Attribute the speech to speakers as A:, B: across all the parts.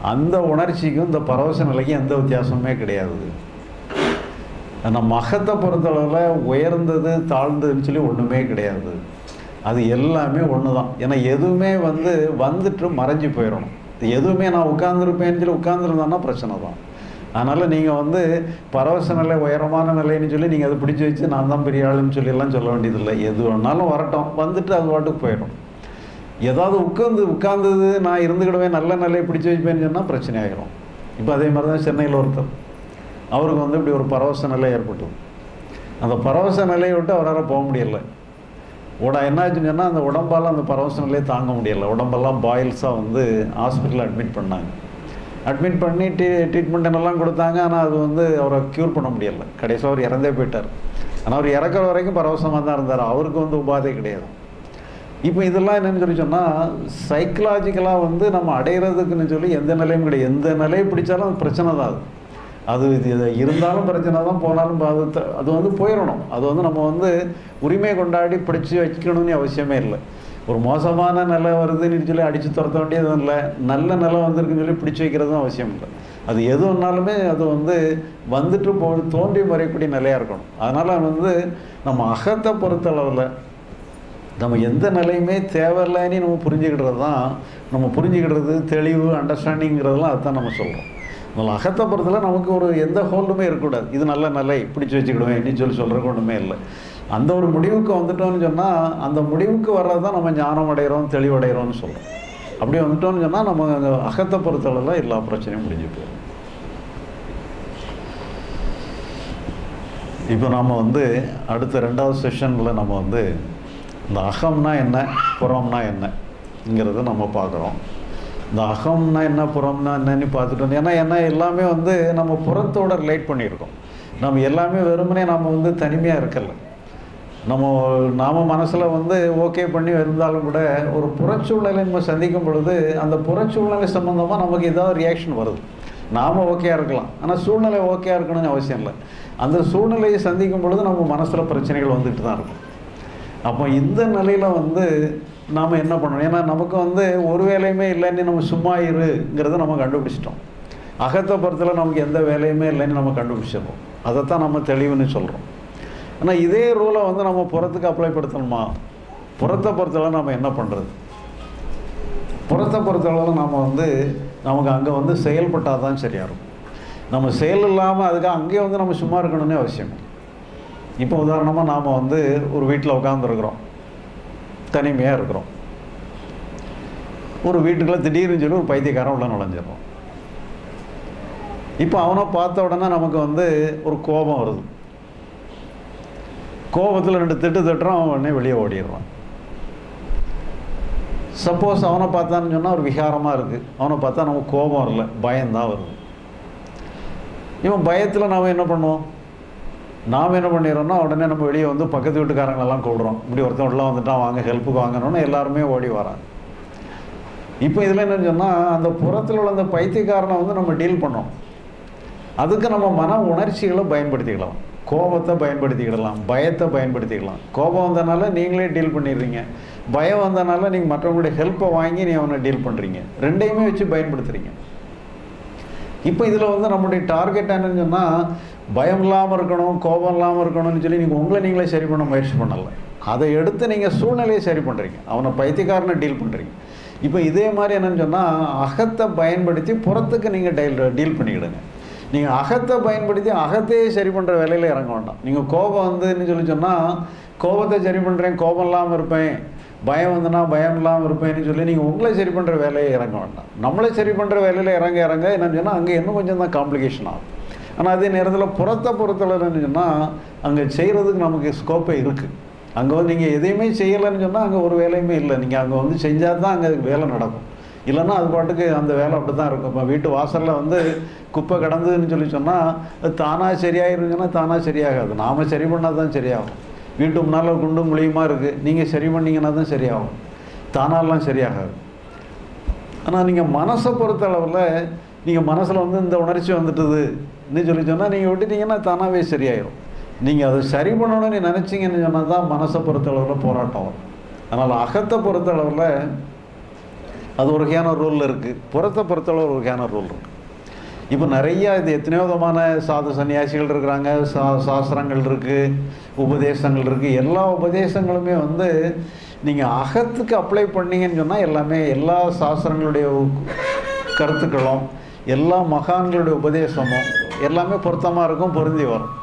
A: அந்த உணர்ச்சிக்கும் இந்த பரவச நிலைக்கும் எந்த வித்தியாசமுமே கிடையாது நம்ம அகத்தை பொறுத்தளவில் உயர்ந்தது தாழ்ந்ததுன்னு சொல்லி ஒன்றுமே கிடையாது அது எல்லாமே ஒன்று தான் ஏன்னா எதுவுமே வந்து வந்துட்டு மறைஞ்சு போயிடணும் எதுவுமே நான் உட்காந்துருப்பேன்னு சொல்லி உட்காந்துருந்தோன்னா பிரச்சனை தான் அதனால் நீங்கள் வந்து பரவச நிலை உயரமான நிலைன்னு சொல்லி நீங்கள் அதை பிடிச்சி வச்சு நான் தான் பெரிய ஆளுன்னு சொல்லியெல்லாம் சொல்ல வேண்டியதில்லை எது வேணாலும் வரட்டும் வந்துட்டு அது பாட்டுக்கு போயிடும் ஏதாவது உட்காந்து உட்கார்ந்தது நான் இருந்துக்கிடுவேன் நல்ல நிலையை பிடிச்சி வைப்பேன்னு சொன்னால் பிரச்சனை ஆகிரும் இப்போ அதே மாதிரி தான் சென்னையில் ஒருத்தர் அவருக்கு வந்து இப்படி ஒரு பரவச நிலை ஏற்பட்டது அந்த பரவச நிலையை விட்டு அவரால் போக முடியல உட என்னாச்சுன்னு சொன்னால் அந்த உடம்பால் அந்த பரவச நிலையை தாங்க முடியல உடம்பெல்லாம் பாயில்ஸாக வந்து ஹாஸ்பிட்டலில் அட்மிட் பண்ணாங்க அட்மிட் பண்ணி ட்ரீ ட்ரீட்மெண்ட் எல்லாம் கொடுத்தாங்க ஆனால் அது வந்து அவரை க்யூர் பண்ண முடியல கடைசியாக அவர் இறந்தே போயிட்டார் ஆனால் அவர் இறக்குற வரைக்கும் பரவசமாக தான் இருந்தார் அவருக்கு வந்து உபாதை கிடையாது இப்போ இதெல்லாம் என்னன்னு சொல்லி சொன்னால் சைக்கலாஜிக்கலாக வந்து நம்ம அடையிறதுக்குன்னு சொல்லி எந்த நிலையும் கிடையாது எந்த நிலையை பிடிச்சாலும் அது பிரச்சனை தான் அது அது இது இது இருந்தாலும் பிரச்சனை தான் போனாலும் அது த- அது வந்து போயிடணும் அது வந்து நம்ம வந்து உரிமை கொண்டாடி பிடிச்சி வைக்கணும்னு அவசியமே இல்லை ஒரு மோசமான நிலை வருதுன்னு சொல்லி அடித்து துரத்த வேண்டியதும் இல்லை நல்ல நிலை வந்திருக்குன்னு சொல்லி பிடிச்சி வைக்கிறதும் அவசியம் இல்லை அது எது ஒன்றாலுமே அது வந்து வந்துட்டு போ தோன்றி மறையக்கூடிய நிலையாக இருக்கணும் அதனால் வந்து நம்ம அகத்தை பொறுத்தளவில் நம்ம எந்த நிலையுமே தேவையில்லைன்னு நம்ம புரிஞ்சுக்கிட்டது தான் நம்ம புரிஞ்சுக்கிட்டது தெளிவு அண்டர்ஸ்டாண்டிங்கிறதெல்லாம் அதுதான் நம்ம சொல்கிறோம் அதனால் அகத்தை பொறுத்தல நமக்கு ஒரு எந்த ஹோல்டுமே இருக்கக்கூடாது இது நல்ல நிலை பிடிச்சி வச்சுக்கிடுவேன் அப்படின்னு சொல்லி சொல்கிறக்கு ஒன்றுமே இல்லை அந்த ஒரு முடிவுக்கு வந்துட்டோம்னு சொன்னால் அந்த முடிவுக்கு வர்றது தான் நம்ம ஞானம் அடைகிறோம் தெளிவடைகிறோம்னு சொல்கிறோம் அப்படி வந்துட்டோம்னு சொன்னால் நம்ம அந்த அகத்தை பொறுத்தளவில் எல்லா பிரச்சனையும் முடிஞ்சு போயிடும் இப்போ நாம் வந்து அடுத்த ரெண்டாவது செஷனில் நம்ம வந்து இந்த அகம்னா என்ன புறம்னா என்னங்கிறத நம்ம பார்க்குறோம் இந்த அகம்னா என்ன புறம்னா என்னன்னு பார்த்துட்டு வந்து ஏன்னா என்ன எல்லாமே வந்து நம்ம புறத்தோட ரிலேட் பண்ணியிருக்கோம் நம்ம எல்லாமே வெறுமனே நம்ம வந்து தனிமையாக இருக்கல நம்ம நாம மனசில் வந்து ஓகே பண்ணி இருந்தாலும் கூட ஒரு புறச்சூழ்நிலை நம்ம சந்திக்கும் பொழுது அந்த புறச்சூழ்நிலை சம்மந்தமாக நமக்கு ஏதாவது ரியாக்ஷன் வருது நாம் ஓகேயா இருக்கலாம் ஆனால் சூழ்நிலை ஓகேயா இருக்கணும்னு அவசியம் இல்லை அந்த சூழ்நிலையை சந்திக்கும் பொழுது நம்ம மனசில் பிரச்சனைகள் வந்துட்டு தான் இருக்கும் அப்போ இந்த நிலையில் வந்து நாம் என்ன பண்ணணும் ஏன்னா நமக்கு வந்து ஒரு வேலையுமே இல்லைன்னு நம்ம சும்மா இருங்கிறத நம்ம கண்டுபிடிச்சிட்டோம் அகத்தை பொறுத்தல நமக்கு எந்த வேலையுமே இல்லைன்னு நம்ம கண்டுபிடிச்சிடறோம் அதைத்தான் நம்ம தெளிவுன்னு சொல்கிறோம் ஆனால் இதே ரூலை வந்து நம்ம புறத்துக்கு அப்ளை படுத்தணுமா புறத்தை பொறுத்தளவு நம்ம என்ன பண்ணுறது புறத்தை பொறுத்தளவில் நம்ம வந்து நமக்கு அங்கே வந்து செயல்பட்டால் தான் சரியாக இருக்கும் நம்ம செயல் இல்லாமல் அதுக்கு அங்கேயே வந்து நம்ம சும்மா இருக்கணும்னே அவசியம் இல்லை. இப்போ உதாரணமாக நாம் வந்து ஒரு வீட்டில் உட்காந்துருக்குறோம் தனிமையாக இருக்கிறோம் ஒரு வீட்டுக்குள்ள திடீர்னு சொல்லி ஒரு பைத்தியக்காரன் உள்ள நுழைஞ்சிடறோம் இப்போ அவனை பார்த்த உடனே நமக்கு வந்து ஒரு கோபம் வருது கோபத்தில் ரெண்டு திட்டு திட்டுறான் அவன் உடனே வெளியே ஓடிடுறான் சப்போஸ் அவனை பார்த்தான்னு சொன்னால் ஒரு விகாரமாக இருக்குது அவனை பார்த்தா நமக்கு கோபம் வரல பயம்தான் வருது இவன் பயத்தில் நாம் என்ன பண்ணுவோம் நாம் என்ன பண்ணிடுறோம்னா உடனே நம்ம வெளியே வந்து பக்கத்து வீட்டுக்காரங்களெல்லாம் கூடுறோம் இப்படி ஒருத்தன் உள்ள வந்துட்டான் வாங்க ஹெல்ப்புக்கு வாங்கணும்னு எல்லாருமே ஓடி வராங்க இப்போ இதில் என்னன்னு சொன்னால் அந்த புறத்தில் உள்ள அந்த பைத்தியக்காரனை வந்து நம்ம டீல் பண்ணோம் அதுக்கு நம்ம மன உணர்ச்சிகளை பயன்படுத்திக்கலாம் கோபத்தை பயன்படுத்திக்கிடலாம் பயத்தை பயன்படுத்திக்கலாம் கோபம் வந்தனால நீங்களே டீல் பண்ணிடுறீங்க பயம் வந்தனால நீங்கள் மற்றவங்களுடைய ஹெல்ப்பை வாங்கி நீ அவனை டீல் பண்ணுறீங்க ரெண்டையுமே வச்சு பயன்படுத்துகிறீங்க இப்போ இதில் வந்து நம்முடைய டார்கெட் என்னன்னு சொன்னால் பயம் இல்லாமல் இருக்கணும் கோபம் இல்லாமல் இருக்கணும்னு சொல்லி நீங்கள் உங்களை நீங்களே சரி பண்ண முயற்சி பண்ணல அதை எடுத்து நீங்கள் சூழ்நிலையை சரி பண்ணுறீங்க அவனை பைத்தியக்காரனை டீல் பண்ணுறீங்க இப்போ இதே மாதிரி என்னன்னு சொன்னால் அகத்தை பயன்படுத்தி புறத்துக்கு நீங்கள் டீல் டீல் பண்ணிக்கிடுங்க நீங்கள் அகத்தை பயன்படுத்தி அகத்தையே சரி பண்ணுற வேலையில் இறங்க வேண்டாம் நீங்கள் கோபம் வந்துன்னு சொல்லி சொன்னால் கோபத்தை சரி பண்ணுறேன் கோபம் இல்லாமல் இருப்பேன் பயம் வந்துன்னா பயம் இல்லாமல் இருப்பேன்னு சொல்லி நீங்கள் உங்களை சரி பண்ணுற வேலையை இறங்க வேண்டாம் நம்மளை சரி பண்ணுற வேலையில் இறங்க இறங்க என்னன்னு சொன்னால் அங்கே இன்னும் கொஞ்சம் தான் காம்ப்ளிகேஷன் ஆகும் ஆனால் அதே நேரத்தில் புறத்தை பொறுத்தளவுன்னு சொன்னால் அங்கே செய்கிறதுக்கு நமக்கு ஸ்கோப்பே இருக்குது அங்கே வந்து நீங்கள் எதையுமே செய்யலைன்னு சொன்னால் அங்கே ஒரு வேலையுமே இல்லை நீங்கள் அங்கே வந்து செஞ்சால் தான் அங்கே வேலை நடக்கும் இல்லைன்னா அது பாட்டுக்கு அந்த வேலை அப்படி தான் இருக்கும் இப்போ வீட்டு வாசலில் வந்து குப்பை கிடந்ததுன்னு சொல்லி சொன்னால் அது தானாக சரியாயிருந்துச்சுன்னா தானாக சரியாகாது நாம் சரி பண்ணால் தான் சரியாகும் வீட்டு முன்னால் குண்டும் குழியுமா இருக்குது நீங்கள் சரி பண்ணீங்கன்னா தான் சரியாகும் தானாலாம் சரியாகாது ஆனால் நீங்கள் மனசை பொறுத்த அளவில் நீங்கள் மனசில் வந்து இந்த உணர்ச்சி வந்துட்டுதுன்னு சொல்லி சொன்னால் நீங்கள் விட்டுட்டீங்கன்னா தானாகவே சரியாயிடும் நீங்கள் அதை சரி பண்ணணும்னு நினச்சிங்கன்னு சொன்னால் தான் மனசை பொறுத்த அளவில் போராட்டம் வரும் அதனால் அகத்தை பொறுத்த அளவில் அது ஒரு வகையான ரூல் இருக்குது புறத்தை பொறுத்தளவு ஒரு வகையான ரூல் இருக்குது இப்போ நிறைய இது எத்தனையோ விதமான சாது சன்னியாசிகள் இருக்கிறாங்க சா சாஸ்திரங்கள் இருக்குது உபதேசங்கள் இருக்குது எல்லா உபதேசங்களுமே வந்து நீங்கள் அகத்துக்கு அப்ளை பண்ணீங்கன்னு சொன்னால் எல்லாமே எல்லா சாஸ்திரங்களுடைய கருத்துக்களும் எல்லா மகான்களுடைய உபதேசமும் எல்லாமே பொருத்தமாக இருக்கும் பொருந்தி வரும்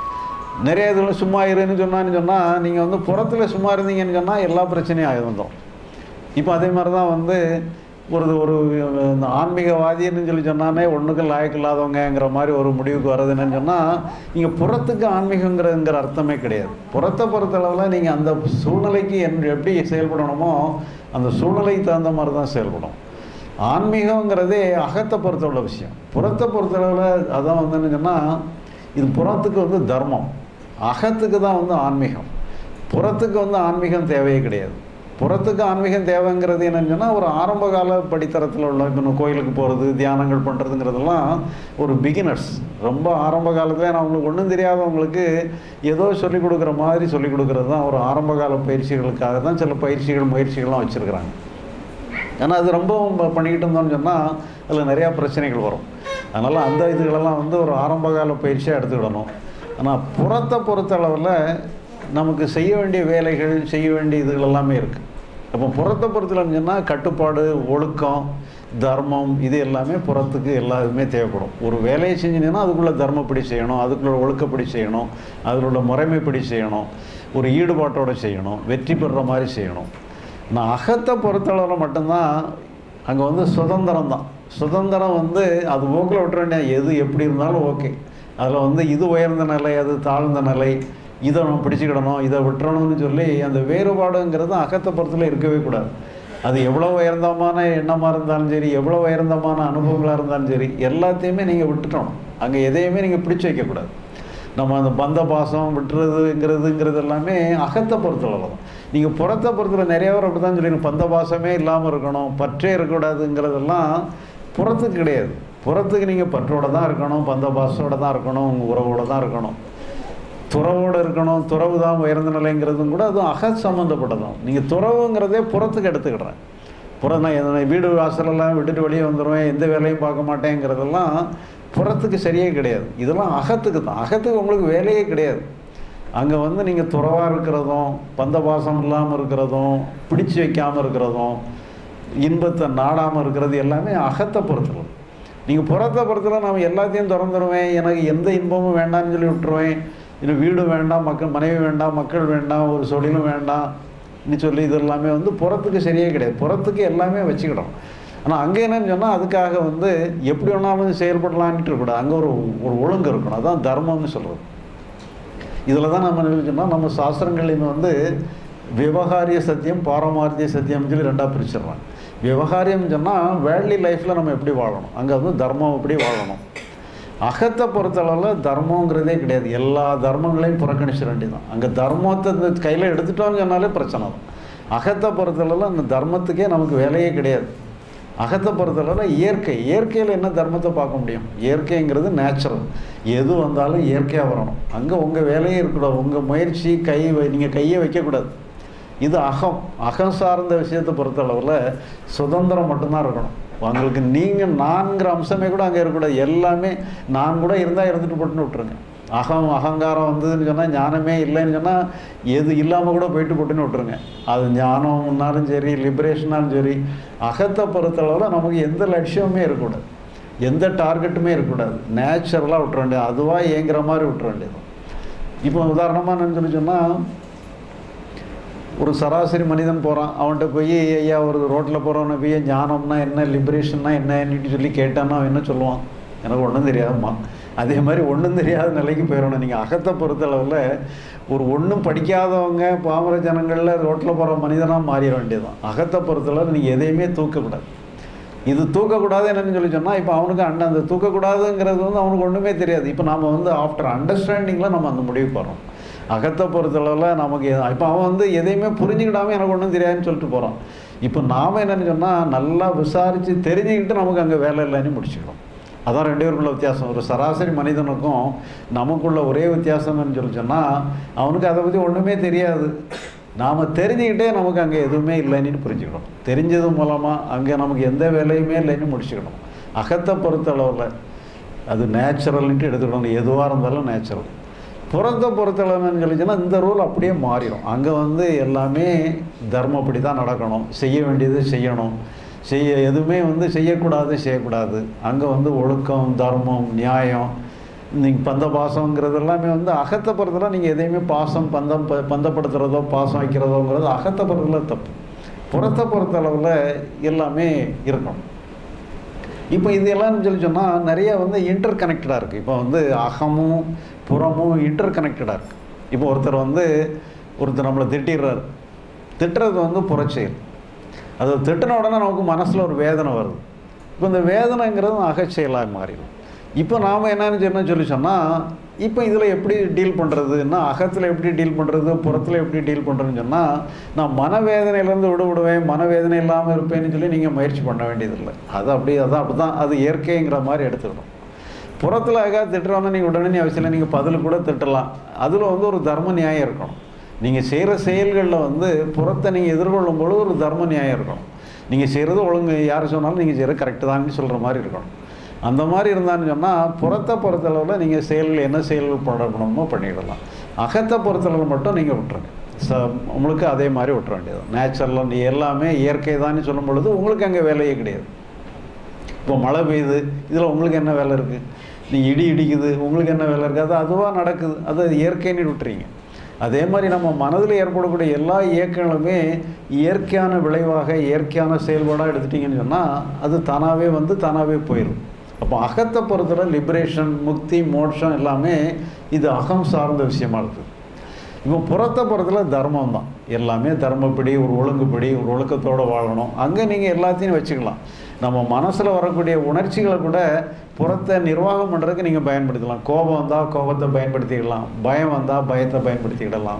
A: நிறைய இதில் சும்மா இருன்னு சொன்னான்னு சொன்னால் நீங்கள் வந்து புறத்தில் சும்மா இருந்தீங்கன்னு சொன்னால் எல்லா பிரச்சனையும் ஆயிருந்தோம் இப்போ அதே மாதிரி தான் வந்து ஒரு ஒரு இந்த ஆன்மீகவாதின்னு சொல்லி சொன்னானே ஒன்றுக்கும் லாயக்கு இல்லாதவங்கங்கிற மாதிரி ஒரு முடிவுக்கு வர்றது என்னன்னு சொன்னால் நீங்கள் புறத்துக்கு ஆன்மீகங்கிறதுங்கிற அர்த்தமே கிடையாது புறத்தை பொறுத்தளவில் நீங்கள் அந்த சூழ்நிலைக்கு என் எப்படி செயல்படணுமோ அந்த சூழ்நிலைக்கு தகுந்த மாதிரி தான் செயல்படும் ஆன்மீகங்கிறதே அகத்தை பொறுத்தவுள்ள விஷயம் புறத்தை பொறுத்தளவில் அதான் வந்து என்ன சொன்னால் இது புறத்துக்கு வந்து தர்மம் அகத்துக்கு தான் வந்து ஆன்மீகம் புறத்துக்கு வந்து ஆன்மீகம் தேவையே கிடையாது புறத்துக்கு ஆன்மீகம் தேவைங்கிறது என்னன்னு சொன்னால் ஒரு ஆரம்ப கால படித்தரத்தில் உள்ள இப்போ கோயிலுக்கு போகிறது தியானங்கள் பண்ணுறதுங்கிறதெல்லாம் ஒரு பிகினர்ஸ் ரொம்ப ஆரம்ப காலத்தில் நான் அவங்களுக்கு ஒன்றும் தெரியாதவங்களுக்கு ஏதோ சொல்லிக் கொடுக்குற மாதிரி சொல்லிக் கொடுக்குறது தான் ஒரு ஆரம்ப கால பயிற்சிகளுக்காக தான் சில பயிற்சிகள் முயற்சிகள்லாம் வச்சுருக்குறாங்க ஏன்னா அது ரொம்ப பண்ணிக்கிட்டு இருந்தோம்னு சொன்னால் அதில் நிறையா பிரச்சனைகள் வரும் அதனால் அந்த இதுகளெல்லாம் வந்து ஒரு ஆரம்ப கால பயிற்சியாக எடுத்துக்கிடணும் ஆனால் புறத்தை பொறுத்தளவில் நமக்கு செய்ய வேண்டிய வேலைகள் செய்ய வேண்டிய இதுகள் எல்லாமே இருக்குது அப்போ புறத்தை பொறுத்தலன்னு சொன்னால் கட்டுப்பாடு ஒழுக்கம் தர்மம் இது எல்லாமே புறத்துக்கு எல்லாருமே தேவைப்படும் ஒரு வேலையை செஞ்சினீங்கன்னா அதுக்குள்ளே தர்மப்படி செய்யணும் அதுக்குள்ள ஒழுக்கப்படி செய்யணும் அதில் உள்ள முறைமைப்படி செய்யணும் ஒரு ஈடுபாட்டோடு செய்யணும் வெற்றி பெறுற மாதிரி செய்யணும் நான் அகத்தை பொறுத்தளவில் மட்டும்தான் அங்கே வந்து சுதந்திரம் தான் சுதந்திரம் வந்து அது போக்கில் விட்டுற வேண்டிய எது எப்படி இருந்தாலும் ஓகே அதில் வந்து இது உயர்ந்த நிலை அது தாழ்ந்த நிலை இதை நம்ம பிடிச்சிக்கிடணும் இதை விட்டுறணும்னு சொல்லி அந்த வேறுபாடுங்கிறது அகத்தை பொறுத்தில் இருக்கவே கூடாது அது எவ்வளோ உயர்ந்தமான எண்ணமாக இருந்தாலும் சரி எவ்வளோ உயர்ந்தமான அனுபவங்களாக இருந்தாலும் சரி எல்லாத்தையுமே நீங்கள் விட்டுட்டணும் அங்கே எதையுமே நீங்கள் பிடிச்சி வைக்கக்கூடாது நம்ம அந்த பந்த பாசம் விட்டுறதுங்கிறதுங்கிறது எல்லாமே அகத்தை பொறுத்தளவு தான் நீங்கள் புறத்தை பொறுத்தல நிறைய பேர் அப்படி தான் சொல்லிடுங்க பந்த பாசமே இல்லாமல் இருக்கணும் பற்றே இருக்கக்கூடாதுங்கிறதெல்லாம் புறத்துக்கு கிடையாது புறத்துக்கு நீங்கள் பற்றோட தான் இருக்கணும் பந்த பாசத்தோட தான் இருக்கணும் உங்கள் உறவோட தான் இருக்கணும் துறவோடு இருக்கணும் துறவு தான் உயர்ந்த நிலைங்கிறதும் கூட அதுவும் அக சம்மந்தப்பட்டதும் நீங்கள் துறவுங்கிறதே புறத்துக்கு எடுத்துக்கிடுறேன் புறம் நான் என் வீடு வாசலெல்லாம் விட்டுட்டு வெளியே வந்துடுவேன் எந்த வேலையும் பார்க்க மாட்டேங்கிறதெல்லாம் புறத்துக்கு சரியே கிடையாது இதெல்லாம் அகத்துக்கு தான் அகத்துக்கு உங்களுக்கு வேலையே கிடையாது அங்கே வந்து நீங்கள் துறவாக இருக்கிறதும் பந்தபாசம் இல்லாமல் இருக்கிறதும் பிடிச்சு வைக்காமல் இருக்கிறதும் இன்பத்தை நாடாமல் இருக்கிறது எல்லாமே அகத்தை பொறுத்தல நீங்கள் புறத்தை பொறுத்தல நான் எல்லாத்தையும் திறந்துடுவேன் எனக்கு எந்த இன்பமும் வேண்டாம்னு சொல்லி விட்டுருவேன் இன்னும் வீடு வேண்டாம் மக்கள் மனைவி வேண்டாம் மக்கள் வேண்டாம் ஒரு சொடிலும் வேண்டாம் நீ சொல்லி இது எல்லாமே வந்து புறத்துக்கு சரியே கிடையாது புறத்துக்கு எல்லாமே வச்சுக்கிடும் ஆனால் அங்கே என்னன்னு சொன்னால் அதுக்காக வந்து எப்படி வேணாலும் செயல்படலான்ட்டு இருக்கக்கூடாது அங்கே ஒரு ஒரு ஒழுங்கு இருக்கணும் அதான் தர்மம்னு சொல்கிறது இதில் தான் நம்ம என்ன சொன்னால் நம்ம சாஸ்திரங்களையும் வந்து விவகாரிய சத்தியம் பாரமார்த்திய சத்தியம்னு சொல்லி ரெண்டாக பிரிச்சிடுறாங்க விவகாரியம் சொன்னால் வேர்ல்டி லைஃப்பில் நம்ம எப்படி வாழணும் அங்கே வந்து தர்மம் எப்படி வாழணும் அகத்தை பொறுத்தளவில் தர்மங்கிறதே கிடையாது எல்லா தர்மங்களையும் புறக்கணிச்சிட வேண்டியதான் அங்கே தர்மத்தை இந்த கையில் எடுத்துட்டோம்னு சொன்னாலே பிரச்சனை தான் அகத்தை பொறுத்தளவில் அந்த தர்மத்துக்கே நமக்கு வேலையே கிடையாது அகத்தை பொறுத்தளவில் இயற்கை இயற்கையில் என்ன தர்மத்தை பார்க்க முடியும் இயற்கைங்கிறது நேச்சுரல் எது வந்தாலும் இயற்கையாக வரணும் அங்கே உங்கள் வேலையே இருக்கக்கூடாது உங்கள் முயற்சி கை நீங்கள் கையை வைக்கக்கூடாது இது அகம் அகம் சார்ந்த விஷயத்தை பொறுத்தளவில் சுதந்திரம் மட்டும்தான் இருக்கணும் உங்களுக்கு நீங்கள் நான்கிற அம்சமே கூட அங்கே இருக்கக்கூடாது எல்லாமே நான் கூட இருந்தால் இருந்துட்டு போட்டுன்னு விட்டுருங்க அகம் அகங்காரம் வந்ததுன்னு சொன்னால் ஞானமே இல்லைன்னு சொன்னால் எது இல்லாமல் கூட போயிட்டு போட்டுன்னு விட்டுருங்க அது ஞானம்னாலும் சரி லிபரேஷனாலும் சரி அகத்தை பொறுத்தளவில் நமக்கு எந்த லட்சியமுமே இருக்கக்கூடாது எந்த டார்கெட்டுமே இருக்கக்கூடாது நேச்சுரலாக விட்டுற வேண்டியது அதுவாக இயங்குற மாதிரி விட்டுற வேண்டியது இப்போ உதாரணமாக என்னன்னு சொல்லி சொன்னால் ஒரு சராசரி மனிதன் போகிறான் அவன்கிட்ட போய் ஐயா ஒரு ரோட்டில் போகிறவனை போய் ஞானம்னா என்ன லிபரேஷன்னா என்னன்னு சொல்லி கேட்டான்னா அவன் என்ன சொல்லுவான் எனக்கு ஒன்றும் தெரியாதும்மா அதே மாதிரி ஒன்றும் தெரியாத நிலைக்கு போயிடணும் நீங்கள் அகத்தை பொறுத்தளவில் ஒரு ஒன்றும் படிக்காதவங்க பாமர ஜனங்களில் ரோட்டில் போகிற மனிதனாக மாறிட வேண்டியதுதான் அகத்தை பொறுத்தளவு நீங்கள் எதையுமே தூக்கக்கூடாது இது தூக்கக்கூடாது என்னன்னு சொல்லி சொன்னால் இப்போ அவனுக்கு அண்ட அந்த தூக்கக்கூடாதுங்கிறது வந்து அவனுக்கு ஒன்றுமே தெரியாது இப்போ நாம் வந்து ஆஃப்டர் அண்டர்ஸ்டாண்டிங்கில் நம்ம அந்த முடிவு போகிறோம் அகத்தை பொறுத்தளவில் நமக்கு இப்போ அவன் வந்து எதையுமே புரிஞ்சுக்கிடாமல் எனக்கு ஒன்றும் தெரியாதுன்னு சொல்லிட்டு போகிறான் இப்போ நாம் என்னென்னு சொன்னால் நல்லா விசாரித்து தெரிஞ்சுக்கிட்டு நமக்கு அங்கே வேலை இல்லைன்னு முடிச்சுக்கிறோம் அதான் ரெண்டு பேருக்குள்ள வித்தியாசம் ஒரு சராசரி மனிதனுக்கும் நமக்குள்ள ஒரே வித்தியாசம்னு சொல்லி சொன்னால் அவனுக்கு அதை பற்றி ஒன்றுமே தெரியாது நாம் தெரிஞ்சுக்கிட்டே நமக்கு அங்கே எதுவுமே இல்லைன்னு புரிஞ்சுக்கணும் தெரிஞ்சது மூலமாக அங்கே நமக்கு எந்த வேலையுமே இல்லைன்னு முடிச்சுக்கணும் அகத்தை பொறுத்தளவில் அது நேச்சுரல்ன்ட்டு எடுத்துக்கணும் எதுவாக இருந்தாலும் நேச்சுரல் புறத்தை பொறுத்தளவுன்னு சொல்லிச்சுன்னா இந்த ரூல் அப்படியே மாறிடும் அங்கே வந்து எல்லாமே தர்மப்படி தான் நடக்கணும் செய்ய வேண்டியது செய்யணும் செய்ய எதுவுமே வந்து செய்யக்கூடாது செய்யக்கூடாது அங்கே வந்து ஒழுக்கம் தர்மம் நியாயம் நீங்கள் பந்த பாசங்கிறது எல்லாமே வந்து அகத்தை பொறுத்தல நீங்கள் எதையுமே பாசம் பந்தம் ப பந்தப்படுத்துகிறதோ பாசம் வைக்கிறதோங்கிறது அகத்தை பொறுத்தல தப்பு புறத்தை பொறுத்தளவில் எல்லாமே இருக்கணும் இப்போ இது எல்லாம் சொல்லி சொன்னால் நிறைய வந்து இன்டர் கனெக்டடாக இருக்குது இப்போ வந்து அகமும் புறமும் இன்டர் கனெக்டடாக இருக்குது இப்போ ஒருத்தர் வந்து ஒருத்தர் நம்மளை திட்டிடுறாரு திட்டுறது வந்து புறச்செயல் அது திட்டின உடனே நமக்கு மனசில் ஒரு வேதனை வருது இப்போ இந்த வேதனைங்கிறது அகச்செயலாக மாறிடும் இப்போ நாம் என்னன்னு சொன்ன சொல்லி சொன்னால் இப்போ இதில் எப்படி டீல் பண்ணுறதுன்னா அகத்தில் எப்படி டீல் பண்ணுறது புறத்தில் எப்படி டீல் பண்ணுறதுன்னு சொன்னால் நான் மனவேதனையிலேருந்து விடுவிடுவேன் மனவேதனை இல்லாமல் இருப்பேன்னு சொல்லி நீங்கள் முயற்சி பண்ண வேண்டியதில்லை அது அப்படி அதான் அப்படி தான் அது இயற்கைங்கிற மாதிரி எடுத்துக்கணும் புறத்தில் ஆகா திட்டுறோன்னா நீங்கள் உடனே அவசியம் இல்லை நீங்கள் பதில் கூட திட்டலாம் அதில் வந்து ஒரு தர்ம நியாயம் இருக்கணும் நீங்கள் செய்கிற செயல்களில் வந்து புறத்தை நீங்கள் எதிர்கொள்ளும் பொழுது ஒரு தர்ம நியாயம் இருக்கணும் நீங்கள் செய்கிறது ஒழுங்கு யார் சொன்னாலும் நீங்கள் செய்கிற கரெக்டு தான்னு சொல்கிற மாதிரி இருக்கணும் அந்த மாதிரி இருந்தான்னு சொன்னால் புறத்தை பொறுத்தளவில் நீங்கள் செயல்கள் என்ன செயல்கள் பண்ணணுமோ பண்ணிடலாம் அகத்தை பொறுத்தளவில் மட்டும் நீங்கள் விட்டுருங்க ச உங்களுக்கு அதே மாதிரி விட்டுற வேண்டியது நேச்சுரலாக நீ எல்லாமே இயற்கை தான் சொல்லும் பொழுது உங்களுக்கு அங்கே வேலையே கிடையாது இப்போ மழை பெய்யுது இதில் உங்களுக்கு என்ன வேலை இருக்குது நீ இடி இடிக்குது உங்களுக்கு என்ன வேலை இருக்குது அது அதுவாக நடக்குது அது இயற்கைன்னு விட்டுறீங்க அதே மாதிரி நம்ம மனதில் ஏற்படக்கூடிய எல்லா இயக்கங்களுமே இயற்கையான விளைவாக இயற்கையான செயல்பாடாக எடுத்துட்டிங்கன்னு சொன்னால் அது தானாகவே வந்து தானாகவே போயிடும் அப்போ அகத்தை பொறுத்தவரை லிபரேஷன் முக்தி மோட்சம் எல்லாமே இது அகம் சார்ந்த விஷயமா இருக்குது இப்போ புறத்தை பொறுத்தல தர்மம் தான் எல்லாமே தர்மப்படி ஒரு ஒழுங்குப்படி ஒரு ஒழுக்கத்தோடு வாழணும் அங்கே நீங்கள் எல்லாத்தையும் வச்சுக்கலாம் நம்ம மனசில் வரக்கூடிய உணர்ச்சிகளை கூட புறத்தை நிர்வாகம் பண்ணுறதுக்கு நீங்கள் பயன்படுத்தலாம் கோபம் வந்தால் கோபத்தை பயன்படுத்திக்கலாம் பயம் வந்தால் பயத்தை பயன்படுத்திக்கிடலாம்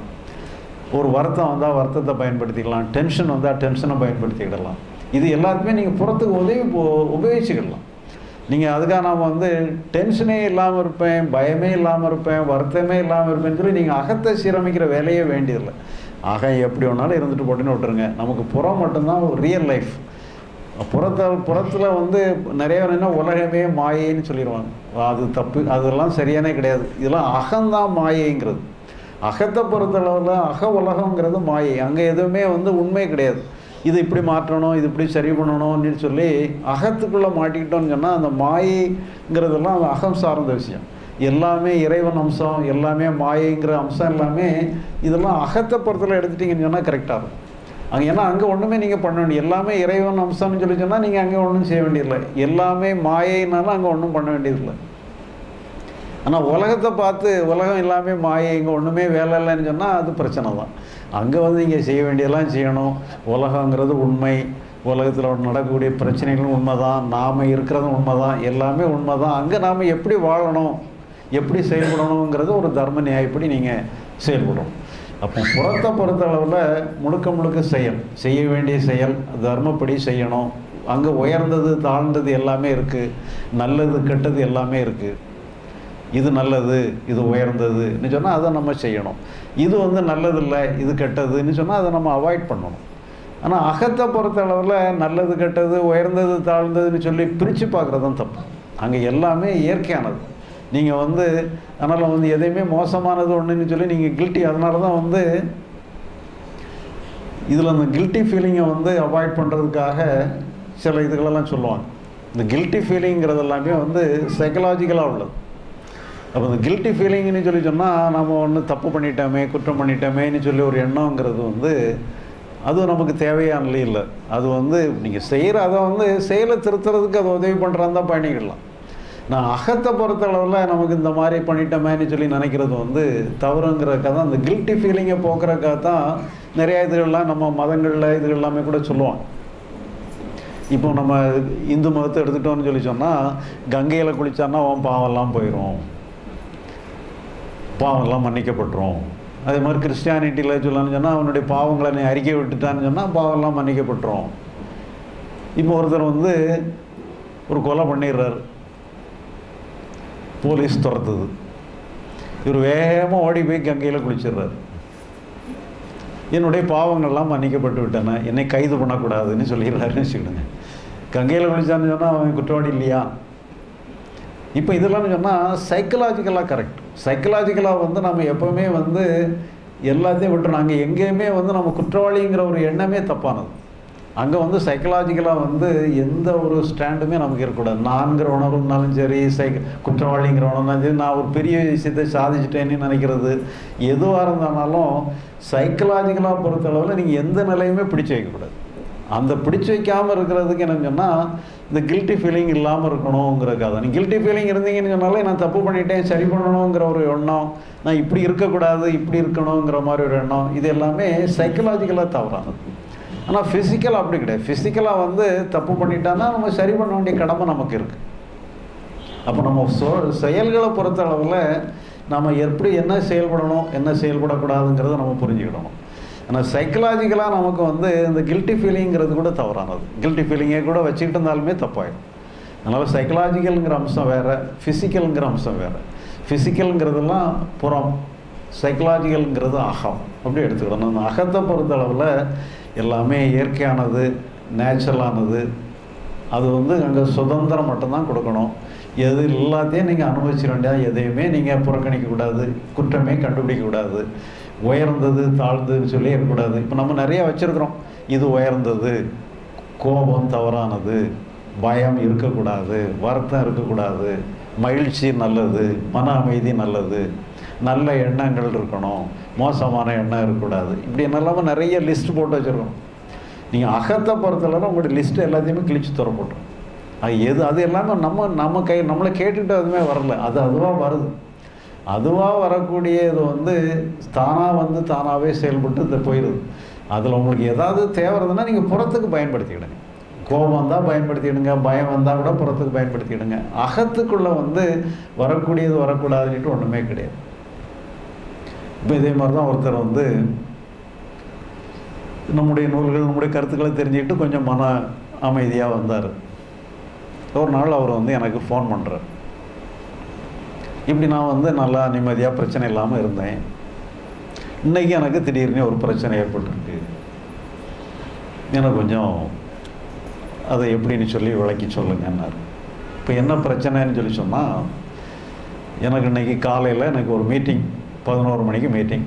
A: ஒரு வருத்தம் வந்தால் வருத்தத்தை பயன்படுத்திக்கலாம் டென்ஷன் வந்தால் டென்ஷனை பயன்படுத்திக்கிடலாம் இது எல்லாத்துக்குமே நீங்கள் புறத்துக்கு உதவி உபயோகிச்சுக்கிடலாம் நீங்கள் அதுக்காக நான் வந்து டென்ஷனே இல்லாமல் இருப்பேன் பயமே இல்லாமல் இருப்பேன் வருத்தமே இல்லாமல் இருப்பேன்னு சொல்லி நீங்கள் அகத்தை சீரமைக்கிற வேலையே வேண்டியதில்லை ஆக எப்படி வேணாலும் இருந்துட்டு போட்டுன்னு விட்டுருங்க நமக்கு புறம் மட்டும்தான் ஒரு ரியல் லைஃப் புறத்தில் புறத்தில் வந்து நிறைய பேர் என்ன உலகமே மாயைன்னு சொல்லிடுவாங்க அது தப்பு அதெல்லாம் சரியானே கிடையாது இதெல்லாம் அகம்தான் மாயைங்கிறது அகத்தை பொறுத்தளவில் அக உலகங்கிறது மாயை அங்கே எதுவுமே வந்து உண்மை கிடையாது இது இப்படி மாற்றணும் இது இப்படி சரி பண்ணணும் அப்படின்னு சொல்லி அகத்துக்குள்ளே மாட்டிக்கிட்டோம்னு சொன்னால் அந்த மாயைங்கிறதெல்லாம் அது அகம் சார்ந்த விஷயம் எல்லாமே இறைவன் அம்சம் எல்லாமே மாயைங்கிற அம்சம் எல்லாமே இதெல்லாம் அகத்தை பொறுத்தல எடுத்துட்டிங்கன்னு சொன்னால் கரெக்டாக இருக்கும் அங்கே ஏன்னா அங்கே ஒன்றுமே நீங்கள் பண்ண வேண்டிய எல்லாமே இறைவன் அம்சம்னு சொல்லி சொன்னால் நீங்கள் அங்கே ஒன்றும் செய்ய வேண்டியதில்லை எல்லாமே மாயைனாலும் அங்கே ஒன்றும் பண்ண வேண்டியதில்லை ஆனால் உலகத்தை பார்த்து உலகம் எல்லாமே மாயை இங்கே ஒன்றுமே வேலை இல்லைன்னு சொன்னால் அது பிரச்சனை தான் அங்கே வந்து இங்கே செய்ய வேண்டியதெல்லாம் செய்யணும் உலகங்கிறது உண்மை உலகத்தில் நடக்கக்கூடிய பிரச்சனைகளும் உண்மை தான் நாம் இருக்கிறதும் உண்மை தான் எல்லாமே உண்மை தான் அங்கே நாம் எப்படி வாழணும் எப்படி செயல்படணுங்கிறது ஒரு தர்ம நியாயப்படி நீங்கள் செயல்படணும் அப்போ புறத்தை பொறுத்த அளவில் முழுக்க முழுக்க செயல் செய்ய வேண்டிய செயல் தர்மப்படி செய்யணும் அங்கே உயர்ந்தது தாழ்ந்தது எல்லாமே இருக்குது நல்லது கெட்டது எல்லாமே இருக்குது இது நல்லது இது உயர்ந்ததுன்னு சொன்னால் அதை நம்ம செய்யணும் இது வந்து நல்லதில்லை இது கெட்டதுன்னு சொன்னால் அதை நம்ம அவாய்ட் பண்ணணும் ஆனால் அகத்தை பொறுத்த அளவில் நல்லது கெட்டது உயர்ந்தது தாழ்ந்ததுன்னு சொல்லி பிரித்து பார்க்குறது தான் தப்பு அங்கே எல்லாமே இயற்கையானது நீங்கள் வந்து அதனால் வந்து எதையுமே மோசமானது ஒன்றுன்னு சொல்லி நீங்கள் கில்ட்டி அதனால தான் வந்து இதில் அந்த கில்ட்டி ஃபீலிங்கை வந்து அவாய்ட் பண்ணுறதுக்காக சில இதுகளெல்லாம் சொல்லுவாங்க இந்த கில்ட்டி ஃபீலிங்கிறது எல்லாமே வந்து சைக்கலாஜிக்கலாக உள்ளது அப்போ இந்த கில்ட்டி ஃபீலிங்னு சொல்லி சொன்னால் நம்ம ஒன்று தப்பு பண்ணிட்டோமே குற்றம் பண்ணிட்டோமேன்னு சொல்லி ஒரு எண்ணங்கிறது வந்து அது நமக்கு தேவையானலே இல்லை அது வந்து நீங்கள் செய்கிற அதை வந்து செயலை திருத்துறதுக்கு அதை உதவி பண்ணுறான்னு தான் பண்ணிக்கிடலாம் நான் அகத்தை பொறுத்த அளவில் நமக்கு இந்த மாதிரி பண்ணிட்டோமேன்னு சொல்லி நினைக்கிறது வந்து தவறுங்கிறதுக்காக தான் அந்த கில்ட்டி ஃபீலிங்கை போக்குறதுக்காக தான் நிறையா இதுகள்லாம் நம்ம மதங்களில் இது எல்லாமே கூட சொல்லுவாங்க இப்போ நம்ம இந்து மதத்தை எடுத்துட்டோம்னு சொல்லி சொன்னால் கங்கையில் குளித்தான்னா அவன் பாவம்லாம் போயிடும் பாவம்லாம் மன்னிக்கப்பட்டுரும் அதே மாதிரி கிறிஸ்டியானிட்டியில் சொல்லணும்னு சொன்னால் அவனுடைய பாவங்களை நீ அறிக்கை விட்டுட்டான்னு சொன்னால் பாவம்லாம் மன்னிக்கப்பட்டுரும் இப்போ ஒருத்தர் வந்து ஒரு கொலை பண்ணிடுறாரு போலீஸ் துரத்துது இவர் வேகமாக ஓடி போய் கங்கையில் குளிச்சிடுறாரு என்னுடைய பாவங்கள்லாம் மன்னிக்கப்பட்டு விட்டன என்னை கைது பண்ணக்கூடாதுன்னு சொல்லிடுறாருன்னு வச்சுக்கிடுங்க கங்கையில் குளிச்சான்னு சொன்னால் அவன் குற்றவாளி இல்லையா இப்போ இதெல்லாம் சொன்னால் சைக்கலாஜிக்கலாக கரெக்ட் சைக்கலாஜிக்கலாக வந்து நம்ம எப்போவுமே வந்து எல்லாத்தையும் விட்டு நாங்கள் எங்கேயுமே வந்து நம்ம குற்றவாளிங்கிற ஒரு எண்ணமே தப்பானது அங்கே வந்து சைக்கலாஜிக்கலாக வந்து எந்த ஒரு ஸ்டாண்டுமே நமக்கு இருக்கக்கூடாது நான்கிற உணர்வு இருந்தாலும் சரி சைக் குற்றவாளிங்கிற உணர்ந்தாலும் சரி நான் ஒரு பெரிய விஷயத்தை சாதிச்சிட்டேன்னு நினைக்கிறது எதுவாக இருந்தாலும் சைக்கலாஜிக்கலாக பொறுத்தளவில் நீங்கள் எந்த நிலையுமே பிடிச்சு வைக்கக்கூடாது அந்த பிடிச்சு வைக்காமல் இருக்கிறதுக்கு என்னன்னு சொன்னால் இந்த கில்ட்டி ஃபீலிங் இல்லாமல் இருக்கணுங்கிறதுக்காக தான் நீ கில்ட்டி ஃபீலிங் இருந்தீங்கன்னு சொன்னாலே நான் தப்பு பண்ணிட்டேன் சரி பண்ணணுங்கிற ஒரு எண்ணம் நான் இப்படி இருக்கக்கூடாது இப்படி இருக்கணுங்கிற மாதிரி ஒரு எண்ணம் இது எல்லாமே சைக்கலாஜிக்கலாக தவறானது ஆனால் ஃபிசிக்கல் அப்படி கிடையாது ஃபிசிக்கலாக வந்து தப்பு பண்ணிட்டான்னா நம்ம சரி பண்ண வேண்டிய கடமை நமக்கு இருக்குது அப்போ நம்ம சொ செயல்களை பொறுத்த அளவில் நம்ம எப்படி என்ன செயல்படணும் என்ன செயல்படக்கூடாதுங்கிறத நம்ம புரிஞ்சுக்கிடணும் ஆனால் சைக்கலாஜிக்கலாக நமக்கு வந்து இந்த கில்ட்டி ஃபீலிங்கிறது கூட தவறானது கில்ட்டி ஃபீலிங்கை கூட வச்சுக்கிட்டு இருந்தாலுமே தப்பாயிடும் அதனால் சைக்கலாஜிக்கலுங்கிற அம்சம் வேறு ஃபிசிக்கலுங்கிற அம்சம் வேறு ஃபிசிக்கலுங்கிறதெல்லாம் புறம் சைக்கலாஜிக்கலுங்கிறது அகம் அப்படி எடுத்துக்கிடணும் அந்த அகத்தை பொறுத்த அளவில் எல்லாமே இயற்கையானது நேச்சுரலானது அது வந்து அங்கே சுதந்திரம் மட்டும்தான் கொடுக்கணும் எது எல்லாத்தையும் நீங்கள் அனுபவிச்சிட வேண்டியது எதையுமே நீங்கள் புறக்கணிக்கக்கூடாது குற்றமே கண்டுபிடிக்கக்கூடாது உயர்ந்தது தாழ்ந்ததுன்னு சொல்லி இருக்கக்கூடாது இப்போ நம்ம நிறைய வச்சுருக்குறோம் இது உயர்ந்தது கோபம் தவறானது பயம் இருக்கக்கூடாது வருத்தம் இருக்கக்கூடாது மகிழ்ச்சி நல்லது மன அமைதி நல்லது நல்ல எண்ணங்கள் இருக்கணும் மோசமான எண்ணம் இருக்கக்கூடாது இப்படி என்னெல்லாமல் நிறைய லிஸ்ட் போட்டு வச்சுருக்கோம் நீங்கள் அகத்தை பொறுத்தளவு உங்களுடைய லிஸ்ட்டு எல்லாத்தையுமே கிழிச்சு துற போட்டுரும் அது எது அது எல்லாமே நம்ம நம்ம கை நம்மளை கேட்டுக்கிட்டு அதுவுமே வரல அது அதுவாக வருது அதுவாக வரக்கூடிய இது வந்து தானாக வந்து தானாகவே செயல்பட்டு இந்த போயிடுது அதில் உங்களுக்கு ஏதாவது தேவை இருந்ததுன்னா நீங்கள் புறத்துக்கு பயன்படுத்திக்கிடுங்க கோபம் வந்தால் பயன்படுத்திடுங்க பயம் வந்தால் கூட புறத்துக்கு பயன்படுத்திடுங்க அகத்துக்குள்ளே வந்து வரக்கூடியது வரக்கூடாதுன்ட்டு ஒன்றுமே கிடையாது இப்போ இதே மாதிரி தான் ஒருத்தர் வந்து நம்முடைய நூல்கள் நம்முடைய கருத்துக்களை தெரிஞ்சுக்கிட்டு கொஞ்சம் மன அமைதியாக வந்தார் ஒரு நாள் அவர் வந்து எனக்கு ஃபோன் பண்ணுறார் இப்படி நான் வந்து நல்லா நிம்மதியாக பிரச்சனை இல்லாமல் இருந்தேன் இன்றைக்கி எனக்கு திடீர்னு ஒரு பிரச்சனை ஏற்பட்டுருக்கு எனக்கு கொஞ்சம் அதை எப்படின்னு சொல்லி விளக்கி சொல்லுங்கன்னார் இப்போ என்ன பிரச்சனைன்னு சொல்லி சொன்னால் எனக்கு இன்றைக்கி காலையில் எனக்கு ஒரு மீட்டிங் பதினோரு மணிக்கு மீட்டிங்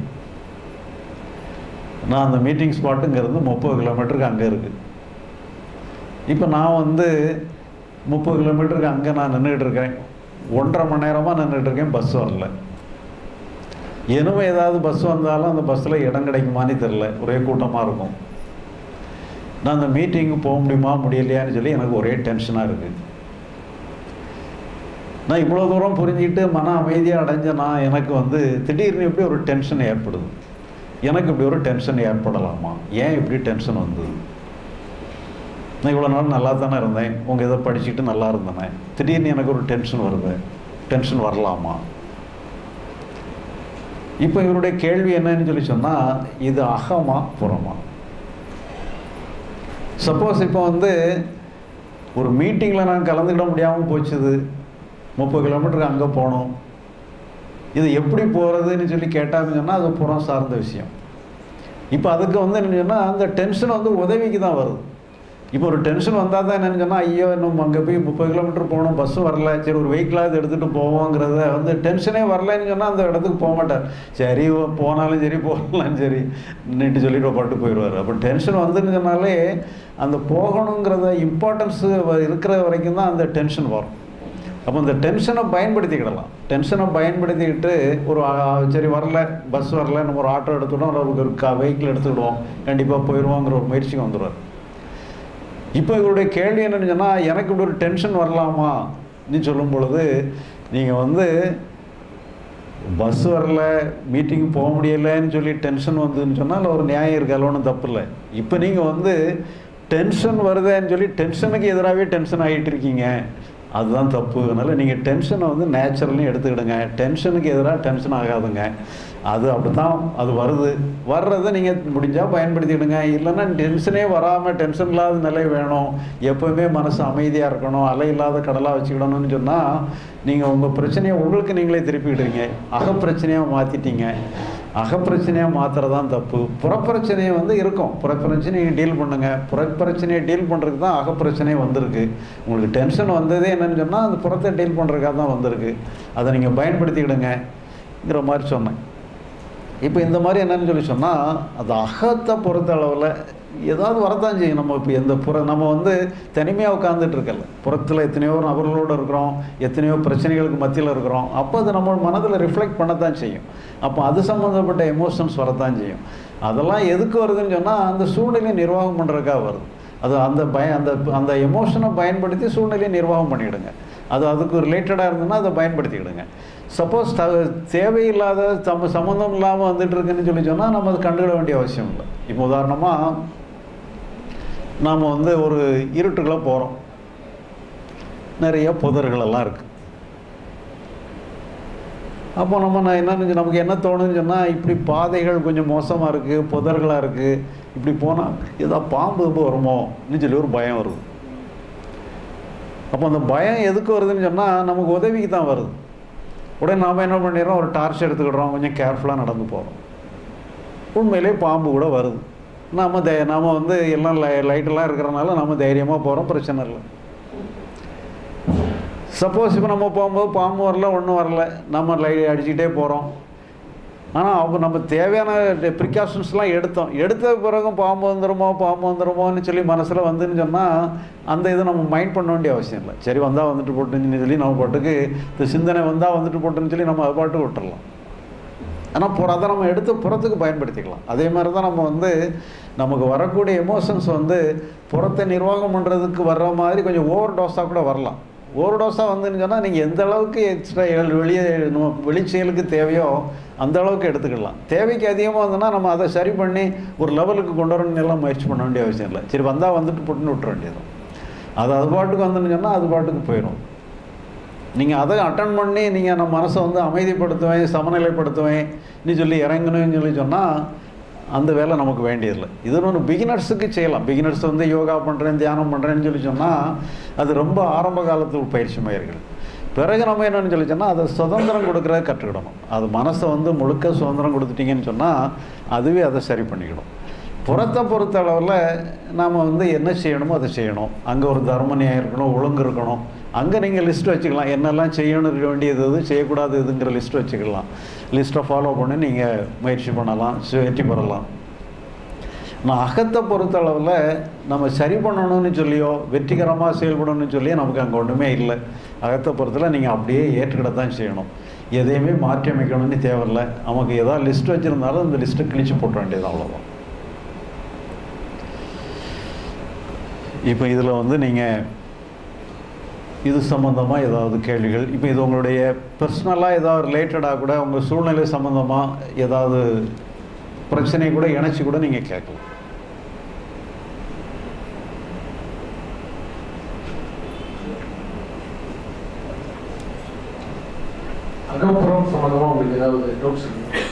A: நான் அந்த மீட்டிங் ஸ்பாட்டுங்கிறது முப்பது கிலோமீட்டருக்கு அங்கே இருக்குது இப்போ நான் வந்து முப்பது கிலோமீட்டருக்கு அங்கே நான் நின்றுட்டு இருக்கேன் ஒன்றரை மணி நேரமாக நின்றுட்டு இருக்கேன் பஸ் வரல இனிமே ஏதாவது பஸ் வந்தாலும் அந்த பஸ்ஸில் இடம் கிடைக்குமான்னு தெரில ஒரே கூட்டமாக இருக்கும் நான் அந்த மீட்டிங்கு போக முடியுமா முடியலையான்னு சொல்லி எனக்கு ஒரே டென்ஷனாக இருக்குது நான் இவ்வளோ தூரம் புரிஞ்சுக்கிட்டு மன அமைதியாக அடைஞ்ச நான் எனக்கு வந்து திடீர்னு இப்படி ஒரு டென்ஷன் ஏற்படுது எனக்கு இப்படி ஒரு டென்ஷன் ஏற்படலாமா ஏன் இப்படி டென்ஷன் வந்தது நான் இவ்வளோ நாள் நல்லா தானே இருந்தேன் உங்கள் இதை படிச்சுட்டு நல்லா இருந்தேன் திடீர்னு எனக்கு ஒரு டென்ஷன் வருது டென்ஷன் வரலாமா இப்போ இவருடைய கேள்வி என்னன்னு சொல்லி சொன்னால் இது அகமா புறமா சப்போஸ் இப்போ வந்து ஒரு மீட்டிங்கில் நான் கலந்துக்கிட முடியாமல் போச்சுது முப்பது கிலோமீட்டருக்கு அங்கே போகணும் இது எப்படி போகிறதுன்னு சொல்லி கேட்டாங்கன்னு சொன்னால் அது புறம் சார்ந்த விஷயம் இப்போ அதுக்கு வந்து என்னன்னு சொன்னால் அந்த டென்ஷன் வந்து உதவிக்கு தான் வருது இப்போ ஒரு டென்ஷன் வந்தால் தான் என்னென்னு சொன்னால் ஐயோ இன்னும் அங்கே போய் முப்பது கிலோமீட்டர் போகணும் பஸ்ஸும் வரல சரி ஒரு வெஹிக்கிளாவது எடுத்துகிட்டு போவோங்கிறத வந்து டென்ஷனே வரலன்னு சொன்னால் அந்த இடத்துக்கு போக மாட்டார் சரி போனாலும் சரி போகலாம் சரி நின்று சொல்லிட்டு பட்டு போயிடுவார் அப்போ டென்ஷன் வந்துன்னு சொன்னாலே அந்த போகணுங்கிறத இம்பார்ட்டன்ஸு இருக்கிற வரைக்கும் தான் அந்த டென்ஷன் வரும் அப்போ இந்த டென்ஷனை பயன்படுத்திக்கிடலாம் டென்ஷனை பயன்படுத்திக்கிட்டு ஒரு ஆ, சரி வரல பஸ் வரல நம்ம ஒரு ஆட்டோ எடுத்துக்கிட்டோம் இல்லை ஒரு கா வெஹிக்கிள் எடுத்துக்கிடுவோம் கண்டிப்பாக போயிடுவோங்கிற ஒரு முயற்சிக்கு வந்துடுவார் இப்போ இவருடைய கேள்வி என்னன்னு சொன்னால் எனக்கு இப்படி ஒரு டென்ஷன் வரலாமா நீ சொல்லும் பொழுது நீங்கள் வந்து பஸ் வரல மீட்டிங் போக முடியலைன்னு சொல்லி டென்ஷன் வந்ததுன்னு சொன்னால் ஒரு நியாயம் இருக்கு ஒன்றும் தப்பு இல்லை இப்போ நீங்கள் வந்து டென்ஷன் வருதேன்னு சொல்லி டென்ஷனுக்கு எதிராகவே டென்ஷன் ஆகிட்டு இருக்கீங்க அதுதான் தப்பு அதனால் நீங்கள் டென்ஷனை வந்து நேச்சுரலையும் எடுத்துக்கிடுங்க டென்ஷனுக்கு எதிராக டென்ஷன் ஆகாதுங்க அது அப்படி தான் அது வருது வர்றதை நீங்கள் முடிஞ்சால் பயன்படுத்திக்கிடுங்க இல்லைன்னா டென்ஷனே வராமல் டென்ஷன் இல்லாத நிலை வேணும் எப்போவுமே மனசு அமைதியாக இருக்கணும் அலை இல்லாத கடலாக வச்சுக்கிடணும்னு சொன்னால் நீங்கள் உங்கள் பிரச்சனையை உங்களுக்கு நீங்களே திருப்பிக்கிடுறீங்க அகப்பிரச்சனையாக மாற்றிட்டீங்க அகப்பிரச்சனையாக மாற்றுறதான் தப்பு புறப்பிரச்சனையை வந்து இருக்கும் புறப்பிரச்சனையை டீல் பண்ணுங்க புறப்பிரச்சனையை டீல் பண்ணுறதுக்கு தான் அகப்பிரச்சனையே வந்திருக்கு உங்களுக்கு டென்ஷன் வந்ததே என்னன்னு சொன்னால் அந்த புறத்தை டீல் பண்ணுறதுக்காக தான் வந்திருக்கு அதை நீங்கள் பயன்படுத்திக்கிடுங்கிற மாதிரி சொன்னேன் இப்போ இந்த மாதிரி என்னன்னு சொல்லி சொன்னால் அது அகத்தை பொறுத்த அளவில் ஏதாவது வரத்தான் செய்யும் நம்ம இப்போ எந்த புற நம்ம வந்து தனிமையாக உட்காந்துட்டு இருக்கல புறத்தில் எத்தனையோ நபர்களோடு இருக்கிறோம் எத்தனையோ பிரச்சனைகளுக்கு மத்தியில் இருக்கிறோம் அப்போ அது நம்ம மனதில் ரிஃப்ளெக்ட் பண்ணத்தான் செய்யும் அப்போ அது சம்மந்தப்பட்ட எமோஷன்ஸ் வரத்தான் செய்யும் அதெல்லாம் எதுக்கு வருதுன்னு சொன்னால் அந்த சூழ்நிலையை நிர்வாகம் பண்ணுறதுக்காக வருது அது அந்த பய அந்த அந்த எமோஷனை பயன்படுத்தி சூழ்நிலையை நிர்வாகம் பண்ணிவிடுங்க அது அதுக்கு ரிலேட்டடாக இருந்ததுன்னா அதை பயன்படுத்திக்கிடுங்க சப்போஸ் த தேவையில்லாத சம்ம சம்மந்தம் இல்லாமல் வந்துட்டு இருக்குன்னு சொல்லி சொன்னால் நம்ம அதை கண்டுக்கிட வேண்டிய அவசியம் இல்லை இப்போ உதாரணமாக நாம் வந்து ஒரு இருட்டுக்குள்ளே போகிறோம் நிறைய புதர்களெல்லாம் இருக்குது அப்போ நம்ம நான் என்னன்னு நமக்கு என்ன தோணுன்னு சொன்னால் இப்படி பாதைகள் கொஞ்சம் மோசமாக இருக்குது புதர்களாக இருக்குது இப்படி போனால் ஏதோ பாம்பு இப்போ வருமோன்னு சொல்லி ஒரு பயம் வருது அப்போ அந்த பயம் எதுக்கு வருதுன்னு சொன்னால் நமக்கு உதவிக்கு தான் வருது உடனே நாம் என்ன பண்ணிடுறோம் ஒரு டார்ச் எடுத்துக்கிடுறோம் கொஞ்சம் கேர்ஃபுல்லாக நடந்து போகிறோம் உண்மையிலே பாம்பு கூட வருது நாம் தை நாம் வந்து எல்லாம் லை லைட்டெல்லாம் இருக்கிறனால நம்ம தைரியமாக போகிறோம் பிரச்சனை இல்லை சப்போஸ் இப்போ நம்ம போகும்போது பாம்பு வரல ஒன்றும் வரல நம்ம லை அடிச்சுக்கிட்டே போகிறோம் ஆனால் அப்போ நம்ம தேவையான ப்ரிகாஷன்ஸ்லாம் எடுத்தோம் எடுத்த பிறகும் பாம்பு வந்துடுமோ பாம்பு வந்துடுமோன்னு சொல்லி மனசில் வந்துன்னு சொன்னால் அந்த இதை நம்ம மைண்ட் பண்ண வேண்டிய அவசியம் இல்லை சரி வந்தால் வந்துட்டு போட்டுன்னு சொல்லி நம்ம பாட்டுக்கு இந்த சிந்தனை வந்தால் வந்துட்டு போட்டுன்னு சொல்லி நம்ம அது பாட்டுக்கு விட்டுறலாம் ஆனால் புற அதை நம்ம எடுத்து புறத்துக்கு பயன்படுத்திக்கலாம் அதே மாதிரி தான் நம்ம வந்து நமக்கு வரக்கூடிய எமோஷன்ஸ் வந்து புறத்தை நிர்வாகம் பண்ணுறதுக்கு வர்ற மாதிரி கொஞ்சம் ஓவர் டோஸாக கூட வரலாம் ஓவர் டோஸாக வந்துன்னு சொன்னால் நீங்கள் எந்த அளவுக்கு எக்ஸ்ட்ரா வெளியே நம்ம வெளிச்செயலுக்கு தேவையோ அந்த அளவுக்கு எடுத்துக்கலாம் தேவைக்கு அதிகமாக வந்ததுன்னா நம்ம அதை சரி பண்ணி ஒரு லெவலுக்கு கொண்டு வரணும்னு எல்லாம் முயற்சி பண்ண வேண்டிய அவசியம் இல்லை சரி வந்தால் வந்துட்டு போட்டுன்னு விட்டுற வேண்டியது அது அது பாட்டுக்கு வந்துன்னு சொன்னால் அது பாட்டுக்கு போயிடும் நீங்கள் அதை அட்டன் பண்ணி நீங்கள் நம்ம மனசை வந்து அமைதிப்படுத்துவேன் சமநிலைப்படுத்துவேன் நீ சொல்லி இறங்கணும்னு சொல்லி சொன்னால் அந்த வேலை நமக்கு வேண்டியதில்லை இது ஒன்று பிகினர்ஸுக்கு செய்யலாம் பிகினர்ஸ் வந்து யோகா பண்ணுறேன் தியானம் பண்ணுறேன்னு சொல்லி சொன்னால் அது ரொம்ப ஆரம்ப காலத்து பயிற்சி முயற்சிகள் பிறகு நம்ம என்னென்னு சொல்லி சொன்னால் அதை சுதந்திரம் கொடுக்குறத கற்றுக்கிடணும் அது மனசை வந்து முழுக்க சுதந்திரம் கொடுத்துட்டீங்கன்னு சொன்னால் அதுவே அதை சரி பண்ணிக்கிடும் புறத்தை பொறுத்த அளவில் நாம் வந்து என்ன செய்யணுமோ அதை செய்யணும் அங்கே ஒரு தர்ம நியாயம் இருக்கணும் ஒழுங்கு இருக்கணும் அங்கே நீங்கள் லிஸ்ட் வச்சுக்கலாம் என்னெல்லாம் செய்யணும் இருக்க வேண்டியது எது செய்யக்கூடாது எதுங்கிற லிஸ்ட் வச்சுக்கலாம் லிஸ்ட்டை ஃபாலோ பண்ணி நீங்கள் முயற்சி பண்ணலாம் சு- வெற்றி பெறலாம் நான் அகத்தை பொறுத்த அளவில் நம்ம சரி பண்ணணும்னு சொல்லியோ வெற்றிகரமாக செயல்படணும்னு சொல்லியோ நமக்கு அங்கே ஒன்றுமே இல்லை அகத்தை பொறுத்தல நீங்கள் அப்படியே ஏற்றுக்கிட தான் செய்யணும் எதையுமே மாற்றி அமைக்கணும்னு தேவையில்லை நமக்கு ஏதாவது லிஸ்ட் வச்சுருந்தாலும் அந்த லிஸ்ட்டை கிழிச்சு போட்ட வேண்டியது அவ்வளோதான் இப்போ இதில் வந்து நீங்கள் இது சம்மந்தமாக ஏதாவது கேள்விகள் இப்போ இது உங்களுடைய பர்சனலாக ஏதாவது ரிலேட்டடாக கூட உங்கள் சூழ்நிலை சம்மந்தமாக ஏதாவது பிரச்சனை கூட இணைச்சி கூட நீங்கள் கேட்கலாம்
B: அகப்புறம் சம்பந்தமா உங்களுக்கு ஏதாவது டவுட்ஸ் இருக்கு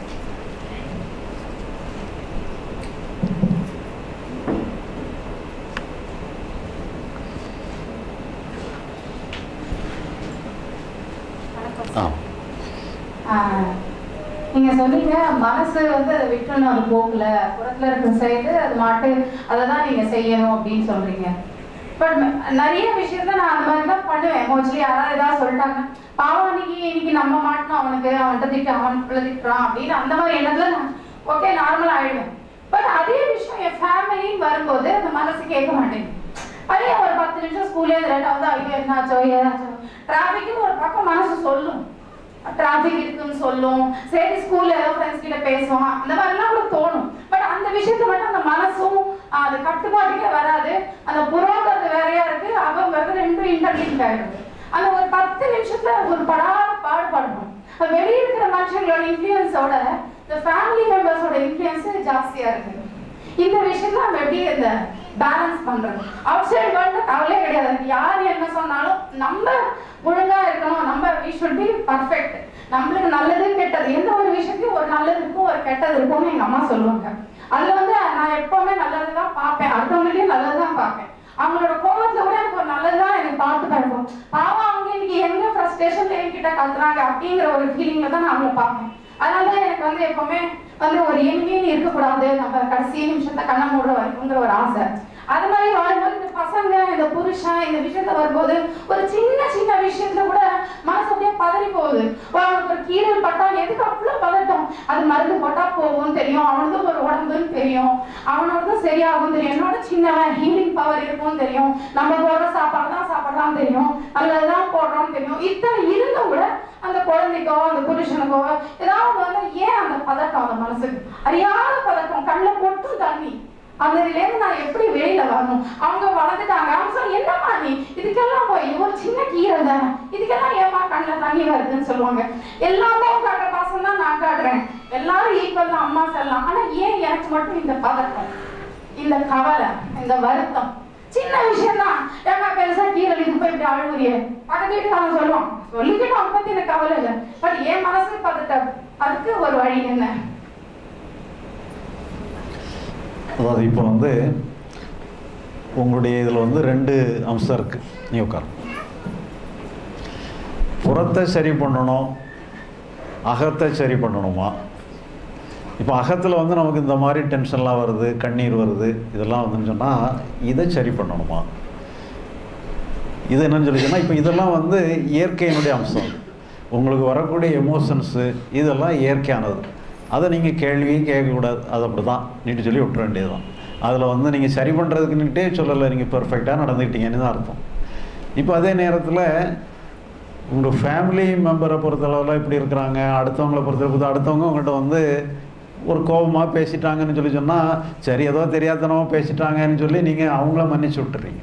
A: ஆ
C: ஆஹ் நீங்க சொன்னீங்க மனசு வந்து அதை விட்டுணும் அது போகல புறத்துல இருக்க செய்து அது மாட்டு அதை தான் நீங்க செய்யணும் அப்படின்னு சொல்றீங்க பட் நிறைய விஷயத்த நான் அந்த மாதிரி தான் பண்ணுவேன் மோஸ்ட்லி யாராவது ஏதாவது சொல்லிட்டாங்க பாவம் இன்னைக்கு இன்னைக்கு நம்ம மாட்டணும் அவனுக்கு அவன்கிட்ட திட்டு அவன் பிள்ளை திட்டுறான் அப்படின்னு அந்த மாதிரி எண்ணத்துல நான் ஓகே நார்மல் ஆயிடுவேன் பட் அதே விஷயம் என் ஃபேமிலின்னு வரும்போது அந்த மனசு கேட்க மாட்டேங்குது பையன் ஒரு பத்து நிமிஷம் ஸ்கூல்லே லேட்டாக வந்து ஐயோ என்னாச்சோ ஏதாச்சோ டிராஃபிக்னு ஒரு பக்கம் மனசு சொல்லும் டிராஃபிக் இருக்குன்னு சொல்லும் சரி ஸ்கூல்ல ஏதோ ஃப்ரெண்ட்ஸ் கிட்ட பேசுவான் அந்த மாதிரிலாம் கூட தோணும் பட் அந்த விஷயத்த மட்டும் அந்த மனசும் ஆஹ், அது கட்டுப்பாட்டுக்கே வராது அந்த புறங்கிறது வேறையா இருக்கு அவங்கிறது ரெண்டும் இன்டர்லிங்க் ஆயிடுது அந்த ஒரு பத்து நிமிஷத்துல ஒரு படாத பாடுபடணும் அது வெளியே இருக்கிற மனுஷங்களோட இன்ஃப்ளூயன்ஸோட இந்த ஃபேமிலி மெம்பர்ஸோட இன்ஃப்ளூயன்ஸ் ஜாஸ்தியா இருக்கு இந்த விஷயத்துல நம்ம எப்படி இந்த பேலன்ஸ் பண்றது அவுட் சைடு வேர்ல்டு கவலையே கிடையாது அது யார் என்ன சொன்னாலும் நம்ம ஒழுங்கா இருக்கணும் நம்ம வி ஷுட் பி பர்ஃபெக்ட் நம்மளுக்கு நல்லது கெட்டது எந்த ஒரு விஷயத்தையும் ஒரு நல்லது இருக்கும் ஒரு கெட்டது இருக்கும்னு எங்க அம்மா சொல்லுவாங்க அதுல வந்து நான் எப்பவுமே நல்லது தான் பார்ப்பேன் அடுத்தவங்களையும் நல்லது தான் பார்ப்பேன் அவங்களோட கோபத்துல கூட எனக்கு ஒரு நல்லதுதான் எனக்கு பார்த்து பழக்கம் பாவம் அவங்க இன்னைக்கு எங்க ஃப்ரஸ்ட்ரேஷன்ல என்கிட்ட கத்துறாங்க அப்படிங்கிற ஒரு ஃபீலிங்ல தான் நான் அவங்கள பார்ப்பேன் அதனால தான் எனக்கு வந்து எப்பவுமே வந்து ஒரு எளிமைன்னு இருக்கக்கூடாது நம்ம கடைசி நிமிஷத்தை கண்ணை மூடுற வரைக்குங்கிற ஒரு ஆசை அது மாதிரி வரும்போது இந்த பசங்க இந்த புருஷன் இந்த விஷயத்துல வரும்போது ஒரு சின்ன சின்ன விஷயத்துல கூட மனசு அப்படியே பதறி போகுது ஒரு அவனுக்கு ஒரு கீரல் பட்டா எதுக்கு அவ்வளவு பதட்டம் அது மருந்து போட்டா போகும்னு தெரியும் அவனுக்கு ஒரு உடம்புன்னு தெரியும் அவனோட சரியாகும் தெரியும் என்னோட சின்னவன் ஹீலிங் பவர் இருக்கும்னு தெரியும் நம்ம போடுற சாப்பாடு தான் சாப்பிட்றான்னு தெரியும் நல்லதுதான் போடுறோம்னு தெரியும் இத்தனை இருந்தும் கூட அந்த குழந்தைக்கோ அந்த புருஷனுக்கோ ஏதாவது வந்து ஏன் அந்த பதட்டம் அந்த மனசுக்கு அறியாத பதட்டம் கண்ணில் பொட்டும் தண்ணி அந்த இதுலேருந்து நான் எப்படி வெளியில வரணும் அவங்க வளர்ந்துட்டாங்க அவங்க சொல்ல என்னம்மா நீ இதுக்கெல்லாம் போய் இது ஒரு சின்ன கீரை தானே இதுக்கெல்லாம் ஏமா கண்ணில் தண்ணி வருதுன்னு சொல்லுவாங்க எல்லாத்தையும் காட்டுற பாசம் தான் நான் காட்டுறேன் எல்லாரும் ஈக்குவல் தான் அம்மா சொல்லலாம் ஆனா ஏன் எனக்கு மட்டும் இந்த பதட்டம் இந்த கவலை இந்த வருத்தம் சின்ன விஷயம் தான் ஏமா பெருசா கீரை இது போய் இப்படி அழுகுறியே பக்கத்து வீட்டுக்காரன் சொல்லுவான் சொல்லிக்கிட்டு அவன் பத்தி எனக்கு கவலை இல்லை பட் என் மனசு பதட்டம் அதுக்கு ஒரு வழி என்ன
A: அதாவது இப்போ வந்து உங்களுடைய இதில் வந்து ரெண்டு அம்சம் இருக்குது நீ உட்காரு புறத்தை சரி பண்ணணும் அகத்தை சரி பண்ணணுமா இப்போ அகத்தில் வந்து நமக்கு இந்த மாதிரி டென்ஷன்லாம் வருது கண்ணீர் வருது இதெல்லாம் வந்துன்னு சொன்னால் இதை சரி பண்ணணுமா இது என்னன்னு சொல்லி சொன்னால் இப்போ இதெல்லாம் வந்து இயற்கையினுடைய அம்சம் உங்களுக்கு வரக்கூடிய எமோஷன்ஸு இதெல்லாம் இயற்கையானது அதை நீங்கள் கேள்வியும் கேட்கக்கூடாது அது அப்படி தான் நீட்டு சொல்லி விட்டுற வேண்டியது தான் அதில் வந்து நீங்கள் சரி பண்ணுறதுக்குன்னுட்டே சொல்லலை நீங்கள் பெர்ஃபெக்டாக நடந்துக்கிட்டீங்கன்னு தான் அர்த்தம் இப்போ அதே நேரத்தில் உங்கள் ஃபேமிலி மெம்பரை பொறுத்தளவில் இப்படி இருக்கிறாங்க அடுத்தவங்களை பொறுத்தளவு அடுத்தவங்க உங்கள்கிட்ட வந்து ஒரு கோபமாக பேசிட்டாங்கன்னு சொல்லி சொன்னால் சரி ஏதோ தெரியாதனமாக பேசிட்டாங்கன்னு சொல்லி நீங்கள் அவங்கள மன்னிச்சு விட்டுறீங்க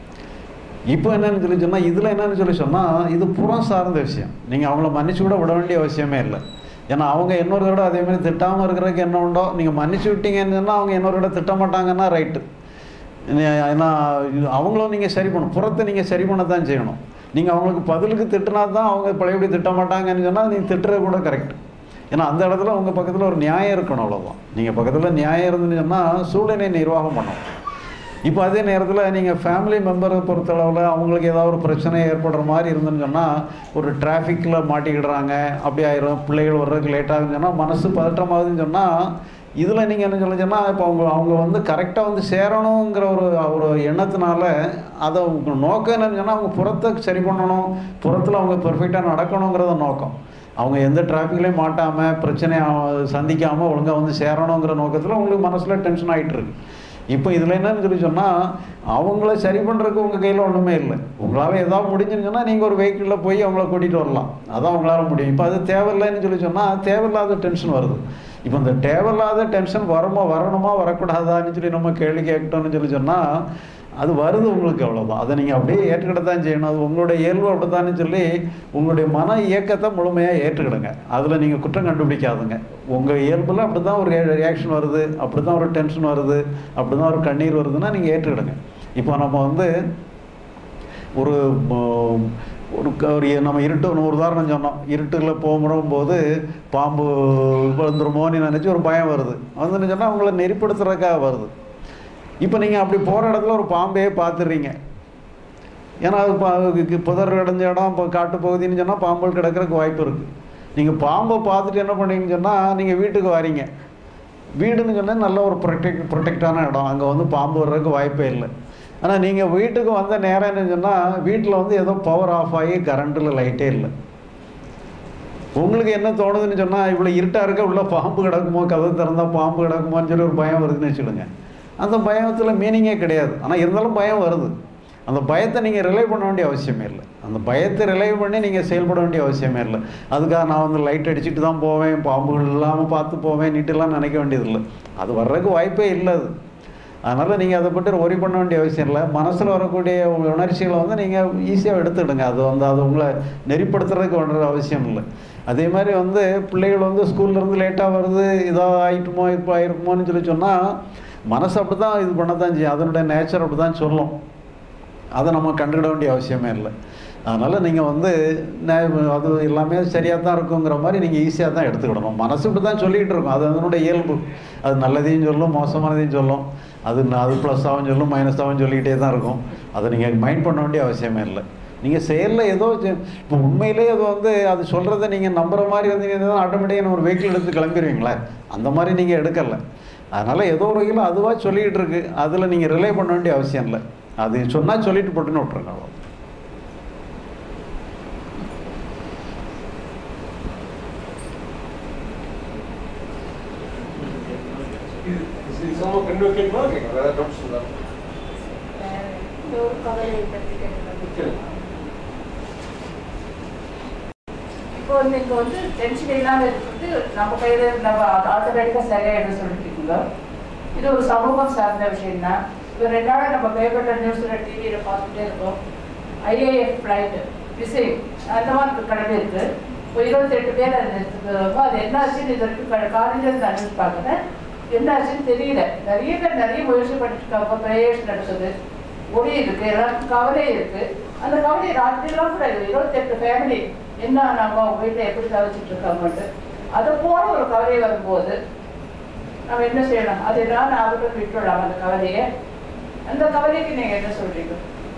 A: இப்போ என்னன்னு சொல்லி சொன்னால் இதில் என்னன்னு சொல்லி சொன்னால் இது புறம் சார்ந்த விஷயம் நீங்கள் அவங்கள மன்னிச்சு கூட விட வேண்டிய அவசியமே இல்லை ஏன்னா அவங்க இன்னொரு தடவை அதே மாதிரி திட்டாமல் இருக்கிறதுக்கு என்ன உண்டோ நீங்கள் மன்னிச்சு விட்டீங்கன்னு சொன்னால் அவங்க இன்னொரு தடவை திட்ட மாட்டாங்கன்னா ரைட்டு ஏன்னா இது அவங்களும் நீங்கள் சரி பண்ணணும் புறத்தை நீங்கள் சரி பண்ண தான் செய்யணும் நீங்கள் அவங்களுக்கு பதிலுக்கு திட்டினா தான் அவங்க பழையபடி திட்ட மாட்டாங்கன்னு சொன்னால் நீங்கள் திட்டுறது கூட கரெக்ட் ஏன்னா அந்த இடத்துல உங்கள் பக்கத்தில் ஒரு நியாயம் இருக்கணும் அவ்வளோதான் நீங்கள் பக்கத்தில் நியாயம் இருந்துன்னு சொன்னால் சூழ்நிலை நிர்வாகம் பண்ணணும் இப்போ அதே நேரத்தில் நீங்கள் ஃபேமிலி மெம்பரை பொறுத்தளவில் அவங்களுக்கு ஏதாவது ஒரு பிரச்சனை ஏற்படுற மாதிரி இருந்துன்னு சொன்னால் ஒரு டிராஃபிக்கில் மாட்டிக்கிடுறாங்க அப்படி ஆயிரும் பிள்ளைகள் வர்றதுக்கு லேட் ஆகுதுன்னு சொன்னால் மனசு பதற்றமாகுதுன்னு சொன்னால் இதில் நீங்கள் என்ன சொல்ல சொன்னால் இப்போ அவங்க அவங்க வந்து கரெக்டாக வந்து சேரணுங்கிற ஒரு ஒரு எண்ணத்தினால அதை உங்க நோக்கம் என்னன்னு சொன்னால் அவங்க புறத்தை சரி பண்ணணும் புறத்தில் அவங்க பெர்ஃபெக்டாக நடக்கணுங்கிறத நோக்கம் அவங்க எந்த டிராஃபிக்லேயும் மாட்டாமல் பிரச்சனை சந்திக்காமல் ஒழுங்காக வந்து சேரணுங்கிற நோக்கத்தில் உங்களுக்கு மனசில் டென்ஷன் ஆகிட்டு இருக்கு இப்போ இதில் என்னன்னு சொல்லி சொன்னால் அவங்கள சரி பண்ணுறதுக்கு உங்கள் கையில் ஒன்றுமே இல்லை உங்களால் ஏதாவது முடிஞ்சுன்னு சொன்னால் நீங்கள் ஒரு வெஹிக்கிளில் போய் அவங்கள கூட்டிகிட்டு வரலாம் அதான் உங்களால் முடியும் இப்போ அது தேவையில்லைன்னு சொல்லி சொன்னால் தேவையில்லாத டென்ஷன் வருது இப்போ இந்த தேவையில்லாத டென்ஷன் வருமா வரணுமா வரக்கூடாதான்னு சொல்லி நம்ம கேள்வி கேட்கட்டோம்னு சொல்லி சொன்னால் அது வருது உங்களுக்கு அவ்வளோதான் அதை நீங்கள் அப்படியே ஏற்றுக்கிட்ட தான் செய்யணும் அது உங்களுடைய இயல்பு அப்படித்தான்னு சொல்லி உங்களுடைய மன இயக்கத்தை முழுமையாக ஏற்றுக்கிடுங்க அதில் நீங்கள் குற்றம் கண்டுபிடிக்காதுங்க உங்கள் இயல்பில் அப்படி தான் ஒரு ரியாக்ஷன் வருது அப்படி தான் ஒரு டென்ஷன் வருது அப்படி தான் ஒரு கண்ணீர் வருதுன்னா நீங்கள் ஏற்றுக்கிடுங்க இப்போ நம்ம வந்து ஒரு ஒரு ஒரு நம்ம இருட்டு ஒரு உதாரணம் சொன்னோம் இருட்டில் போகும்போது பாம்பு வந்துருமோன்னு நினச்சி ஒரு பயம் வருது வந்துன்னு சொன்னால் உங்களை நெறிப்படுத்துறதுக்காக வருது இப்போ நீங்கள் அப்படி போகிற இடத்துல ஒரு பாம்பே பார்த்துடுறீங்க ஏன்னா அது புதர் அடைஞ்ச இடம் இப்போ காட்டு பகுதின்னு சொன்னால் பாம்புகள் கிடக்கிறதுக்கு வாய்ப்பு இருக்குது நீங்கள் பாம்பை பார்த்துட்டு என்ன பண்ணீங்கன்னு சொன்னால் நீங்கள் வீட்டுக்கு வரீங்க வீடுன்னு சொன்னால் நல்ல ஒரு ப்ரொடெக்ட் ப்ரொடெக்டான இடம் அங்கே வந்து பாம்பு வர்றதுக்கு வாய்ப்பே இல்லை ஆனால் நீங்கள் வீட்டுக்கு வந்த நேரம் என்ன சொன்னால் வீட்டில் வந்து ஏதோ பவர் ஆஃப் ஆகி கரண்ட்டில் லைட்டே இல்லை உங்களுக்கு என்ன தோணுதுன்னு சொன்னால் இவ்வளோ இருட்டாக இருக்க உள்ள பாம்பு கிடக்குமோ கதை திறந்தால் பாம்பு கிடக்குமோன்னு சொல்லி ஒரு பயம் வருதுன்னு வச்சுடுங்க அந்த பயத்தில் மீனிங்கே கிடையாது ஆனால் இருந்தாலும் பயம் வருது அந்த பயத்தை நீங்கள் ரிலை பண்ண வேண்டிய அவசியமே இல்லை அந்த பயத்தை ரிலை பண்ணி நீங்கள் செயல்பட வேண்டிய அவசியமே இல்லை அதுக்காக நான் வந்து லைட் அடிச்சுட்டு தான் போவேன் பாம்புகள் இல்லாமல் பார்த்து போவேன் நீட்டெல்லாம் நினைக்க வேண்டியதில்லை அது வர்றதுக்கு வாய்ப்பே இல்லை அது அதனால் நீங்கள் அதை பற்றி ஒரி பண்ண வேண்டிய அவசியம் இல்லை மனசில் வரக்கூடிய உணர்ச்சிகளை வந்து நீங்கள் ஈஸியாக எடுத்துக்கிடுங்க அது வந்து அது உங்களை நெறிப்படுத்துறதுக்கு வேண்டிய அவசியம் இல்லை அதே மாதிரி வந்து பிள்ளைகள் வந்து ஸ்கூல்லேருந்து லேட்டாக வருது இதாக ஆகிட்டுமோ இப்போ ஆயிருக்குமோன்னு சொல்லி சொன்னால் மனசு அப்படி தான் இது பண்ண தான் செய்யும் அதனுடைய நேச்சர் அப்படி தான் சொல்லும் அதை நம்ம கண்டுக்கிட வேண்டிய அவசியமே இல்லை அதனால் நீங்கள் வந்து அது எல்லாமே சரியாக தான் இருக்குங்கிற மாதிரி நீங்கள் ஈஸியாக தான் எடுத்துக்கிடணும் மனசு இப்படி தான் சொல்லிகிட்டு இருக்கும் அது அதனுடைய இயல்பு அது நல்லதையும் சொல்லும் மோசமானதையும் சொல்லும் அது அது ப்ளஸ்ஸாகவும் சொல்லும் மைனஸாகவும் சொல்லிக்கிட்டே தான் இருக்கும் அதை நீங்கள் மைண்ட் பண்ண வேண்டிய அவசியமே இல்லை நீங்கள் செயலில் ஏதோ செ- இப்போ உண்மையிலே அது வந்து அது சொல்கிறத நீங்கள் நம்புற மாதிரி வந்தீங்கன்னா ஆட்டோமேட்டிக்காக ஒரு வெஹிக்கிள் எடுத்து கிளம்பிடுவீங்களே அந்த மாதிரி நீங்கள் எடுக்கலை அதனால் ஏதோ ஒரு வகையில் அதுவாக சொல்லிக்கிட்டு இருக்கு அதில் நீங்கள் ரிலே பண்ண வேண்டிய அவசியம் இல்லை அது சொன்னால் சொல்லிட்டு போட்டுன்னு விட்ருங்க அவ்வளோ
B: இது இது சும்மா கண்டு கேட்கணுமா கேட்கணும் வேற டவுட்ஸ் இருந்தா
C: ஒரு கவலையை பற்றி கேட்கணும்
B: கேளுங்க.
C: இப்போ வந்து இங்க வந்து டென்ஷன் இல்லாம இருக்கிறது நம்ம கையில நம்ம ஆட்டோமேட்டிக்கா சரியாயிடும் சொல்லிட்டு இருக்கீங்க இது ஒரு சமூகம் சார்ந்த விஷயம் தான் இப்போ ரெண்டு நாளா நம்ம பேப்பர்ல நியூஸ்ல டிவியில பார்த்துட்டே இருக்கோம் ஐஏஎஃப் ஃபிளைட் மிஸ்ஸிங் அந்த மாதிரி கடமை இருக்கு இப்போ இருபத்தெட்டு பேர் அது எடுத்துக்கிறப்போ அது என்ன ஆச்சுன்னு இதற்கு காலையில் இருந்து நியூஸ் பார்க்குறேன் என்ன ஆச்சுன்னு தெரியல நிறைய பேர் நிறைய முயற்சி பண்ணிட்டு இருக்காங்க ப்ரேயர்ஸ் நடக்குது ஒளி இருக்கு எல்லாருக்கும் கவலை இருக்கு அந்த கவலை ராத்திரிலாம் கூட இது இருபத்தெட்டு ஃபேமிலி என்ன நம்ம அவங்க வீட்டில் எப்படி தவிச்சிட்டு இருக்காங்கன்ட்டு அதை போல ஒரு கவலை வரும்போது நம்ம என்ன செய்யணும் அது எல்லாம் ஞாபகம் விட்டுடலாம் அந்த கவலையை அந்த கவலைக்கு நீங்க என்ன சொல்றீங்க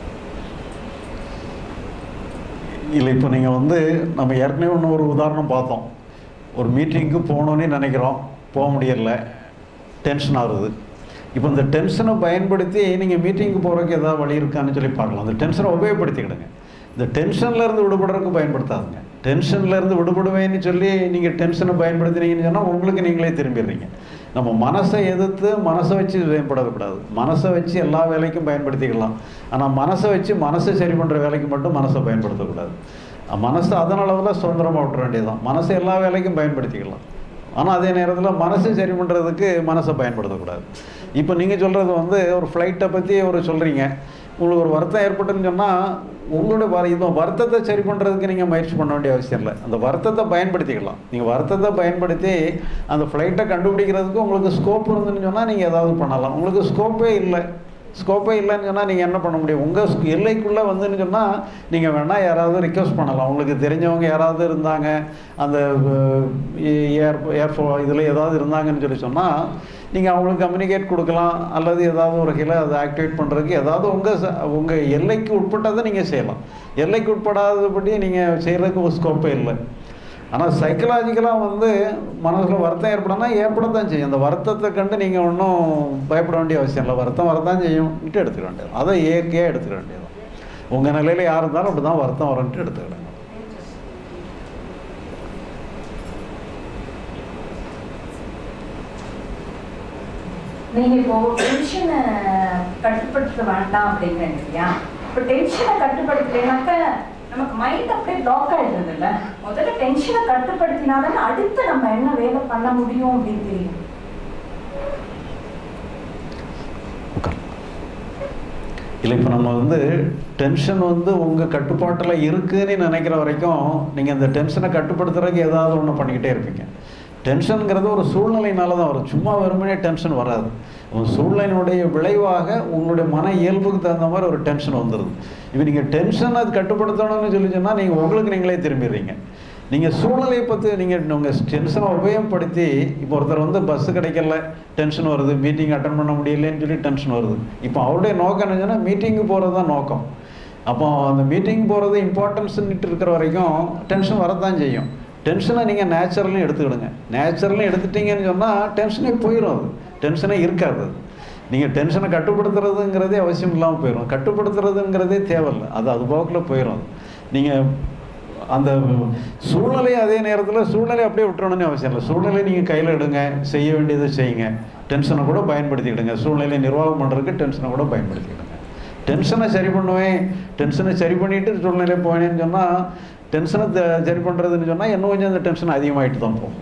A: இல்லை இப்போ நீங்கள் வந்து நம்ம ஏற்கனவே ஒன்று ஒரு உதாரணம் பார்த்தோம் ஒரு மீட்டிங்க்கு போகணுன்னே நினைக்கிறோம் போக முடியல டென்ஷன் ஆகுது இப்போ இந்த டென்ஷனை பயன்படுத்தி நீங்கள் மீட்டிங்க்கு போகிறதுக்கு ஏதாவது வழி இருக்கான்னு சொல்லி பார்க்கலாம் அந்த டென்ஷனை உபயோகப்படுத்திக்கிடுங்க இந்த டென்ஷன்ல இருந்து விடுபடுறதுக்கு பயன்படுத்தாதுங்க டென்ஷன்ல இருந்து விடுபடுவேன்னு சொல்லி நீங்கள் டென்ஷனை பயன்படுத்தினீங்கன்னு சொன்னால் உங்களுக்கு நீங்களே திரும்பிடுறீங்க நம்ம மனசை எதிர்த்து மனசை வச்சு பயன்படக்கூடாது மனசை வச்சு எல்லா வேலைக்கும் பயன்படுத்திக்கலாம் ஆனால் மனசை வச்சு மனசை சரி பண்ணுற வேலைக்கு மட்டும் மனசை பயன்படுத்தக்கூடாது அஹ் மனசை அதன் அளவில் சுதந்திரமாக விட்டுற வேண்டியதுதான் மனசை எல்லா வேலைக்கும் பயன்படுத்திக்கலாம் ஆனால் அதே நேரத்தில் மனசை சரி பண்ணுறதுக்கு மனசை பயன்படுத்தக்கூடாது இப்போ நீங்கள் சொல்கிறது வந்து ஒரு ஃப்ளைட்டை பற்றி ஒரு சொல்கிறீங்க உங்களுக்கு ஒரு வருத்தம் ஏற்பட்டுன்னு சொன்னால் உங்களுடைய வர இந்த வருத்தத்தை சரி பண்ணுறதுக்கு நீங்கள் முயற்சி பண்ண வேண்டிய அவசியம் இல்லை அந்த வருத்தத்தை பயன்படுத்திக்கலாம் நீங்கள் வருத்தத்தை பயன்படுத்தி அந்த ஃப்ளைட்டை கண்டுபிடிக்கிறதுக்கு உங்களுக்கு ஸ்கோப் இருந்துன்னு சொன்னால் நீங்கள் ஏதாவது பண்ணலாம் உங்களுக்கு ஸ்கோப்பே இல்லை ஸ்கோப்பே இல்லைன்னு சொன்னால் நீங்கள் என்ன பண்ண முடியும் உங்கள் எல்லைக்குள்ளே வந்துன்னு சொன்னால் நீங்கள் வேணால் யாராவது ரிக்வஸ்ட் பண்ணலாம் உங்களுக்கு தெரிஞ்சவங்க யாராவது இருந்தாங்க அந்த ஏர் ஏர்ஃபோ இதில் ஏதாவது இருந்தாங்கன்னு சொல்லி சொன்னால் நீங்கள் அவங்களுக்கு கம்யூனிகேட் கொடுக்கலாம் அல்லது ஏதாவது ஒரு வகையில் அதை ஆக்டிவேட் பண்ணுறதுக்கு ஏதாவது உங்கள் உங்கள் எல்லைக்கு உட்பட்டதை நீங்கள் செய்யலாம் எல்லைக்கு உட்படாதபடி நீங்கள் செய்கிறதுக்கு ஒரு ஸ்கோப்பே இல்லை ஆனால் சைக்கலாஜிக்கலாக வந்து மனசில் வருத்தம் ஏற்படனா ஏற்படத்தான் செய்யும் அந்த வருத்தத்தை கண்டு நீங்கள் ஒன்றும் பயப்பட வேண்டிய அவசியம் இல்லை வருத்தம் வரத்தான் செய்யும் விட்டு எடுத்துக்க வேண்டியது அதை இயற்கையாக எடுத்துக்க வேண்டியது உங்கள் நிலையில் யார் இருந்தாலும் அப்படி தான் வருத்தம் வரும்ட்டு எடுத்துக்கிடுங்க
D: நீங்க இப்போ டென்ஷனை கட்டுப்படுத்த வேண்டாம் அப்படிங்கிறீங்க இல்லையா இப்போ டென்ஷனை கட்டுப்படுத்தலைனாக்க நமக்கு மைண்ட் அப்படியே பிளாக் ஆயிடுறது இல்ல முதல்ல டென்ஷனை கட்டுப்படுத்தினாதான் அடுத்து நம்ம என்ன வேலை பண்ண முடியும் அப்படின்னு தெரியும்
A: உட்கார் இல்லை இப்போ நம்ம வந்து டென்ஷன் வந்து உங்கள் கட்டுப்பாட்டில் இருக்குன்னு நினைக்கிற வரைக்கும் நீங்கள் அந்த டென்ஷனை கட்டுப்படுத்துறதுக்கு ஏதாவது ஒன்று பண்ணிக்கிட்டே இருப்பீங்க டென்ஷனுங்கிறது ஒரு சூழ்நிலையினால தான் வரும் சும்மா வெறுமனே டென்ஷன் வராது ஒரு சூழ்நிலையினுடைய விளைவாக உங்களுடைய மன இயல்புக்கு தகுந்த மாதிரி ஒரு டென்ஷன் வந்துடுது இப்போ நீங்கள் டென்ஷன் அது கட்டுப்படுத்தணும்னு சொல்லி சொன்னால் நீங்கள் உங்களுக்கு நீங்களே திரும்பிடுறீங்க நீங்கள் சூழ்நிலையை பற்றி நீங்கள் உங்கள் டென்ஷனை உபயோகப்படுத்தி இப்போ ஒருத்தர் வந்து பஸ்ஸு கிடைக்கல டென்ஷன் வருது மீட்டிங் அட்டன் பண்ண முடியலன்னு சொல்லி டென்ஷன் வருது இப்போ அவருடைய நோக்கம் என்ன சொன்னால் மீட்டிங்கு போகிறது தான் நோக்கம் அப்போ அந்த மீட்டிங் போகிறது இம்பார்ட்டன்ஸ்ன்னுட்டு இருக்கிற வரைக்கும் டென்ஷன் வரத்தான் செய்யும் டென்ஷனை நீங்கள் நேச்சுரலையும் எடுத்துக்கிடுங்க நேச்சுரலையும் எடுத்துட்டீங்கன்னு சொன்னால் டென்ஷனே போயிடும் அது டென்ஷனே இருக்காது அது நீங்கள் டென்ஷனை கட்டுப்படுத்துறதுங்கிறதே அவசியம் இல்லாமல் போயிடும் கட்டுப்படுத்துறதுங்கிறதே தேவையில்லை அது அது போக்கில் போயிடும் அது நீங்கள் அந்த சூழ்நிலையை அதே நேரத்தில் சூழ்நிலையை அப்படியே விட்டுறணும்னு அவசியம் இல்லை சூழ்நிலையை நீங்கள் கையில் எடுங்க செய்ய வேண்டியதை செய்யுங்க டென்ஷனை கூட பயன்படுத்திக்கிடுங்க சூழ்நிலையை நிர்வாகம் பண்ணுறதுக்கு டென்ஷனை கூட பயன்படுத்திக்கிடுங்க டென்ஷனை சரி பண்ணுவேன் டென்ஷனை சரி பண்ணிட்டு சூழ்நிலையை போனேன்னு சொன்னால் டென்ஷனை த- சரி பண்ணுறதுன்னு சொன்னால் இன்னும் கொஞ்சம் அந்த டென்ஷன் அதிகமாகிட்டு தான் போகும்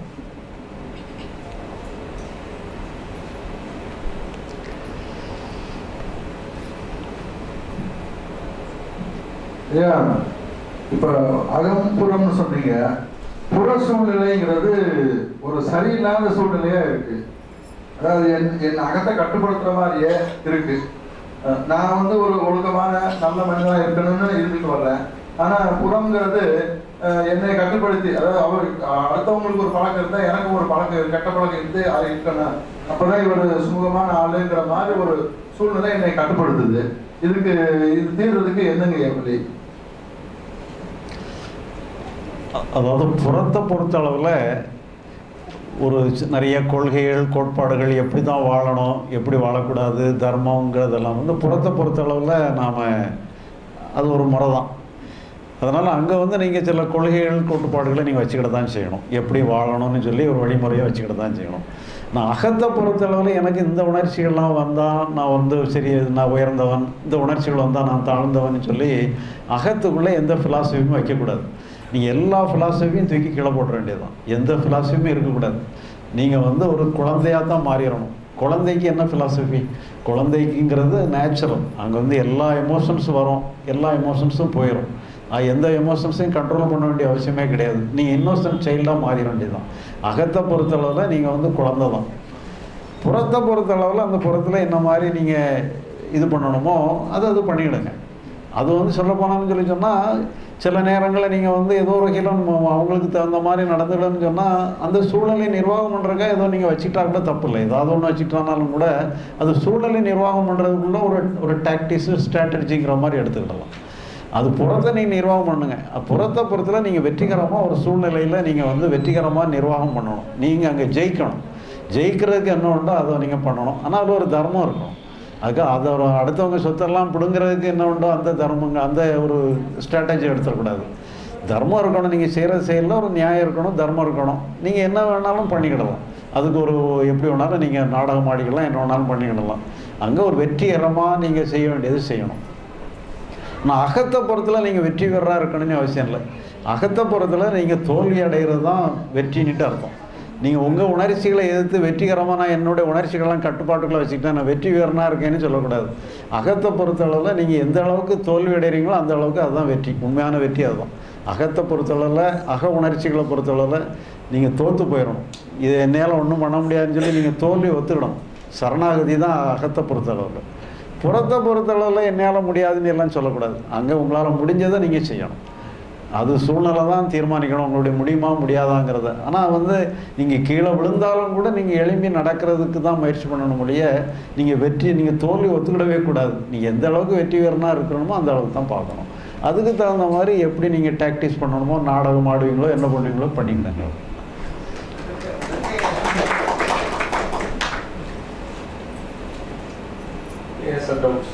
E: ஐயா இப்ப அகம்புறம்னு சொன்னீங்க புற சூழ்நிலைங்கிறது ஒரு சரியில்லாத சூழ்நிலையா இருக்கு அதாவது என் என் அகத்தை கட்டுப்படுத்துற மாதிரியே இருக்கு அஹ் நான் வந்து ஒரு ஒழுக்கமான நல்ல மனிதனா இருக்கணும்னு இருந்துட்டு வர்றேன் ஆனா புறம்ங்கிறது அஹ் என்னை கட்டுப்படுத்தி அதாவது அவர் அடுத்தவங்களுக்கு ஒரு பழக்கம் இருந்தா எனக்கு ஒரு பழக்கம் கெட்ட பழக்கம் இருந்து அது இருக்கணும் அப்பதான் இவர் சுமூகமான ஆளுங்கிற மாதிரி ஒரு சூழ்நிலை என்னை கட்டுப்படுத்துது இதுக்கு இது தீர்றதுக்கு என்னங்க வழி
A: அ- அதாவது புறத்தை பொறுத்தளவில் ஒரு சி- நிறைய கொள்கைகள் கோட்பாடுகள் எப்படி தான் வாழணும் எப்படி வாழக்கூடாது தர்மங்கிறதெல்லாம் வந்து புறத்தை பொறுத்தளவில் நாம் அது ஒரு முறை தான் அதனால் அங்கே வந்து நீங்கள் சில கொள்கைகள் கோட்பாடுகளை நீங்கள் வச்சுக்கிட தான் செய்யணும் எப்படி வாழணும்னு சொல்லி ஒரு வழிமுறையை வச்சுக்கிட தான் செய்யணும் நான் அகத்தை பொறுத்தளவில் எனக்கு இந்த உணர்ச்சிகள்லாம் வந்தால் நான் வந்து சரி நான் உயர்ந்தவன் இந்த உணர்ச்சிகள் வந்தால் நான் தாழ்ந்தவன் சொல்லி அகத்துக்குள்ளே எந்த ஃபிலாசபியும் வைக்கக்கூடாது நீங்கள் எல்லா ஃபிலாசபியும் தூக்கி கீழே போட வேண்டியதுதான் எந்த ஃபிலாசபியுமே இருக்கக்கூடாது நீங்கள் வந்து ஒரு குழந்தையாக தான் மாறிடணும் குழந்தைக்கு என்ன ஃபிலாசபி குழந்தைக்குங்கிறது நேச்சுரல் அங்கே வந்து எல்லா எமோஷன்ஸும் வரும் எல்லா எமோஷன்ஸும் போயிடும் அது எந்த எமோஷன்ஸையும் கண்ட்ரோல் பண்ண வேண்டிய அவசியமே கிடையாது நீங்கள் இன்னோசன்ட் சைல்டாக மாறிட வேண்டியதுதான் அகத்தை பொறுத்தளவில் நீங்கள் வந்து குழந்தை தான் புறத்தை பொறுத்தளவில் அந்த புறத்தில் என்ன மாதிரி நீங்கள் இது பண்ணணுமோ அதை அது பண்ணிவிடுங்க அது வந்து சொல்ல போனான்னு சொல்லி சொன்னால் சில நேரங்களில் நீங்கள் வந்து ஏதோ ஒரு வகையில் நம்ம அவங்களுக்கு தகுந்த மாதிரி நடந்துக்கலன்னு சொன்னால் அந்த சூழலை நிர்வாகம் பண்ணுறக்க ஏதோ நீங்கள் வச்சுக்கிட்டா கூட தப்பு இல்லை ஏதாவது ஒன்று வச்சுக்கிட்டானாலும் கூட அது சூழலை நிர்வாகம் பண்ணுறதுக்குள்ள ஒரு ஒரு டாக்டிஸு ஸ்ட்ராட்டஜிங்கிற மாதிரி எடுத்துக்கிடலாம் அது புறத்தை நீங்கள் நிர்வாகம் பண்ணுங்க அஹ் புறத்தை பொறுத்தல நீங்கள் வெற்றிகரமாக ஒரு சூழ்நிலையில் நீங்கள் வந்து வெற்றிகரமாக நிர்வாகம் பண்ணணும் நீங்கள் அங்கே ஜெயிக்கணும் ஜெயிக்கிறதுக்கு என்ன உண்டோ அதை நீங்கள் பண்ணணும் ஆனால் அது ஒரு தர்மம் இருக்கும் அதுக்கு அதை ஒரு அடுத்தவங்க சொத்தெல்லாம் பிடுங்கிறதுக்கு என்ன உண்டோ அந்த தர்மங்க அந்த ஒரு ஸ்ட்ராட்டஜி எடுத்துடக்கூடாது தர்மம் இருக்கணும் நீங்கள் செய்கிற செயலில் ஒரு நியாயம் இருக்கணும் தர்மம் இருக்கணும் நீங்கள் என்ன வேணாலும் பண்ணிக்கிடலாம் அதுக்கு ஒரு எப்படி வேணாலும் நீங்கள் நாடகம் ஆடிக்கலாம் என்ன வேணாலும் பண்ணிக்கிடலாம் அங்கே ஒரு வெற்றிகரமாக நீங்கள் செய்ய வேண்டியது செய்யணும் ஆனால் அகத்தை பொறுத்தில் நீங்கள் வெற்றி பெறா இருக்கணும்னு அவசியம் இல்லை அகத்தை பொறுத்தில் நீங்கள் தோல்வி அடைகிறது தான் வெற்றின்னுட்டு அர்த்தம் நீங்கள் உங்கள் உணர்ச்சிகளை எதிர்த்து வெற்றிகரமாக நான் என்னுடைய உணர்ச்சிகளெல்லாம் கட்டுப்பாட்டுக்குள்ளே வச்சுக்கிட்டேன் நான் வெற்றி வீரனாக இருக்கேன்னு சொல்லக்கூடாது அகத்தை பொறுத்தளவில் நீங்கள் எந்த அளவுக்கு தோல்வி அடைகிறீங்களோ அந்த அளவுக்கு அதுதான் வெற்றி உண்மையான வெற்றி அதுதான் அகத்தை பொறுத்தளவில் அக உணர்ச்சிகளை பொறுத்தளவில் நீங்கள் தோற்று போயிடணும் இது என்னால் ஒன்றும் பண்ண முடியாதுன்னு சொல்லி நீங்கள் தோல்வி ஒத்துக்கிடணும் சரணாகதி தான் அகத்தை பொறுத்தளவில் புறத்தை பொறுத்தளவில் என்னால் முடியாதுன்னு எல்லாம் சொல்லக்கூடாது அங்கே உங்களால் முடிஞ்சதை நீங்கள் செய்யணும் அது சூழ்நிலை தான் தீர்மானிக்கணும் உங்களுடைய முடியுமா முடியாதாங்கிறத ஆனால் வந்து நீங்கள் கீழே விழுந்தாலும் கூட நீங்கள் எழும்பி நடக்கிறதுக்கு தான் முயற்சி பண்ணணும் முடிய நீங்கள் வெற்றி நீங்கள் தோல்வி ஒத்துக்கிடவே கூடாது நீங்கள் எந்த அளவுக்கு வெற்றி வீரனாக இருக்கணுமோ அந்த அளவுக்கு தான் பார்க்கணும் அதுக்கு தகுந்த மாதிரி எப்படி நீங்கள் டாக்டிஸ் பண்ணணுமோ நாடகம் ஆடுவீங்களோ என்ன பண்ணுவீங்களோ பண்ணிக்கிடுங்க
B: Yes, sir, doubts.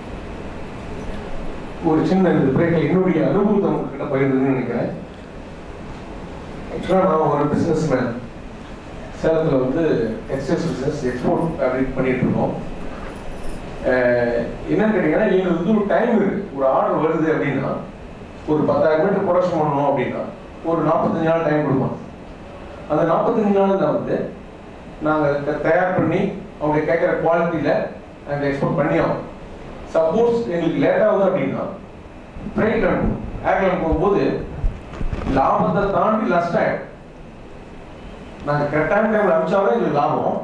B: ஒரு சின்ன இந்த பிரேக்கில் என்னுடைய அனுபவத்தை உங்ககிட்ட பகிர்ந்துன்னு நினைக்கிறேன் ஆக்சுவலாக நான் ஒரு பிஸ்னஸ் மேன் சேலத்தில் வந்து எக்ஸஸ் பிஸ்னஸ் எக்ஸ்போர்ட் அப்படி பண்ணிட்டு இருக்கோம் அஹ், என்னன்னு கேட்டீங்கன்னா எங்களுக்கு வந்து ஒரு டைம் இருக்கு ஒரு ஆர்டர் வருது அப்படின்னா ஒரு பத்தாயிரம் மீட்டர் ப்ரொடக்ஷன் பண்ணணும் அப்படின்னா ஒரு நாற்பத்தஞ்சு நாள் டைம் கொடுப்போம் அந்த நாற்பத்தஞ்சு நாள் தான் வந்து நாங்கள் தயார் பண்ணி அவங்க கேட்குற குவாலிட்டியில் நாங்கள் எக்ஸ்போர்ட் பண்ணி ஆகும் சப்போஸ் எங்களுக்கு லேட் ஆகுது அப்படின்னா ஃப்ரைட் அனுப்பும் ஏர்லைன் போகும்போது லாபத்தை தாண்டி லாஸ்ட் ஆகிடும் நாங்கள் கரெக்டான டைமில் அனுப்பிச்சாலும் எங்களுக்கு லாபம்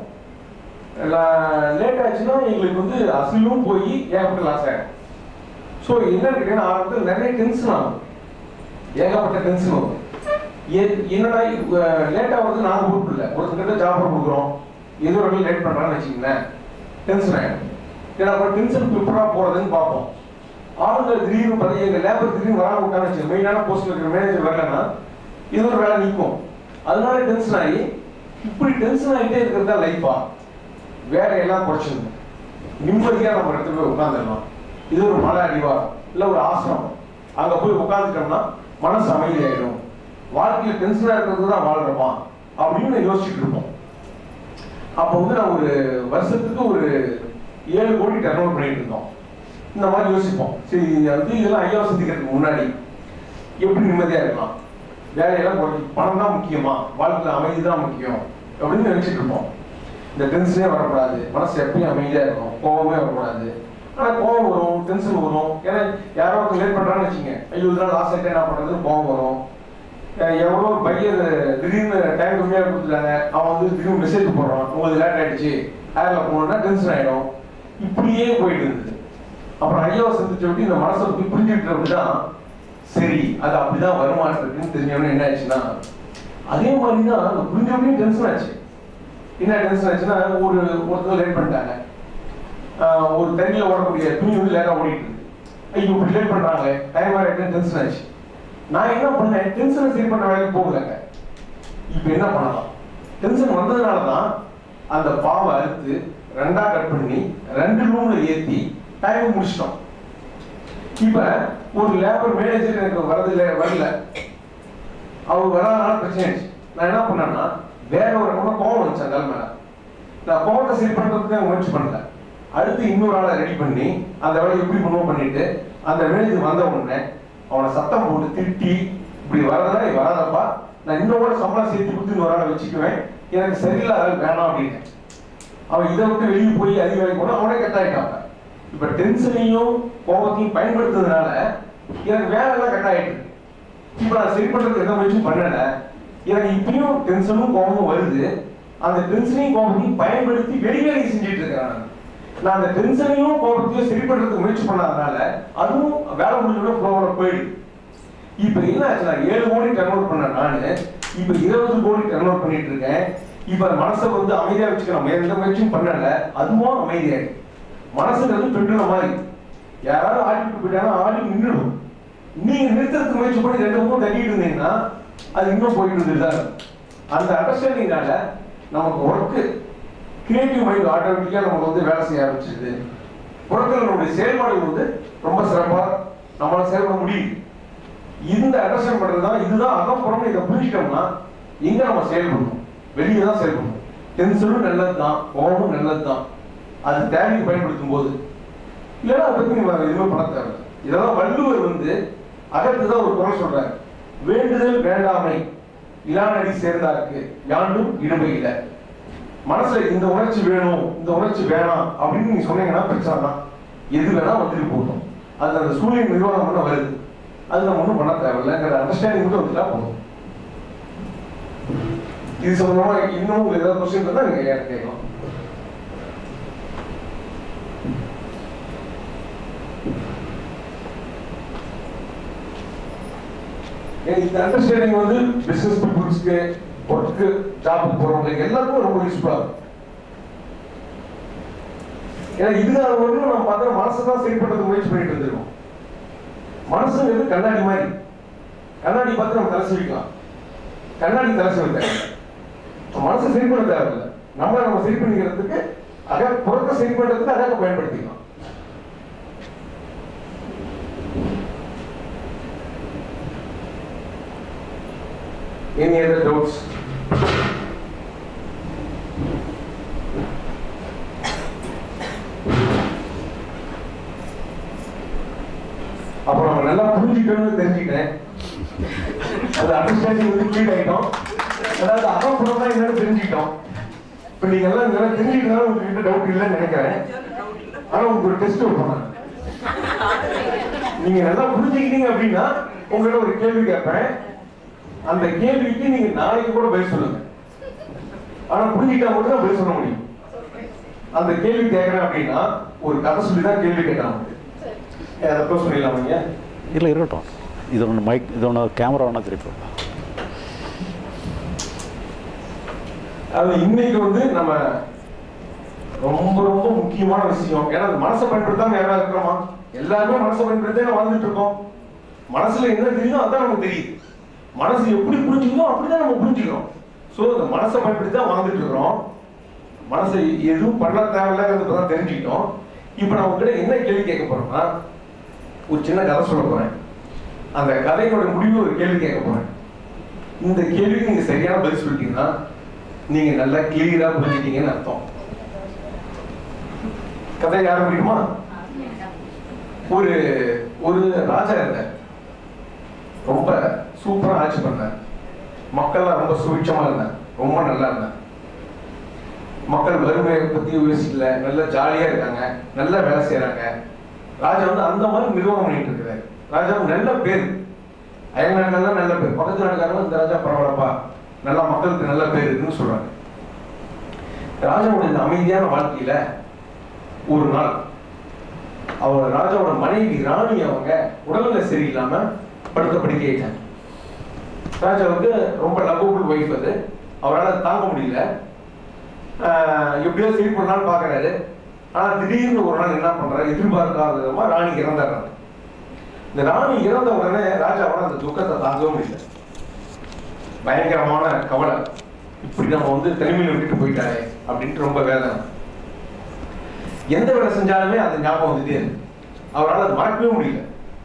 B: லேட் ஆச்சுன்னா எங்களுக்கு வந்து அசிலும் போய் ஏகப்பட்ட லாஸ் ஆகிடும் ஸோ என்ன கேட்டீங்கன்னா ஆரம்பத்தில் நிறைய டென்ஷன் ஆகும் ஏகப்பட்ட டென்ஷன் வரும் ஏ- என்னடா லேட்டாக வந்து நாங்கள் பொறுப்பு இல்லை ஒருத்தர்கிட்ட ஜாப் கொடுக்குறோம் ஏதோ ஒரு லேட் பண்ணுறான்னு வச்சுக்கங்களேன் டென்ஷன் ஆகிடும் ஏன்னா அப்புறம் டென்ஷன் ப்ரிப்பராக போகிறதுன்னு பார்ப்போம் ஆளுங்க திடீர்னு பார்த்து எங்கள் லேபர் திடீர்னு வராம விட்டான்னு வச்சு மெயினான போஸ்ட்டில் இருக்கிற மேனேஜர் வரலன்னா ஏதோ ஒரு வேலை நிற்கும் அதனால டென்ஷன் ஆகி இப்படி டென்ஷன் ஆகிட்டே இருக்கிறது தான் லைஃபா வேலையெல்லாம் குறைச்சிடணும் நிம்மதியாக நம்ம இடத்துல போய் உட்காந்துடலாம் இது ஒரு மன அடிவாரம் இல்லை ஒரு ஆசிரமம் அங்கே போய் உட்காந்துட்டோம்னா மனசு அமைதியாயிடும் வாழ்க்கையில் டென்ஷனாக இருக்கிறது தான் வாழ்றோமா அப்படின்னு யோசிச்சுட்டு இருப்போம் அப்போ வந்து நான் ஒரு வருஷத்துக்கு ஒரு ஏழு கோடி டர்ன் ஓவர் பண்ணிட்டு இருந்தோம் இந்த மாதிரி யோசிப்போம் சரி இது வந்து இதெல்லாம் ஐயா சந்திக்கிறதுக்கு முன்னாடி எப்படி நிம்மதியாக இருக்கலாம் வேலையெல்லாம் குறைச்சி பணம் தான் முக்கியமா வாழ்க்கையில் அமைதி தான் முக்கியம் அப்படின்னு நினைச்சிட்டு இருப்போம் இந்த டென்ஷனே வரக்கூடாது மனசு எப்பயும் அமைதியாக இருக்கும் கோவமே வரக்கூடாது ஆனால் கோவம் வரும் டென்ஷன் வரும் ஏன்னா யாரோ ஒருத்தர் லேட் பண்ணுறான்னு வச்சுங்க ஐயோ இதெல்லாம் லாஸ்ட் ஆகிட்டே என்ன பண்ணுறதுன்னு கோவம் வரும் அஹ் எவ்வளோ ஒரு பையன் திடீர்னு டைம் கம்மியாக கொடுத்துட்டாங்க அவன் வந்து திடீர்னு மெசேஜ் போடுறான் உங்களுக்கு லேட் ஆயிடுச்சு ஏர்ல போகணும்னா டென்ஷன் ஆகிடும் இப்படியே போயிட்டு இருந்தது அப்புறம் ஐயாவை சந்திச்ச விட்டு இந்த மனசை போய் புரிஞ்சுக்கிட்டு தான் சரி அது அப்படிதான் வருமானம் இருக்குன்னு தெரிஞ்சவொடனே என்ன ஆச்சுன்னா அதே மாதிரி தான் அந்த புரிஞ்சவொடனே டென்ஷன் ஆச்சு என்ன டென்ஷன் ஆச்சுன்னா ஒரு ஒருத்தர் லேட் பண்ணிட்டாங்க ஆஹ் ஒரு தண்ணியில் ஓடக்கூடிய துணி வந்து லேட்டாக ஓடிட்டு இருக்கு ஐயோ இப்படி லேட் பண்ணுறாங்க டைம் ஆகிட்டு டென்ஷன் ஆச்சு நான் என்ன பண்ணேன் டென்ஷனை சரி பண்ண வேலைக்கு போகலங்க இப்ப என்ன பண்ணலாம் டென்ஷன் வந்ததுனால தான் அந்த பாவை அறுத்து ரெண்டா கட் பண்ணி ரெண்டு ரூம்ல ஏத்தி டைம் முடிச்சிட்டோம் இப்ப ஒரு லேபர் மேனேஜர் எனக்கு வரதில்ல வரல அவர் வராதனால பிரச்சனை ஆயிடுச்சு நான் என்ன பண்ணேன்னா வேற ஒரு ரொம்ப கோவம் வந்துச்சு அந்த ஆள் மேல நான் கோவத்தை சரி பண்றதுக்கு நான் முயற்சி பண்ணல அடுத்து இன்னொரு ஆளை ரெடி பண்ணி அந்த வேலையை எப்படி பண்ணுவோம் பண்ணிட்டு அந்த மேனேஜர் வந்த உடனே அவனை சத்தம் போட்டு திட்டி இப்படி வரதா நீ வராதப்பா நான் இன்னொரு சம்பளம் சேர்த்து கொடுத்து இன்னொரு ஆளை வச்சுக்குவேன் எனக்கு சரியில்லாத ஆள் வேணாம் அப்படின்னு அவன் இதை விட்டு வெளியே போய் அதிக வேலைக்கு போனா அவனே கட்டாயிட்டாங்க இப்ப டென்ஷனையும் கோபத்தையும் பயன்படுத்துறதுனால எனக்கு வேலை எல்லாம் கட்டாயிட்டு இருக்கு இப்ப நான் சரி பண்றதுக்கு எந்த முயற்சியும் பண்ணல எனக்கு இப்பயும் டென்ஷனும் கோபமும் வருது அந்த டென்ஷனையும் கோபத்தையும் பயன்படுத்தி வெளிவேலை செஞ்சுட்டு இருக்கேன் நான். நான் அந்த டென்ஷனையும் கோபத்தையும் சரி பண்றதுக்கு முயற்சி பண்ணாதனால அதுவும் வேலை முடிஞ்சோட ஃப்ளோவோட போயிடுது இப்ப என்ன ஆச்சுன்னா ஏழு கோடி டர்ன் பண்ண நானு இப்ப இருபது கோடி டர்ன் பண்ணிட்டு இருக்கேன் இப்ப மனசை வந்து அமைதியா வச்சுக்கிறோம் எந்த முயற்சியும் பண்ணல அதுவும் அமைதியாயிடும் மனசுங்கிறது பெண்ணுற மாதிரி யாராவது ஆடிட்டு போயிட்டாங்கன்னா ஆடி நின்றுடும் நீங்க நிறுத்துறதுக்கு முயற்சி பண்ணி ரெண்டு மூணு தள்ளிட்டு இருந்தீங்கன்னா அது இன்னும் போயிட்டு இருந்துட்டு தான் இருக்கும். அந்த அண்டர்ஸ்டாண்டிங்னால நமக்கு ஒர்க்கு கிரியேட்டிவ் மைண்ட் ஆட்டோமேட்டிக்கா நமக்கு வந்து வேலை செய்ய ஆரம்பிச்சிருது புறத்தில் நம்முடைய செயல்பாடுகள் வந்து ரொம்ப சிறப்பா நம்மளால செயல்பட முடியுது இந்த அண்டர்ஸ்டாண்ட் பண்றது தான் இதுதான் அகப்புறம் இதை புரிஞ்சிட்டோம்னா எங்க நம்ம செயல்படணும் வெளியே தான் செயல்படணும் டென்ஷனும் நல்லது தான் கோபமும் நல்லது தான் அது தேவைக்கு பயன்படுத்தும் போது இல்லைன்னா அதை பத்தி நீங்க எதுவுமே பண்ண தேவை இதெல்லாம் வள்ளுவர் வந்து அகத்து தான் ஒரு குரல் சொல்றாரு வேண்டுதல் வேண்டாமை இளாநடி சேர்ந்தாருக்கு யாண்டும் இடுமை இல்லை மனசுல இந்த உணர்ச்சி வேணும் இந்த உணர்ச்சி வேணாம் அப்படின்னு நீங்க சொன்னீங்கன்னா பிரச்சனை தான் எது வேணா வந்துட்டு போகணும் அது அந்த சூழ்நிலை நிர்வாகம் பண்ண வருது அது நம்ம ஒன்றும் பண்ண தேவையில்லைங்கிற அண்டர்ஸ்டாண்டிங் மட்டும் வந்துட்டா போதும் இது சம்பந்தமா இன்னும் உங்களுக்கு ஏதாவது கொஸ்டின் இருந்தா நீங்க எனக்கு கேட்கலாம் எனக்கு இந்த அண்டர்ஸ்டாண்டிங் வந்து பிசினஸ் பீப்புள்ஸ்க்கு ஒர்க்கு ஜாபுக்கு போறவங்களுக்கு எல்லாருக்கும் ரொம்ப யூஸ்ஃபுல்லா இருக்கும் ஏன்னா இதுக்காக வரலும் நம்ம பார்த்தா மனசை தான் சரி பண்றதுக்கு முயற்சி பண்ணிட்டு இருந்திருக்கோம் மனசுங்கிறது கண்ணாடி மாதிரி கண்ணாடி பார்த்து நம்ம தலை சீவிக்கலாம் கண்ணாடி தலை சீவிட்டாங்க மனசை சரி பண்ண தேவையில்லை நம்மளை நம்ம சரி பண்ணிக்கிறதுக்கு அக புறத்தை சரி பண்றதுக்கு அதாக பயன்படுத்திக்கலாம் Any other doubts? அப்ப நம்ம நல்லா புரிஞ்சுக்கணும்னு தெரிஞ்சுக்கிட்டேன் அது அண்டர்ஸ்டாண்டிங் வந்து கிளியர் ஆயிட்டோம் அதாவது அகப்புறம் தான் என்னன்னு தெரிஞ்சுக்கிட்டோம் இப்ப நீங்க எல்லாம் நல்லா தெரிஞ்சுக்கிட்டா உங்ககிட்ட டவுட் இல்லைன்னு நினைக்கிறேன் ஆனா உங்களுக்கு ஒரு டெஸ்ட் வைப்பேன் நீங்க நல்லா புரிஞ்சுக்கிட்டீங்க அப்படின்னா உங்ககிட்ட ஒரு கேள்வி கேட்பேன் அந்த கேள்விக்கு நீங்க நாளைக்கு கூட பதில் சொல்லுங்க ஆனா புரிஞ்சுக்கிட்டா மட்டும் தான் பதில் சொல்ல முடியும் அந்த கேள்வி கேட்கறேன் அப்படின்னா ஒரு கதை சொல்லி தான் கேள்வி கேட்கலாம் அதை க்ளோஸ் பண்ணிடலாமா ஐயா
A: இல்லை இருக்கட்டும் இது ஒன்று மைக் இது ஒன்று கேமரா வேணால் திருப்பி
B: அது இன்னைக்கு வந்து நம்ம ரொம்ப ரொம்ப முக்கியமான விஷயம் ஏன்னா அது மனசை பயன்படுத்தாம யாராவது இருக்கிறோமா எல்லாருமே மனசை பயன்படுத்தி வாழ்ந்துட்டு இருக்கோம் மனசுல என்ன தெரியுதோ அதான் நமக்கு தெரியுது மனசு எப்படி புரிஞ்சுக்கோ அப்படிதான் நம்ம புரிஞ்சுக்கிறோம் சோ அந்த மனசை பயன்படுத்தி தான் வாழ்ந்துட்டு இருக்கிறோம் மனசை எதுவும் பண்ண தேவையில்லைங்கிறது தான் தெரிஞ்சுக்கிட்டோம் இப்போ நான் உங்ககிட்ட என்ன கேள்வி கேட்க போறோம்னா ஒரு சின்ன கதை சொல்ல போறேன் அந்த கதையோட முடிவு ஒரு கேள்வி கேட்க போறேன் இந்த கேள்விக்கு நீங்க சரியான பதில் சொல்லிட்டீங்கன்னா நீங்க நல்லா கிளியரா புரிஞ்சுட்டீங்கன்னு அர்த்தம் கதை ஆரம்பிக்குமா ஒரு ஒரு ராஜா இருந்தார் ரொம்ப சூப்பரா ஆட்சி பண்ணார் மக்கள்லாம் ரொம்ப சுபிட்சமா இருந்தார் ரொம்ப நல்லா இருந்தார் மக்கள் வறுமையை பத்தி யோசிக்கல நல்ல ஜாலியா இருக்காங்க நல்லா வேலை செய்யறாங்க ராஜா வந்து அந்த மாதிரி நிர்வாகம் பண்ணிட்டு இருக்கிறாரு ராஜாவுக்கு நல்ல பேர் அயல் நாடுகள்லாம் நல்ல பேர் பக்கத்து நாடுகாரங்க இந்த ராஜா பரவாயில்லப்பா நல்லா மக்களுக்கு நல்ல பேர் இருக்குன்னு சொல்றாங்க ராஜாவோட இந்த அமைதியான வாழ்க்கையில ஒரு நாள் அவர் ராஜாவோட மனைவி ராணி அவங்க உடல்நிலை சரியில்லாம படுத்த படுக்க ஆயிட்டாங்க ராஜாவுக்கு ரொம்ப லவ்வபுள் ஒய்ஃப் அது அவரால் தாங்க முடியல ஆஹ் எப்படியோ சரி பண்ணலாம்னு பாக்குறாரு ஆனா திடீர்னு ஒரு நாள் என்ன பண்றாரு எதிர்பார்க்காத விதமா ராணி இறந்துடுறாங்க இந்த ராணி இறந்த உடனே ராஜாவால் அந்த துக்கத்தை தாங்கவே முடியல பயங்கரமான கவலை இப்படி நம்ம வந்து தனிமையில் விட்டுட்டு போயிட்டாரே அப்படின்ட்டு ரொம்ப வேதனை எந்த வேலை செஞ்சாலுமே அது ஞாபகம் வந்துட்டே இருக்கு அவரால் அது மறக்கவே முடியல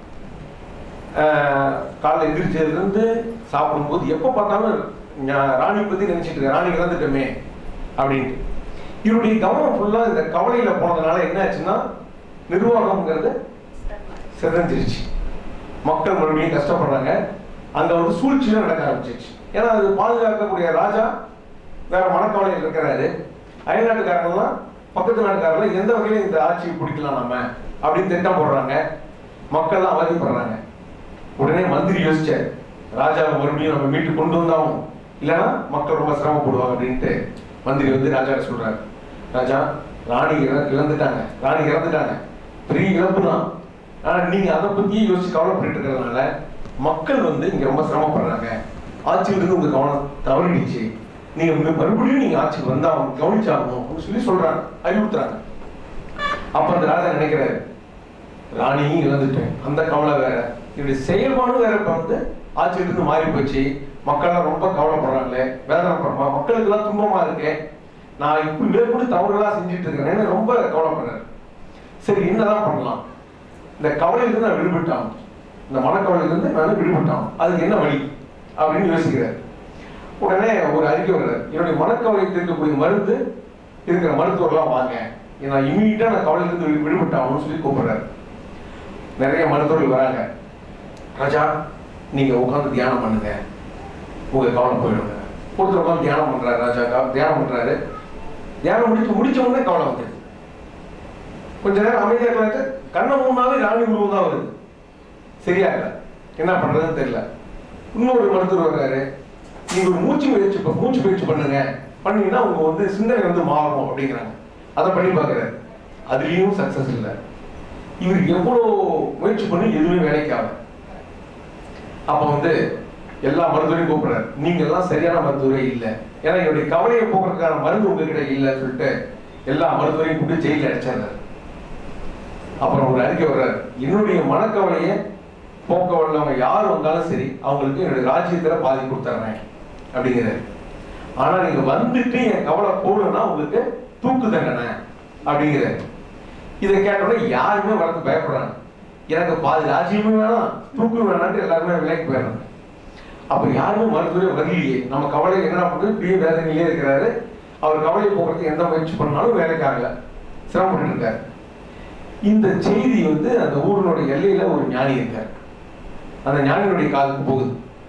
B: ஆஹ் காலைல எந்திரிச்சதுலேருந்து சாப்பிடும்போது எப்போ பார்த்தாலும் ஞா- ராணி பற்றி நினைச்சிட்டு இருக்கேன் ராணி இறந்துட்டோமே அப்படின்ட்டு இவருடைய கவனம் ஃபுல்லாக இந்த கவலையில் போனதுனால என்ன ஆச்சுன்னா நிர்வாகம்ங்கிறது சிதஞ்சிருச்சு மக்கள் மறுபடியும் கஷ்டப்படுறாங்க அங்க வந்து சூழ்ச்சியும் நடக்க ஆரம்பிச்சிருச்சு ஏன்னா அது பாதுகாக்கக்கூடிய ராஜா வேற மனக்கவலையில் இருக்கிறாரு அயல்நாட்டுக்காரங்கெல்லாம் பக்கத்து நாட்டுக்காரர்கள் எந்த வகையில இந்த ஆட்சியை பிடிக்கலாம் நம்ம அப்படின்னு திட்டம் போடுறாங்க மக்கள்லாம் அவதிப்படுறாங்க உடனே மந்திரி யோசிச்சார் ராஜாவை மறுபடியும் நம்ம மீட்டு கொண்டு வந்தாலும் இல்லைன்னா மக்கள் ரொம்ப சிரமப்படுவாங்க அப்படின்ட்டு மந்திரி வந்து ராஜா சொல்றாரு ராஜா ராணி இற- இறந்துட்டாங்க ராணி இறந்துட்டாங்க பெரிய இழப்பு தான் ஆனா நீங்க அதை பத்தியே யோசிச்சு கவலைப்பட்டு இருக்கிறதுனால மக்கள் வந்து இங்க ரொம்ப சிரமப்படுறாங்க ஆட்சியில இருந்து உங்க கவனம் தவறிடுச்சு நீங்க மறு- மறுபடியும் நீங்க ஆட்சிக்கு வந்தா அவங்க கவனிச்சாகணும் அப்படின்னு சொல்லி சொல்றாங்க அறிவுறுத்துறாங்க அப்ப அந்த ராஜா நினைக்கிறாரு ராணியும் இழந்துட்டேன் அந்த கவலை வேற என்னுடைய செயல்பாடு வேற இப்ப வந்து ஆட்சியில இருந்து மாறி போச்சு மக்கள்லாம் ரொம்ப கவலைப்படுறாங்களே வேதனைப்படுறா மக்களுக்கு எல்லாம் துன்பமா இருக்கேன் நான் இப்படி மேற்கொண்டு தவறுகளா செஞ்சுட்டு இருக்கிறேன்னு ரொம்ப கவலைப்படுறாரு சரி என்னதான் பண்ணலாம் இந்த கவலையிலிருந்து நான் விடுபட்டான் இந்த மனக்கவலையிலிருந்து நான் விடுபட்டான் அதுக்கு என்ன வழி அப்படின்னு யோசிக்கிறார் உடனே ஒரு அறிக்கை வர்றாரு என்னுடைய மனக்கவலை தீர்க்கக்கூடிய மருந்து இருக்கிற மருத்துவர்லாம் வாங்க நான் இமீடியட்டா நான் கவலையிலிருந்து விடு- விடுபட்டாகணும்னு சொல்லி கூப்பிடுறாரு நிறைய மருத்துவர்கள் வராங்க ராஜா நீங்க உட்கார்ந்து தியானம் பண்ணுங்க உங்க கவலை போயிடுங்க ஒருத்தர் உட்கார்ந்து தியானம் பண்றாரு ராஜா கா- தியானம் பண்றாரு தியானம் முடிச்சு முடிச்ச உடனே கவலை வந்துடுது கொஞ்ச நேரம் அமைதியா இருக்காங்க கண்ணை மூணாவே ராணி உருவம் தான் வருது சரியா இல்ல என்ன பண்றதுன்னு தெரியல இன்னொரு மருத்துவர் வர்றாரு நீங்க ஒரு மூச்சு பயிற்சி ப- மூச்சு பயிற்சி பண்ணுங்க பண்ணீங்கன்னா உங்க வந்து சிந்தனை வந்து மாறும் அப்படிங்கிறாங்க அதை பண்ணி பார்க்கறாரு அதுலயும் சக்சஸ் இல்லை இவர் எவ்வளவு முயற்சி பண்ணி எதுவுமே வேலைக்கு ஆகல அப்ப வந்து எல்லா மருத்துவரையும் கூப்பிடுறாரு நீங்க எல்லாம் சரியான மருத்துவரே இல்ல ஏன்னா என்னுடைய கவலையை போக்குறதுக்கான மருந்து உங்ககிட்ட இல்லைன்னு சொல்லிட்டு எல்லா மருத்துவரையும் கூப்பிட்டு ஜெயில அடைச்சாரு அப்புறம் ஒரு அறிக்கை வர்றாரு என்னுடைய மனக்கவலையை போக்க வல்லவங்க யார் வந்தாலும் சரி அவங்களுக்கு என்னுடைய ராஜ்யத்துல பாதி கொடுத்துட்றேன் அப்படிங்கிறாரு ஆனா நீங்க வந்துட்டு என் கவலை போகலன்னா உங்களுக்கு தூக்கு தண்டனை அப்படிங்கிறாரு இதை கேட்டோன்னே யாருமே வரது பயப்படுறாங்க எனக்கு பாதி ராஜ்யமே வேணாம் தூக்கு வேணான்ட்டு எல்லாருமே விலைக்கு போயிடுறாங்க அப்ப யாருமே மருத்துவரே வரலையே நம்ம கவலை என்ன பண்ணுறது பெரிய வேதனையிலே இருக்கிறாரு அவர் கவலையை போக்குறதுக்கு எந்த முயற்சி பண்ணாலும் வேலைக்கு ஆகல சிரமப்பட்டு இருக்காரு இந்த செய்தி வந்து அந்த ஊரினுடைய எல்லையில ஒரு ஞானி இருக்கார் அந்த ஞானியினுடைய காதுக்கு போகுது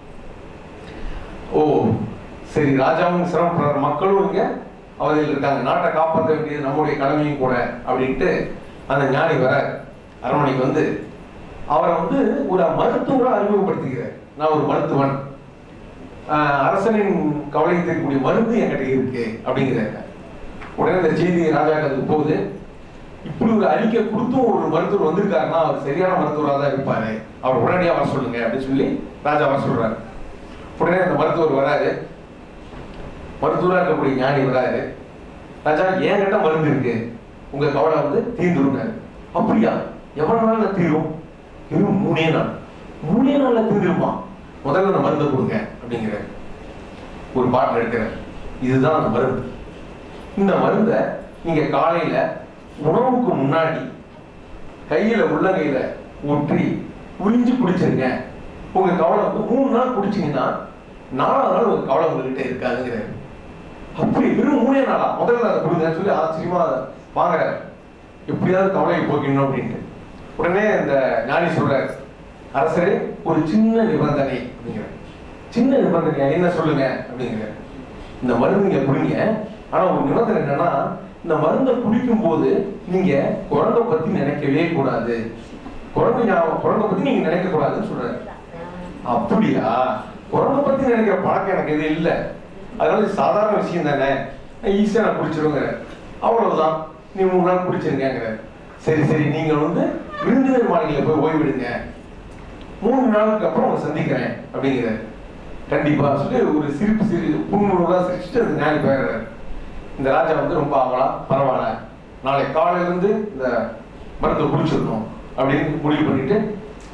B: ஓ சரி ராஜாவும் சிரமப்படுற மக்களும் இங்க அவதில் இருக்காங்க நாட்டை காப்பாற்ற வேண்டியது நம்முடைய கடமையும் கூட அப்படின்ட்டு அந்த ஞானி வர அரண்மனைக்கு வந்து அவரை வந்து ஒரு மருத்துவரா அறிமுகப்படுத்திக்கிறார் நான் ஒரு மருத்துவன் ஆஹ் அரசனின் கவலை தீர்க்கக்கூடிய மருந்து என்கிட்ட இருக்கு அப்படிங்கிறாங்க உடனே இந்த செய்தி ராஜாக்கு அதுக்கு போகுது இப்படி ஒரு அறிக்கை கொடுத்தும் ஒரு மருத்துவர் வந்திருக்காருன்னா அவர் சரியான மருத்துவராக தான் இருப்பாரு அவர் உடனடியா வர சொல்லுங்க அப்படின்னு சொல்லி ராஜா வர சொல்றாரு உடனே அந்த மருத்துவர் வராரு மருத்துவரா இருக்கக்கூடிய ஞானி வராரு ராஜா என்கிட்ட மருந்து இருக்கு உங்க கவலை வந்து தீர்ந்துருங்க அப்படியா எவ்வளவு நாள்ல தீரும் வெறும் மூணே நாள் மூணே நாள்ல தீர்ந்துருமா முதல்ல அந்த மருந்தை கொடுங்க அப்படிங்கிறாரு ஒரு பாட்டில் எடுக்கிறார் இதுதான் அந்த மருந்து இந்த மருந்தை நீங்க காலையில உணவுக்கு முன்னாடி கையில உள்ளங்கையில ஊற்றி உறிஞ்சு குடிச்சிருங்க உங்க கவலை வந்து மூணு நாள் குடிச்சீங்கன்னா நாலாவது நாள் உங்க கவலை உங்ககிட்ட இருக்காதுங்கிறாரு அப்படி வெறும் மூணே நாளா முதல்ல அதை கொடுங்கன்னு சொல்லி ஆச்சரியமா வாங்குறாரு எப்படியாவது கவலையை போக்கணும் அப்படின்ட்டு உடனே இந்த ஞானி சொல்றாரு அரசரே ஒரு சின்ன நிபந்தனை அப்படிங்கிறார் சின்ன நிபந்தனை என்ன சொல்லுங்க அப்படிங்கிறார் இந்த மருந்து நீங்க குடிங்க ஆனா ஒரு நிபந்தனை என்னன்னா இந்த மருந்தை குடிக்கும் போது நீங்க குழந்தை பத்தி நினைக்கவே கூடாது குழந்தை ஞாபகம் குழந்தை பத்தி நீங்க நினைக்க கூடாதுன்னு சொல்றாரு அப்படியா குழந்தை பத்தி நினைக்கிற பழக்கம் எனக்கு எது இல்ல அதனால இது சாதாரண விஷயம் தானே ஈஸியா நான் குடிச்சிருவேங்கிற அவ்வளவுதான் நீ மூணு நாள் குடிச்சிருங்கிற சரி சரி நீங்க வந்து விருந்தினர் மாளிகையில போய் ஓய்விடுங்க மூணு நாளுக்கு அப்புறம் உங்களை சந்திக்கிறேன் அப்படிங்கிறாரு கண்டிப்பா சொல்லி ஒரு சிரிப்பு சிரி புன்முறுவலா சிரிச்சுட்டு அந்த ஞானி போயிடுறாரு இந்த ராஜா வந்து ரொம்ப ஆவலா பரவாயில்ல நாளை காலையில இருந்து இந்த மருந்தை குடிச்சிடணும் அப்படின்னு முடிவு பண்ணிட்டு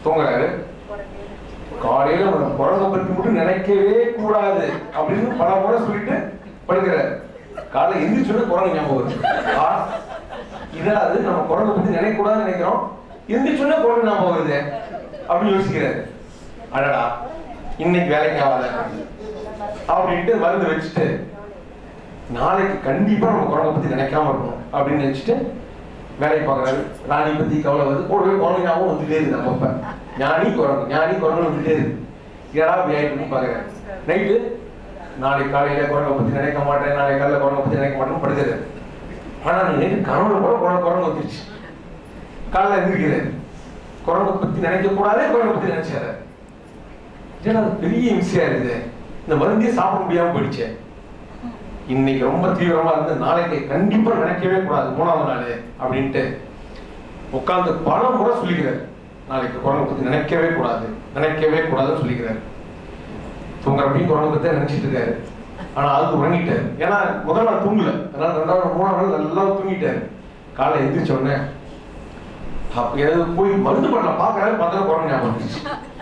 B: தூங்குறாரு காலையில நம்ம குரங்க பற்றி மட்டும் நினைக்கவே கூடாது அப்படின்னு பல முறை சொல்லிட்டு படுக்கிறாரு காலை எந்திரிச்சோட குரங்கு ஞாபகம் வருது ஆ, என்னடா அது நம்ம குரங்க பத்தி நினைக்க கூடாதுன்னு நினைக்கிறோம் எந்திரிச்சோட குரங்கு ஞாபகம் வருது அப்படின்னு யோசிக்கிறாரு அடடா இன்னைக்கு வேலைக்கு ஆகாத அப்படின்ட்டு மருந்து வச்சுட்டு நாளைக்கு கண்டிப்பா நம்ம குரங்க பத்தி நினைக்காம இருக்கணும் அப்படின்னு நினைச்சிட்டு வேலையை பார்க்கறாரு ராணி பத்தி கவலை வருது கூடவே குரங்கு ஞாபகம் வந்துட்டே இருக்கு நம்ம அப்ப ஞானி குரங்கு ஞானி குரங்கு வந்துட்டே இருக்கு ஏடா இப்படி ஆயிட்டு பாக்குறேன் நைட்டு நாளைக்கு காலையில குரங்க பத்தி நினைக்க மாட்டேன் நாளைக்கு காலையில குரங்க பத்தி நினைக்க மாட்டேன்னு படுக்கிறாரு ஆனா நைட்டு கனவுல கூட குரங்கு குரங்கு வந்துருச்சு காலைல எந்திரிக்கிறாரு குரங்க பத்தி நினைக்க கூடாதே குரங்க பத்தி நினைச்சாரு ஏன்னா அது பெரிய இம்சையா இருக்குது இந்த மருந்தே சாப்பிட முடியாம போயிடுச்சு இன்னைக்கு ரொம்ப தீவிரமா இருந்து நாளைக்கு கண்டிப்பா நினைக்கவே கூடாது மூணாவது நாள் அப்படின்ட்டு உட்கார்ந்து பல முறை சொல்லிக்கிறார் நாளைக்கு குரங்கை பத்தி நினைக்கவே கூடாது நினைக்கவே கூடாதுன்னு சொல்லிக்கிறார் தூங்குறப்பையும் குரங்கை பத்தி நினைச்சிட்டு இருக்காரு ஆனா அது உறங்கிட்டாரு ஏன்னா முதல் நாள் தூங்கல அதனால ரெண்டாவது மூணாவது நாள் நல்லா தூங்கிட்டாரு காலை எந்திரிச்ச உடனே அப்ப ஏதாவது போய் மருந்து பண்ணல பாக்குறாரு பார்த்தா குரங்கு ஞாபகம் வந்துருச்சு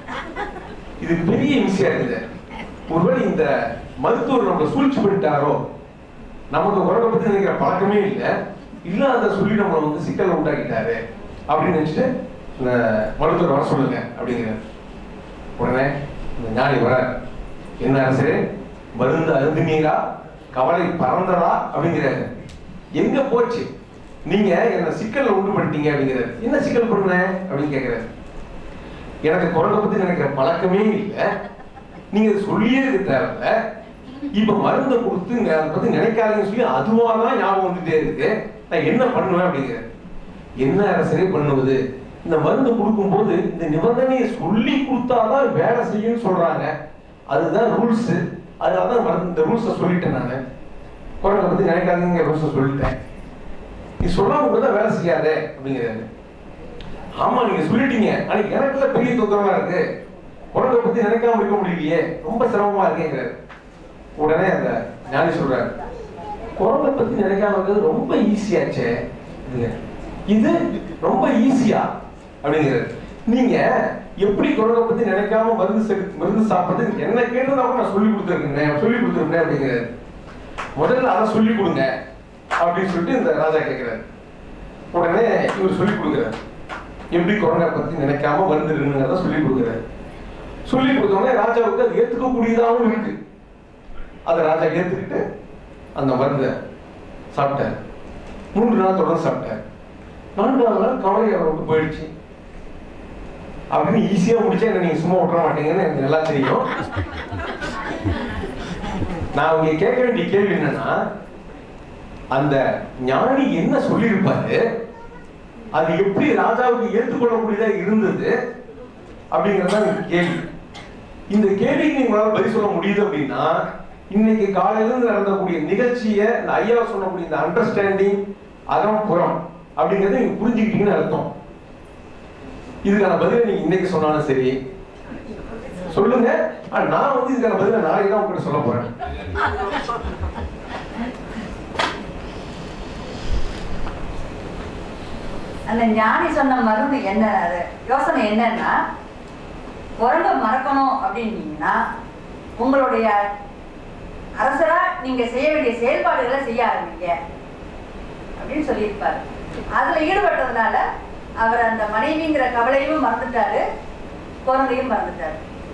B: இது பெரிய இம்சையா இருக்குது ஒருவேளை இந்த மருத்துவர் நம்மளை சூழ்ச்சி பண்ணிட்டாரோ நமக்கு உறவை பத்தி நினைக்கிற பழக்கமே இல்லை இல்லாத சொல்லி நம்மளை வந்து சிக்கலை உண்டாக்கிட்டாரு அப்படின்னு நினைச்சிட்டு இந்த மருத்துவர் வர சொல்லுங்க அப்படிங்கிறார் உடனே இந்த ஞானி வர என்ன அரசரே மருந்து அருந்தினீரா கவலை பறந்ததா அப்படிங்கிறாரு எங்க போச்சு நீங்க என்ன சிக்கல்ல உண்டு பண்ணிட்டீங்க அப்படிங்கிறாரு என்ன சிக்கல் பண்ணேன் அப்படின்னு கேக்குறாரு எனக்கு குரலை பத்தி நினைக்கிற பழக்கமே இல்லை நீங்க இதை சொல்லியே இருக்க தேவையில்ல இப்ப மருந்தை கொடுத்து நீங்க அதை பத்தி நினைக்காதீங்கன்னு சொல்லி அதுவா தான் ஞாபகம் வந்துட்டே இருக்கு நான் என்ன பண்ணுவேன் அப்படிங்கிறேன் என்ன அரசரே பண்ணுவது இந்த மருந்து கொடுக்கும்போது இந்த நிபந்தனையை சொல்லி கொடுத்தாதான் வேலை செய்யும்னு சொல்றாங்க அதுதான் ரூல்ஸ் அதனாலதான் மருந்து இந்த ரூல்ஸை சொல்லிட்டேன் நான் குரலை பத்தி நினைக்காதீங்க ரூல்ஸை சொல்லிட்டேன் நீ சொல்லாம கூட தான் வேலை செய்யாதே அப்படிங்கிறாரு ஆமா நீங்க சொல்லிட்டீங்க ஆனா எனக்குள்ள பெரிய தொந்தரவா இருக்கு குரலை பத்தி நினைக்காம இருக்க முடியலையே ரொம்ப சிரமமா இருக்கேங்கிறாரு உடனே அந்த ஞானி சொல்றாரு குரலை பத்தி நினைக்காம இருக்கிறது ரொம்ப ஈஸியாச்சே அப்படிங்கிறாரு. இது ரொம்ப ஈஸியா அப்படிங்கிறாரு நீங்க எப்படி குரலை பத்தி நினைக்காம மருந்து செடு- மருந்து சாப்பிடுறது என்ன கேட்டதா கூட நான் சொல்லி கொடுத்துருக்கேன் சொல்லி கொடுத்துருக்கேன் அப்படிங்கிறாரு முதல்ல அதை சொல்லி கொடுங்க அப்படின்னு சொல்லிட்டு இந்த ராஜா கேட்கிறாரு உடனே இவர் சொல்லி கொடுக்குறாரு எப்படி கொரோனா பத்தி நினைக்காம வந்துருங்கிறத சொல்லி கொடுக்குறாரு சொல்லி கொடுத்த உடனே ராஜாவுக்கு அது ஏத்துக்கக்கூடியதாகவும் இருக்கு அதை ராஜா ஏத்துக்கிட்டு அந்த மருந்தை சாப்பிட்டார் மூன்று நாள் தொடர்ந்து சாப்பிட்டார் நான்காவது நாள் கவலை அவரை விட்டு போயிடுச்சு அப்படின்னு ஈஸியா முடிச்சா என்ன நீங்க சும்மா விட்டுற மாட்டீங்கன்னு எனக்கு நல்லா தெரியும் நான் இங்க கேட்க வேண்டிய கேள்வி என்னன்னா அந்த ஞானி என்ன சொல்லியிருப்பாரு அது எப்படி ராஜாவுக்கு ஏற்றுக்கொள்ள முடியதா இருந்தது அப்படிங்கிறது தான் இந்த கேள்வி இந்த கேள்விக்கு நீங்களால பதில் சொல்ல முடியுது அப்படின்னா இன்னைக்கு காலையில இருந்து நடந்தக்கூடிய நிகழ்ச்சியை இந்த ஐயா சொல்லக்கூடிய இந்த அண்டர்ஸ்டாண்டிங் அகம் புறம் அப்படிங்கறத நீங்க புரிஞ்சுக்கிட்டீங்கன்னு அர்த்தம் இதுக்கான பதிலை நீங்க இன்னைக்கு சொன்னாலும் சரி சொல்லுங்க ஆனா நான் வந்து இதுக்கான பதிலை நாளைக்கு தான் உங்ககிட்ட சொல்ல போறேன்
D: அந்த ஞானி சொன்ன மருந்து என்ன அது யோசனை என்னன்னா குரங்க மறக்கணும் அப்படின்னீங்கன்னா உங்களுடைய அரசரா நீங்க செய்ய வேண்டிய செயல்பாடுகளை செய்ய ஆரம்பிங்க அப்படின்னு சொல்லியிருப்பாரு அதுல ஈடுபட்டதுனால அவர் அந்த மனைவிங்கிற கவலையும் மறந்துட்டாரு குரங்கையும் மறந்துட்டாரு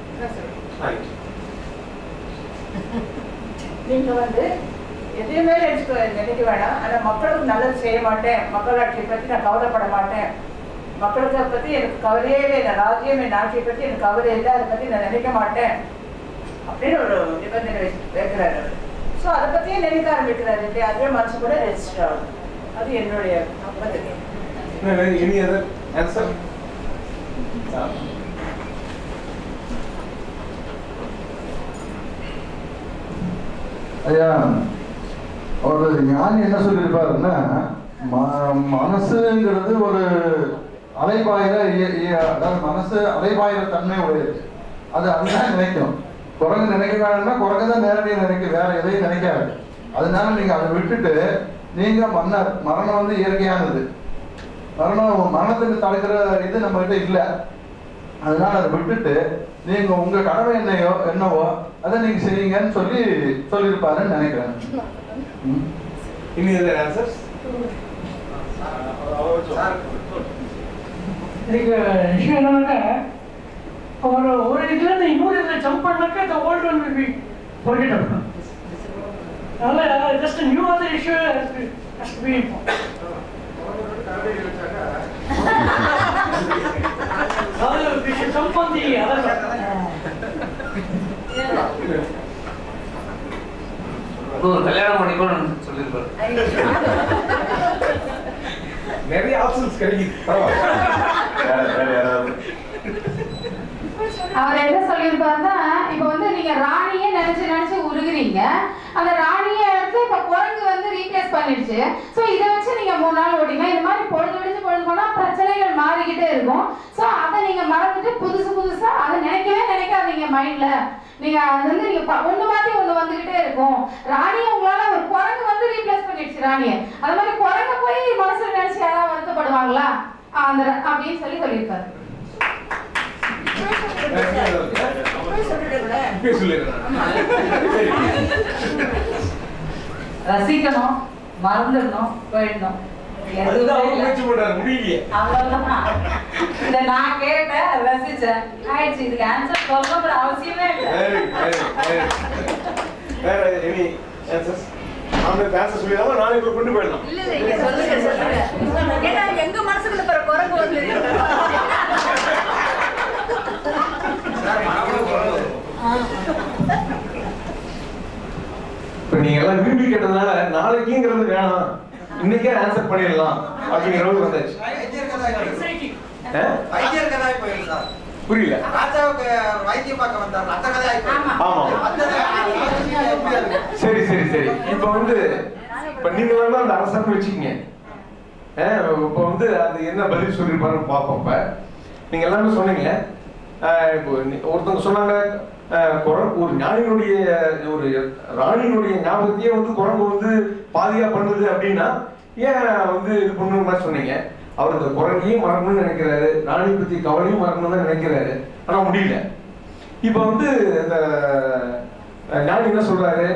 F: நீங்க வந்து எதையுமே நினைச்சுக்க நினைக்க வேணாம் ஆனா மக்களுக்கு நல்லது செய்ய மாட்டேன் மக்களாட்சியை பத்தி நான் கவலைப்பட மாட்டேன் மக்களுக்கு அதை பத்தி எனக்கு கவலையே இல்லை இந்த ராஜ்யம் என் ஆட்சியை பத்தி எனக்கு கவலை இல்லை அதை பத்தி நான் நினைக்க மாட்டேன் அப்படின்னு ஒரு நிபந்தனை வச்சு- வைக்கிறாரு ஸோ அதை பத்தியே நினைக்க ஆரம்பிக்கிறாரு இல்லையா அதுவே மனசு கூட ரெஜிஸ்டர் ஆகும் அது என்னுடைய பதில்
B: எனி அதர் ஆன்சர்
E: ஐயா ஒரு ஞானி என்ன சொல்லியிருப்பாருன்னா ம- மனசுங்கிறது ஒரு அலைபாயிர இய- இய- அதாவது மனசு அலைபாயிர தன்மை உடையது அது அதுதான் நினைக்கும் குரங்கு நினைக்க வேணும்னா குரங்கு தான் நேரடியாக நினைக்க வேற எதையும் நினைக்காது அதனால நீங்க அதை விட்டுட்டு நீங்க மன்னர் மரணம் வந்து இயற்கையானது மரணம் மரணத்துக்கு தடுக்கிற இது நம்ம கிட்ட இல்லை அதனால அதை விட்டுட்டு நீங்க உங்க கடமை என்னையோ என்னவோ அதை நீங்க செய்யுங்கன்னு சொல்லி சொல்லியிருப்பாருன்னு நினைக்கிறேன் ம்.
B: இனி இதர் ஆன்சர்ஸ்
G: இதுக்கு விஷயம் என்னன்னா ஒரு ஒரு இதுல இருந்து இன்னொரு இதுல ஜம்ப் பண்ணாக்க இந்த old one will be forgettable அதனால just new other issue has to be அதாவது we should jump on the other side.
H: ஒரு கல்யாணம் பண்ணிக்கணும்னு சொல்லியிருப்பாரு
B: நிறைய ஆப்ஷன்ஸ் கிடைக்குது பரவாயில்ல வேற வேற யாராவது
C: அவர் என்ன சொல்லியிருப்பாருன்னா இப்போ வந்து நீங்க ராணியே நினைச்சு நினைச்சு உருகுறீங்க அந்த ராணியை எடுத்து இப்போ குரங்கு வந்து ரீப்ளேஸ் பண்ணிடுச்சு ஸோ இதை வச்சு நீங்க மூணு நாள் ஓட்டிங்க இது மாதிரி பொழுது விடிஞ்சு பொழுது போனா பிரச்சனைகள் மாறிக்கிட்டே இருக்கும் ஸோ அதை நீங்க மறந்துட்டு புதுசு புதுசா அதை நினைக்கவே நினைக்காதீங்க மைண்ட்ல நீங்க அது வந்து நீங்க ப- ஒண்ணு மாத்தி ஒண்ணு வந்துகிட்டே இருக்கும் ராணியை உங்களால ஒரு குரங்கு வந்து ரீப்ளேஸ் பண்ணிடுச்சு ராணியை அது மாதிரி குரங்க போய் மனசுல நினைச்சு யாராவது வருத்தப்படுவாங்களா ஆ, அந்த ர- அப்படின்னு சொல்லி சொல்லியிருப்பாரு
B: இப்பயே சொல்லிடுறேன் சரி
D: ரசிக்கணும் மறந்துடணும் போயிடணும்
B: அதுதான் அவங்க
D: எதுவுமே இல்லை.
B: முயற்சி பண்றாங்க முடியலையே
D: அவ்வளவுதான் இதை நான் கேட்டேன் ரசிச்சேன் ஆயிடுச்சு இதுக்கு ஆன்சர் சொல்லணுங்கிற அவசியமே இல்லை
B: வெரி வெரி வெரி வேற எனி ஆன்சர்ஸ் அவனுக்கு ஆன்சர் சொல்லிடாம நாளைக்கு கூட கொண்டு போயிடலாம்
I: இல்ல இல்ல இங்க சொல்லுங்க சொல்லுங்க ஏன்னா எங்க மனசுக்குள்ள பிற குரங்கு வந்து
B: இப்ப நீங்க எல்லாம் விரும்பி கேட்டதுனால நாளைக்குங்கிறது வேணாம் இன்னைக்கே ஆன்சர் பண்ணிடலாம் அப்படிங்கிற அளவுக்கு வந்தாச்சு ஆ?
H: வைத்தியர் கதாய் போயிருக்கு சார்
B: புரியல
H: ராஜாவுக்கு வைத்தியம் பார்க்க வந்தார் அந்த கதையாய் போயிருக்கு
B: ஆமா
H: அந்த கதை எப்படி அது?
B: சரி சரி சரி இப்ப வந்து இப்ப நீங்க வேணா அந்த அரசன் வச்சுக்கீங்க ஆ, இப்ப வந்து அது என்ன பதில் சொல்லிருப்பாருன்னு பார்ப்போம் இப்ப நீங்க எல்லாமே சொன்னீங்க ஆ, இப்போ நீ- ஒருத்தவங்க சொன்னாங்க ஆ, குரங்கு ஒரு ஞானியினுடைய ஒரு ராணியினுடைய ஞாபகத்தையே வந்து குரங்கு வந்து பாதியா பண்ணுது அப்படின்னா ஏன் வந்து இது பண்ணுற மாதிரி சொன்னீங்க அவர் அந்த குரங்கையும் மறக்கணும்னு நினைக்கிறாரு ராணி பத்தி கவலையும் மறக்கணும்னு தான் நினைக்கிறாரு ஆனா முடியல இப்ப வந்து இந்த அஹ், ஞானி என்ன சொல்றாரு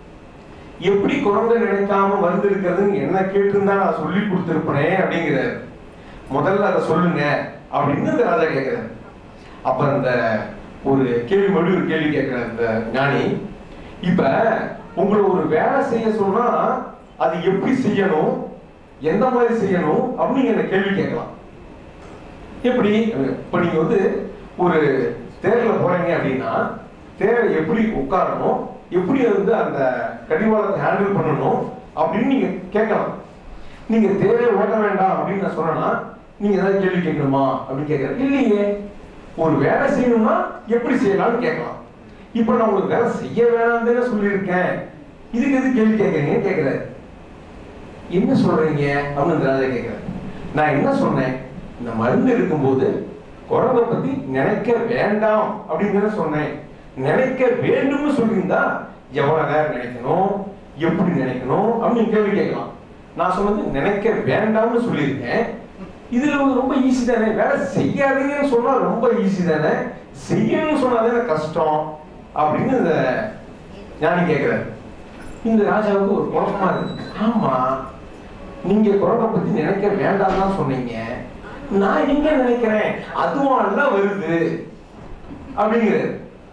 B: எப்படி குரங்க நினைக்காம வந்து இருக்கிறதுன்னு என்ன கேட்டிருந்தா நான் சொல்லி கொடுத்துருப்பனே அப்படிங்கிறாரு முதல்ல அதை சொல்லுங்க அப்படின்னு இந்த ராஜா கேட்கிறாரு அப்ப அந்த ஒரு கேள்வி மறுபடி ஒரு கேள்வி கேட்கிறாரு இந்த ஞானி இப்ப உங்களை ஒரு வேலை செய்ய சொன்னா அது எப்படி செய்யணும் எந்த மாதிரி செய்யணும் அப்படின்னு நீங்க என்ன கேள்வி கேட்கலாம் எப்படி இப்ப நீங்க வந்து ஒரு தேர்ல போறீங்க அப்படின்னா தேரை எப்படி உட்காரணும் எப்படி வந்து அந்த கடிவாளத்தை ஹேண்டில் பண்ணணும் அப்படின்னு நீங்க கேட்கலாம் நீங்க தேரை ஓட்ட வேண்டாம் அப்படின்னு நான் சொன்னா நீங்க ஏதாவது கேள்வி கேட்கணுமா அப்படின்னு கேட்கறேன் இல்லையே ஒரு வேலை செய்யணும்னா எப்படி செய்யலாம்னு கேட்கலாம் இப்ப நான் உங்களுக்கு வேலை செய்ய வேணாம்னு தானே சொல்லியிருக்கேன் இதுக்கு எது கேள்வி கேட்கறீங்க கேட்கிறாரு என்ன சொல்றீங்க அப்படின்னு இந்த ராஜா கேட்கிறாரு நான் என்ன சொன்னேன் இந்த மருந்து இருக்கும்போது குழந்தை பத்தி நினைக்க வேண்டாம் அப்படின்னு தானே சொன்னேன் நினைக்க வேண்டும்னு சொல்லியிருந்தா எவ்வளவு நேரம் நினைக்கணும் எப்படி நினைக்கணும் அப்படின்னு கேள்வி கேட்கலாம் நான் சொன்னது நினைக்க வேண்டாம்னு சொல்லியிருக்கேன் இதுல வந்து ரொம்ப ஈஸி தானே வேலை செய்யாதீங்கன்னு சொன்னா ரொம்ப ஈஸி தானே செய்யணும்னு சொன்னா தானே கஷ்டம் அப்படின்னு இந்த ஞானி கேட்கிறாரு இந்த ராஜாவுக்கு ஒரு குழப்பமா இருக்கு ஆமா நீங்க குழந்தை பத்தி நினைக்க வேண்டாம் தான் சொன்னீங்க நான் எங்க நினைக்கிறேன் அதுவும் எல்லாம் வருது அப்படிங்கிறாரு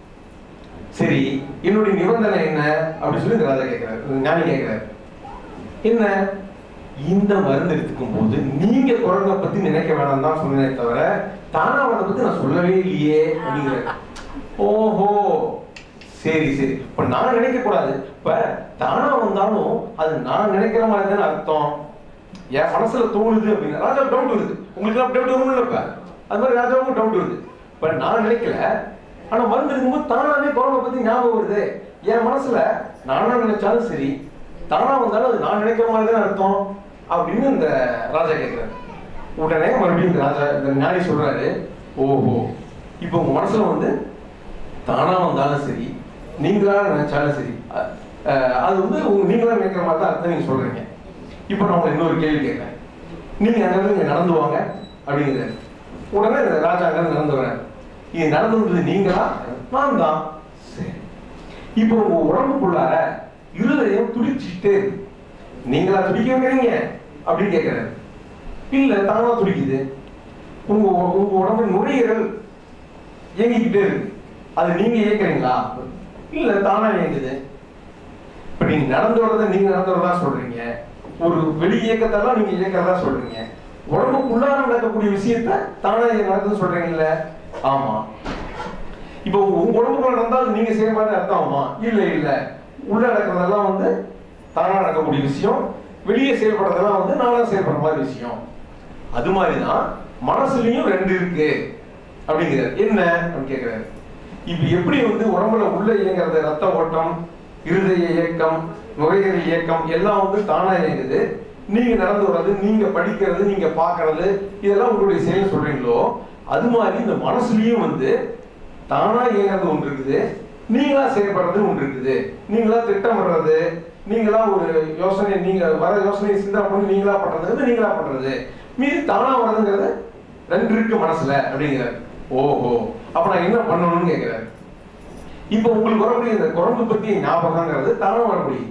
B: சரி என்னுடைய நிபந்தனை என்ன அப்படின்னு சொல்லி இந்த ராஜா கேட்கிறாரு இந்த ஞானி கேட்கிறாரு என்ன இந்த மருந்து எடுத்துக்கும் போது நீங்க குழந்தை பத்தி நினைக்க வேணாம் தான் சொன்னே தவிர தானா அதை பத்தி நான் சொல்லவே இல்லையே அப்படிங்கிறாரு ஓஹோ சரி சரி இப்ப நான் நினைக்க கூடாது இப்ப தானா வந்தாலும் அது நான் நினைக்கிற மாதிரி தானே அர்த்தம் என் மனசுல தோணுது அப்படின்னு ராஜா டவுட் வருது உங்களுக்கு எல்லாம் டவுட் வரும்ல இப்ப அது மாதிரி ராஜாவுக்கும் டவுட் வருது இப்ப நான் நினைக்கல ஆனா மருந்து இருக்கும்போது தானாவே குழந்தை பத்தி ஞாபகம் வருது என் மனசுல நானா நினைச்சாலும் சரி தானா வந்தாலும் அது நான் நினைக்கிற மாதிரி தானே அர்த்தம் அப்படின்னு இந்த ராஜா கேட்கிறாரு உடனே மறுபடியும் இந்த ராஜா இந்த ஞானி சொல்றாரு ஓஹோ இப்போ உங்க மனசுல வந்து தானா வந்தாலும் சரி நீங்களா நினைச்சாலும் சரி அ- அஹ் அது வந்து உங்க நீங்களா நினைக்கிற மாதிரி தான் அர்த்தம் நீங்க சொல்றீங்க இப்போ நான் உங்களை இன்னொரு கேள்வி கேட்கிறேன் நீங்க அங்கிருந்து இங்க நடந்து வாங்க அப்படிங்கிறாரு உடனே இந்த ராஜா அங்கிருந்து நடந்து வரேன் இது நடந்தது நீங்களா நான் தான் சரி இப்போ உங்க உடம்புக்குள்ளார இருதயம் துடிச்சுட்டே இருக்கு நீங்களா துடிக்க வைக்கிறீங்க அப்படின்னு கேட்கிறாரு இல்ல தானா துடிக்குது உங்க உங்க உடம்பு நுரையீரல் இயங்கிக்கிட்டே இருக்கு அது நீங்க இயக்குறீங்களா இல்ல தானா இயங்குது இப்ப நீங்க நடந்து வரதை நீங்க நடந்து வரதா சொல்றீங்க ஒரு வெளி இயக்கத்தெல்லாம் நீங்க இயக்கிறதா சொல்றீங்க உடம்புக்குள்ளார நடக்கக்கூடிய விஷயத்த தானா நடக்குதுன்னு சொல்றீங்கல்ல ஆமா இப்போ உங்க உடம்புக்குள்ள நடந்தா அது நீங்க செய்ய மாதிரி அர்த்தம் ஆகுமா இல்ல இல்ல உள்ள நடக்கிறதெல்லாம் வந்து தானா நடக்கக்கூடிய விஷயம் வெளியே செயல்படுறதெல்லாம் வந்து நானா செயல்படுற மாதிரி விஷயம் அது மாதிரிதான் மனசுலயும் ரெண்டு இருக்கு அப்படிங்கிறார் என்ன அப்படின்னு கேட்கிறாரு இப்ப எப்படி வந்து உடம்புல உள்ள இயங்குறது ரத்த ஓட்டம் இருதய இயக்கம் நுரையீரல் இயக்கம் எல்லாம் வந்து தானா இயங்குது நீங்க நடந்து வர்றது நீங்க படிக்கிறது நீங்க பார்க்கிறது இதெல்லாம் உங்களுடைய செயல் சொல்றீங்களோ அது மாதிரி இந்த மனசுலயும் வந்து தானா இயங்குறது ஒன்று இருக்குது நீங்களா செயல்படுறது ஒன்று இருக்குது நீங்களா திட்டமிடுறது நீங்களா ஒரு யோசனை நீங்க வர யோசனை சிந்தனை பண்ணி நீங்களா பண்றது வந்து நீங்களா பண்றது மீறி தானா வர்றதுங்கிறது ரெண்டு இருக்கு மனசுல அப்படிங்கிறாரு ஓஹோ அப்ப நான் என்ன பண்ணணும்னு கேட்கிறாரு இப்போ உங்களுக்கு வரக்கூடிய இந்த குரங்கு பத்தி ஞாபகங்கிறது தானா வரக்கூடிய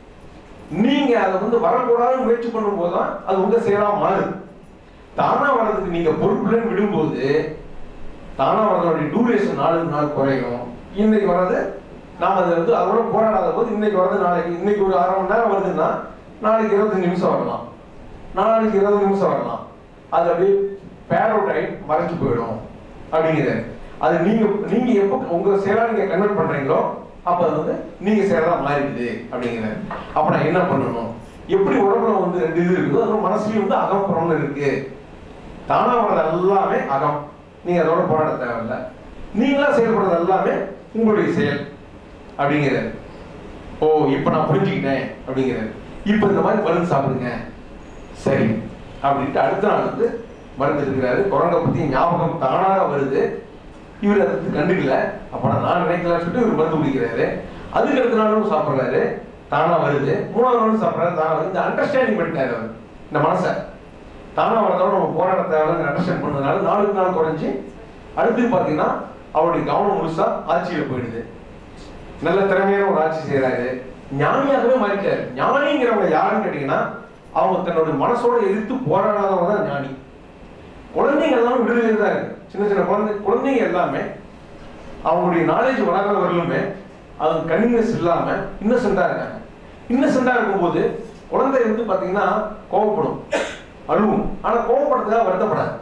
B: நீங்க அதை வந்து வரக்கூடாதுன்னு முயற்சி பண்ணும்போது தான் அது உங்க செயலா மாறுது தானா வர்றதுக்கு நீங்க பொறுப்புலன்னு விடும்போது தானா வர்றதோடைய டூரேஷன் நாளுக்கு நாள் குறையும் இன்னைக்கு வர்றது நாம அதை வந்து அதோட போராடாத போது இன்னைக்கு வர்றது நாளைக்கு இன்னைக்கு ஒரு அரை மணி நேரம் வருதுன்னா நாளைக்கு இருபத்தஞ்சு நிமிஷம் வரலாம் நாளைக்கு இருபது நிமிஷம் வரலாம் அது அப்படியே பேரோடைட் மறைஞ்சு போயிடும் அப்படிங்கிறாரு அது நீங்க நீங்க எப்போ உங்க செயலா நீங்க கன்வெர்ட் பண்றீங்களோ அப்ப அது வந்து நீங்க செயலா மாறிடுது அப்படிங்கிறாரு அப்ப நான் என்ன பண்ணணும் எப்படி உடம்புல வந்து ரெண்டு இது இருக்குதோ அது மனசுலயும் வந்து அகம்புறம்னு இருக்கு தானா வர்றது எல்லாமே அகம் நீங்க அதோட போராட தேவையில்ல நீங்களா செயல்படுறது எல்லாமே உங்களுடைய செயல் அப்படிங்கிறாரு ஓ இப்ப நான் புரிஞ்சுக்கிட்டேன் அப்படிங்கிறாரு இப்ப இந்த மாதிரி மருந்து சாப்பிடுங்க சரி அப்படின்ட்டு அடுத்த நாள் வந்து மருந்து இருக்கிறாரு குரங்கை பத்தி ஞாபகம் தானாக வருது இவர் அதை வந்து கண்டுக்கல அப்ப நான் நினைக்கலாம்னு சொல்லிட்டு இவர் மருந்து குடிக்கிறாரு அதுக்கு அடுத்த நாளும் சாப்பிடுறாரு தானா வருது மூணாவது நாளும் சாப்பிடுறாரு தானா வருது இந்த அண்டர்ஸ்டாண்டிங் பண்ணிட்டாரு அவர் இந்த மனசை தானா வரதோட நம்ம போராட தேவைன்னு அண்டர்ஸ்டாண்ட் பண்ணதுனால நாளுக்கு நாள் குறைஞ்சு அடுத்து பாத்தீங்கன்னா அவருடைய கவனம் முழுசா ஆட்சியில போயிடுது நல்ல திறமையான ஒரு ஆட்சி செய்யறாரு ஞானியாகவே மாறிட்டாரு ஞானிங்கிறவங்க யாருன்னு கேட்டீங்கன்னா அவங்க தன்னோட மனசோட எதிர்த்து போராடாதவங்க தான் ஞானி குழந்தைங்க எல்லாமே விடுதலை தான் இருக்கு சின்ன சின்ன குழந்தை குழந்தைங்க எல்லாமே அவங்களுடைய நாலேஜ் வளர்ற வரலுமே அது கன்னினஸ் இல்லாம இன்னசென்டா இருக்காங்க இன்னசென்டா இருக்கும்போது குழந்தை வந்து பாத்தீங்கன்னா கோவப்படும் அழுவும் ஆனா கோவப்படுறதுக்காக வருத்தப்படாது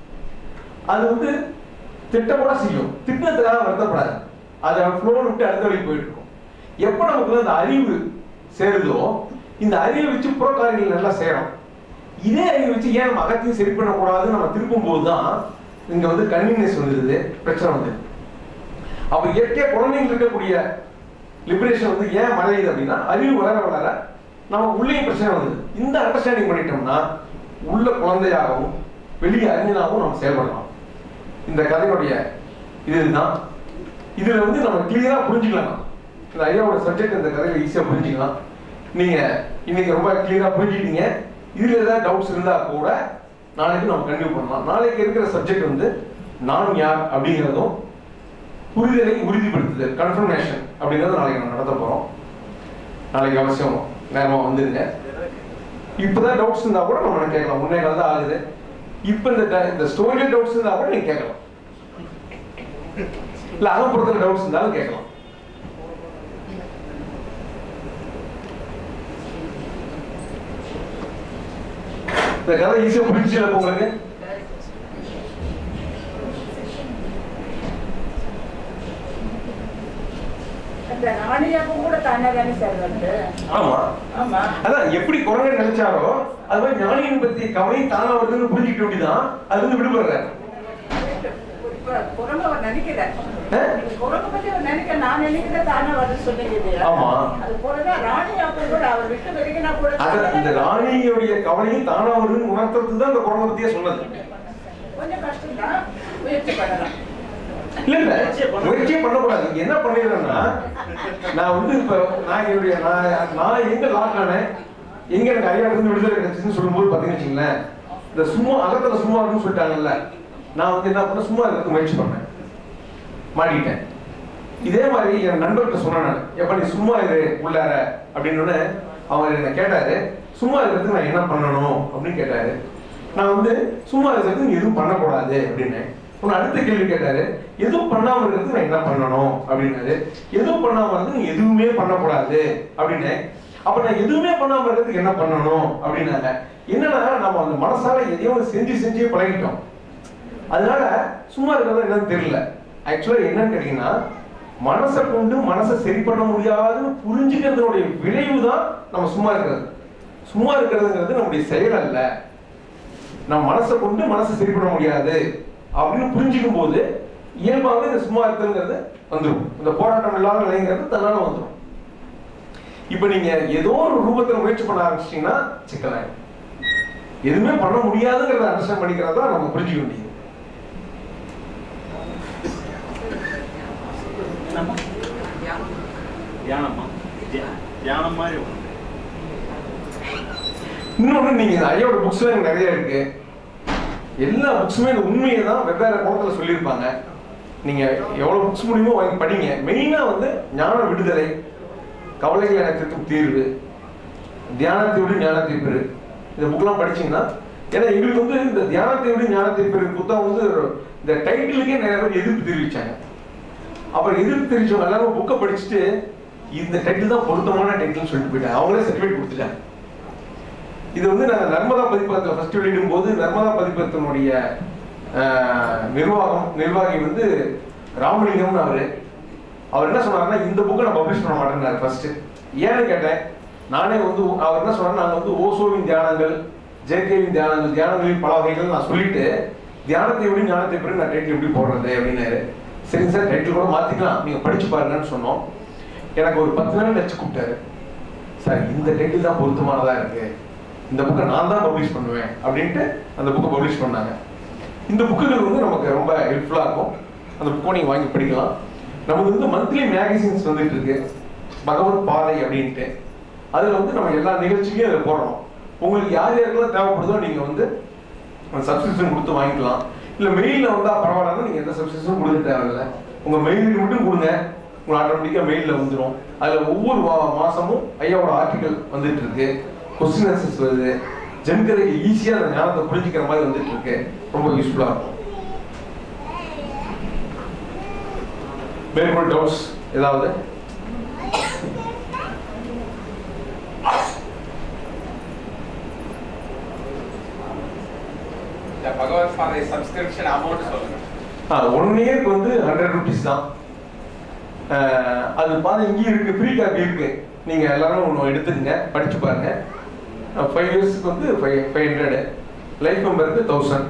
B: அது வந்து திட்டப்பட செய்யும் திட்டத்துக்காக வருத்தப்படாது அது ஃப்ளோ விட்டு அடுத்த வரைக்கும் போயிட்டு இருக்கும் எப்ப நமக்கு வந்து அந்த அறிவு சேருதோ இந்த அறிவை வச்சு புற காரியங்கள் நல்லா செய்யறோம் இதே அறிவை வச்சு ஏன் நம்ம அகத்தையும் சரி பண்ணக்கூடாதுன்னு நம்ம திருப்பும் போதுதான் இங்க வந்து கன்வீனியன்ஸ் வந்துடுது பிரச்சனை வந்து அப்ப இயற்கையா குழந்தைங்க இருக்கக்கூடிய லிபரேஷன் வந்து ஏன் மறையுது அப்படின்னா அறிவு வளர வளர நம்ம உள்ளேயும் பிரச்சனை வந்தது இந்த அண்டர்ஸ்டாண்டிங் பண்ணிட்டோம்னா உள்ள குழந்தையாகவும் வெளியே அறிஞனாகவும் நம்ம செயல்படலாம் இந்த கதையுடைய இதுதான் இதுல வந்து நம்ம கிளியரா புரிஞ்சுக்கலாம் இந்த ஐயாவோட சப்ஜெக்ட் இந்த கதையில ஈஸியா புரிஞ்சுக்கலாம் நீங்க இன்னைக்கு ரொம்ப கிளியரா புரிஞ்சுக்கிட்டீங்க இதுல ஏதாவது டவுட்ஸ் இருந்தா கூட நாளைக்கு நம்ம கண்டினியூ பண்ணலாம் நாளைக்கு இருக்கிற சப்ஜெக்ட் வந்து நான் யார் அப்படிங்கிறதும் புரிதலை உறுதிப்படுத்துதல் கன்ஃபர்மேஷன் அப்படிங்கறது நாளைக்கு நம்ம நடத்த போறோம் நாளைக்கு அவசியம் நேரமா வந்துருங்க இப்பதான் டவுட்ஸ் இருந்தா கூட நம்ம கேட்கலாம் முன்னே காலம் தான் ஆகுது இப்ப இந்த ட- இந்த ஸ்டோரியில டவுட்ஸ் இருந்தா கூட நீங்க கேட்கலாம் இல்ல அகப்புறத்துல டவுட்ஸ் இருந்தாலும் கேட்கலாம் இந்த கதை ஈஸியா புரிஞ்சுல உங்களுக்கு
F: அந்த நாணயமும் கூட தானே தானே சார் வருது
B: ஆமா
F: ஆமா
B: அதான் எப்படி குரங்கு நினைச்சாரோ அது மாதிரி ஞானியின் பத்தி கவலை தானா வருதுன்னு புரிஞ்சுக்கிட்ட வேண்டியதான் அது வந்து விடுபடுறாரு
F: இப்ப குரங்கு அவர் நினைக்கிறேன்
B: ஆ?
F: குரங்கு பத்தி அவர் நினைக்க நான் நினைக்கிறேன் தானே வருது சொன்னீங்க இல்லையா?
B: ஆமா.
F: அது போலதான் ராணி அப்ப கூட அவர் விட்டு வரைக்கும் கூட
B: அத இந்த ராணியுடைய கவலையும் தானா வருதுன்னு உணர்த்துறது தான் இந்த குரங்கை பத்தியே சொன்னது
F: கொஞ்சம் கஷ்டம் தான் முயற்சி பண்ணலாம்
B: இல்ல இல்ல முயற்சியே பண்ணக்கூடாது இங்க என்ன பண்ணிடுறேன்னா நான் வந்து இப்ப நான் என்னுடைய நான் நான் எங்க லாக் ஆனேன் எங்க எனக்கு ஐயா இருந்து விடுதலை கிடைச்சுன்னு சொல்லும்போது பாத்தீங்கன்னு வச்சுங்களேன் இந்த சும்மா அகத்துல சும்மா இருக்குன்னு சொல்லிட்டாங்கல்ல நான் வந்து என்ன பண்ண சும்மா இருக்க முயற்சி பண்ணேன் மாட்டிக்கிட்டேன் இதே மாதிரி என் நண்பர்கிட்ட சொன்னேன் நான் எப்ப நீ சும்மா இரு உள்ளார அப்படின்னு உடனே அவர் என்ன கேட்டாரு சும்மா இருக்கிறதுக்கு நான் என்ன பண்ணணும் அப்படின்னு கேட்டாரு நான் வந்து சும்மா இருக்கிறதுக்கு நீ எதுவும் பண்ணக்கூடாது அப்படின்னு உன்னை அடுத்த கேள்வி கேட்டாரு எதுவும் பண்ணாம இருக்கிறதுக்கு நான் என்ன பண்ணணும் அப்படின்னாரு எதுவும் பண்ணாம இருக்கிறதுக்கு நீ எதுவுமே பண்ணக்கூடாது அப்படின்னு அப்ப நான் எதுவுமே பண்ணாம இருக்கிறதுக்கு என்ன பண்ணணும் அப்படின்னாங்க என்னன்னா நம்ம அந்த மனசால எதையோ ஒண்ணு செஞ்சு செஞ்சே பழகிட்டோம் அதனால சும்மா இருக்கிறது என்னன்னு தெரியல ஆக்சுவலா என்னன்னு கேட்டீங்கன்னா மனசை கொண்டு மனசை சரி பண்ண முடியாதுன்னு புரிஞ்சுக்கிறதுனுடைய விளைவு தான் நம்ம சும்மா இருக்கிறது சும்மா இருக்கிறதுங்கிறது நம்முடைய செயல் அல்ல நம்ம மனசை கொண்டு மனசை சரி பண்ண முடியாது அப்படின்னு புரிஞ்சுக்கும் போது இயல்பாகவே இந்த சும்மா இருக்கிறதுங்கிறது வந்துடும் இந்த போராட்டம் இல்லாத நிலைங்கிறது தன்னால வந்துடும் இப்ப நீங்க ஏதோ ஒரு ரூபத்துல முயற்சி பண்ண ஆரம்பிச்சிட்டீங்கன்னா சிக்கலாயிடும் எதுவுமே பண்ண முடியாதுங்கிறத அண்டர்ஸ்டாண்ட் பண்ணிக்கிறதா நம்ம புரிஞ்சுக்க வேண்டியது
J: தியானமா தியா- தியானம் மாதிரி ஒண்ணு.
B: இன்னொன்று நீங்க இந்த ஐயோட புக்ஸ் நிறைய இருக்கு எல்லா புக்ஸுமே இந்த உண்மையை தான் வெவ்வேறு கோணத்துல சொல்லியிருப்பாங்க நீங்க எவ்வளவு புக்ஸ் முடியுமோ வாங்கி படிங்க மெயினா வந்து ஞான விடுதலை கவலைகள் அனைத்திற்கும் தீர்வு தியானத்தை விட ஞானத்தை பெறு இந்த புக்லாம் படிச்சீங்கன்னா ஏன்னா எங்களுக்கு வந்து இந்த தியானத்தை விட ஞானத்தை பெறு புத்தகம் வந்து இந்த டைட்டிலுக்கே நிறைய பேர் எதிர்ப்பு தெரிவிச்சாங்க அப்புறம் எதிர்ப்பு தெரிவிச்சவங்க எல்லாரும் புக்கை படிச்சுட்டு இந்த டைட்டில் தான் பொருத்தமான டைட்டில்னு சொல்லிட்டு போயிட்டாங்க அவங்களே சர்டிஃபிகேட் கொடுத்துட்டாங்க இது வந்து நாங்கள் நர்மதா பதிப்பகத்தில் ஃபர்ஸ்ட் வெளியிடும் போது நர்மதா பதிப்பகத்தினுடைய ஆஹ், நிர்வாகம் நிர்வாகி வந்து ராமலிங்கம்னு அவரு அவர் என்ன சொன்னாருன்னா இந்த புக்கை நான் பப்ளிஷ் பண்ண மாட்டேன்னாரு ஃபர்ஸ்ட் ஏன்னு கேட்டேன் நானே வந்து அவர் என்ன சொன்னார் நாங்கள் வந்து ஓசோவின் தியானங்கள் ஜேகேவின் தியானங்கள் தியானங்களின் பல வகைகள் நான் சொல்லிட்டு தியானத்தை எப்படி ஞானத்தை எப்படி நான் டைட்டில் எப்படி போடுறது அப்படின்னாரு சரிங்க சார் டைட்டில் கூட மாத்திக்கலாம் நீங்க படிச்சு பாருங்கன்னு சொன்னோம் எனக்கு ஒரு பத்து நாள் வச்சு கூப்பிட்டாரு சார் இந்த டைட்டில் தான் பொருத்தமானதா இருக்கு இந்த புக்கை நான் தான் பப்ளிஷ் பண்ணுவேன் அப்படின்ட்டு அந்த புக்கை பப்ளிஷ் பண்ணாங்க இந்த புக்குகள் வந்து நமக்கு ரொம்ப ஹெல்ப்ஃபுல்லாக இருக்கும் அந்த புக்கை நீங்கள் வாங்கி படிக்கலாம் நமக்கு வந்து மந்த்லி மேகசின்ஸ் வந்துட்டு இருக்கு பகவத் பாதை அப்படின்ட்டு அதில் வந்து நம்ம எல்லா நிகழ்ச்சியும் அதில் போடுறோம் உங்களுக்கு யார் யாருக்கெல்லாம் தேவைப்படுதோ நீங்கள் வந்து சப்ஸ்கிரிப்ஷன் கொடுத்து வாங்கிக்கலாம் இல்லை மெயிலில் வந்தால் பரவாயில்லன்னா நீங்கள் எந்த சப்ஸ்கிரிப்ஷனும் கொடுக்க தேவையில்லை உங்கள் மெயிலுக்கு மட்டும் கொடுங்க உங்களுக்கு ஆட்டோமேட்டிக்காக மெயிலில் வந்துடும் அதில் ஒவ்வொரு வா- மாசமும் ஐயாவோட ஆர்டிகல் வந்துட்டு இருக்கு கொஸ்டின் ஆன்சர்ஸ் வருது ஜென்கரைக்கு ஈஸியாக அந்த ஞானத்தை புரிஞ்சுக்கிற மாதிரி வந்துட்டு இருக்கு ரொம்ப யூஸ்ஃபுல்லாக இருக்கும் மேற்கொள் டவுட்ஸ் ஏதாவது
H: இந்த பகவத் பாதை சப்ஸ்கிரிப்ஷன் அமௌண்ட் சொல்லுங்க
B: ஒன் இயர்க்கு வந்து ஹண்ட்ரட் ருபீஸ் தான் அஹ், அது பாருங்க இங்கேயும் இருக்கு ஃப்ரீ காப்பி இருக்கு நீங்க எல்லாரும் ஒன்று எடுத்துக்கங்க படிச்சு பாருங்க ஃபைவ் இயர்ஸ்க்கு வந்து ஃபைவ் ஃபைவ் ஹண்ட்ரடு லைஃப் மெம்பருக்கு தௌசண்ட்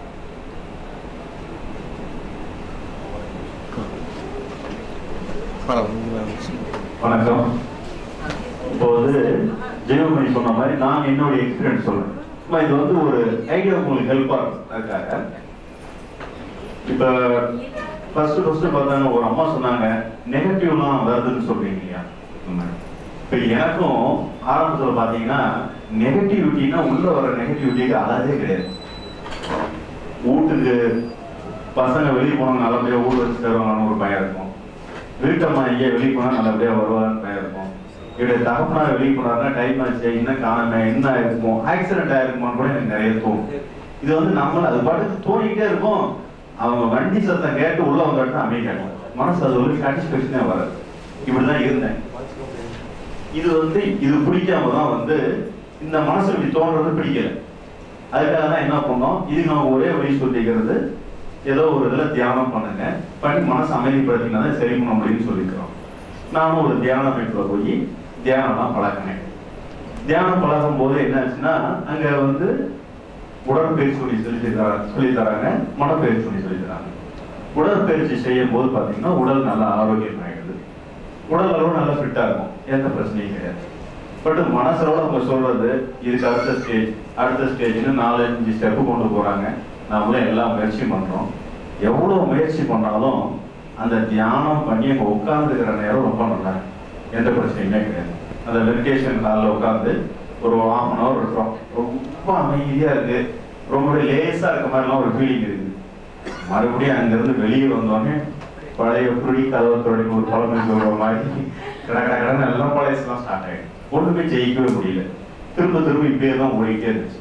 J: வணக்கம் இப்போ வந்து ஜெயமணி சொன்ன மாதிரி நான் என்னுடைய எக்ஸ்பீரியன்ஸ் சொல்றேன் சும்மா இது வந்து ஒரு ஐடியா உங்களுக்கு ஹெல்ப்பா இருக்காங்க இப்ப ஃபர்ஸ்ட் ஃபர்ஸ்ட் பார்த்தாங்க ஒரு அம்மா சொன்னாங்க நெகட்டிவ்லாம் வருதுன்னு சொல்றீங்க இல்லையா சொன்னாங்க. இப்ப எனக்கும் ஆரம்பத்துல பாத்தீங்கன்னா நெகட்டிவிட்டினா உள்ள வர நெகட்டிவிட்டிக்கு அழகே கிடையாது வீட்டுக்கு பசங்க வெளியே போனாங்க நல்லபடியா ஊர் வச்சு தருவாங்கன்னு ஒரு பயம் இருக்கும் வீட்டம்மா எங்கேயா வெளியே போனா நல்லபடியா வருவான்னு பயம் இருக்கும் இவருடைய தகப்பனா வெளியே போனாருன்னா டைம் ஆச்சு இன்னும் காணாம என்ன இருக்கும் ஆக்சிடென்ட் ஆயிருக்குமான்னு கூட எனக்கு நிறைய தோணும் இது வந்து நம்மள அது பாட்டுக்கு தோணிக்கிட்டே இருக்கும் அவங்க வண்டி சத்தம் கேட்டு உள்ள வந்தாட்டு அமைதியாகும் மனசு அது ஒரு சாட்டிஸ்பேக்ஷனே வராது இப்படிதான் இருந்தேன் இது வந்து இது பிடிக்காம தான் வந்து இந்த மனசு இப்படி தோன்றது பிடிக்கல அதுக்காக தான் என்ன பண்ணோம் இதுக்கு நம்ம ஒரே வழி சொல்லிக்கிறது ஏதோ ஒரு இதுல தியானம் பண்ணுங்க பண்ணி மனசு அமைதிப்படுத்தினா தான் சரி பண்ண முடியும்னு சொல்லிக்கிறோம் நானும் ஒரு தியான அமைப்புல போய் தியானம்லாம் பழகினேன் தியானம் பழகும் போது என்ன ஆச்சுன்னா அங்க வந்து உடற்பயிற்சி சொல்லி சொல்லி தராங்க சொல்லி தராங்க மனப்பயிற்சி சொல்லி சொல்லி தராங்க உடற்பயிற்சி செய்யும் போது பாத்தீங்கன்னா உடல் நல்லா ஆரோக்கியமாயிடுது உடல் அளவு நல்லா ஃபிட்டா இருக்கும் எந்த பிரச்சனையும் கிடையாது பட் மனசளவு அவங்க சொல்றது இதுக்கு அடுத்த ஸ்டேஜ் அடுத்த ஸ்டேஜ்னு நாலு அஞ்சு ஸ்டெப்பு கொண்டு போறாங்க நாமளும் எல்லா முயற்சியும் பண்றோம் எவ்வளவு முயற்சி பண்ணாலும் அந்த தியானம் பண்ணி அங்க உட்கார்ந்துக்கிற நேரம் ரொம்ப நல்லா இருக்கு. எந்த பிரச்சனையுமே கிடையாது அந்த மெடிடேஷன் ஹாலில் உட்கார்ந்து ஒரு ஹாஃப் அன் ஹவர் இருக்கிறோம் ரொம்ப அமைதியா இருக்கு ரொம்ப லேசா இருக்க மாதிரிலாம் ஒரு ஃபீலிங் இருக்குது மறுபடியும் அங்கிருந்து வெளியே வந்தோடனே பழைய புடி கதவை தொடங்கி ஒரு பழமை சொல்ற மாதிரி கட கட கடன்னு எல்லாம் பழையசெல்லாம் ஸ்டார்ட் ஆயிடும் ஒண்ணுமே ஜெயிக்கவே முடியல திரும்ப திரும்ப இப்படியே தான் ஓடிக்கிட்டே இருந்துச்சு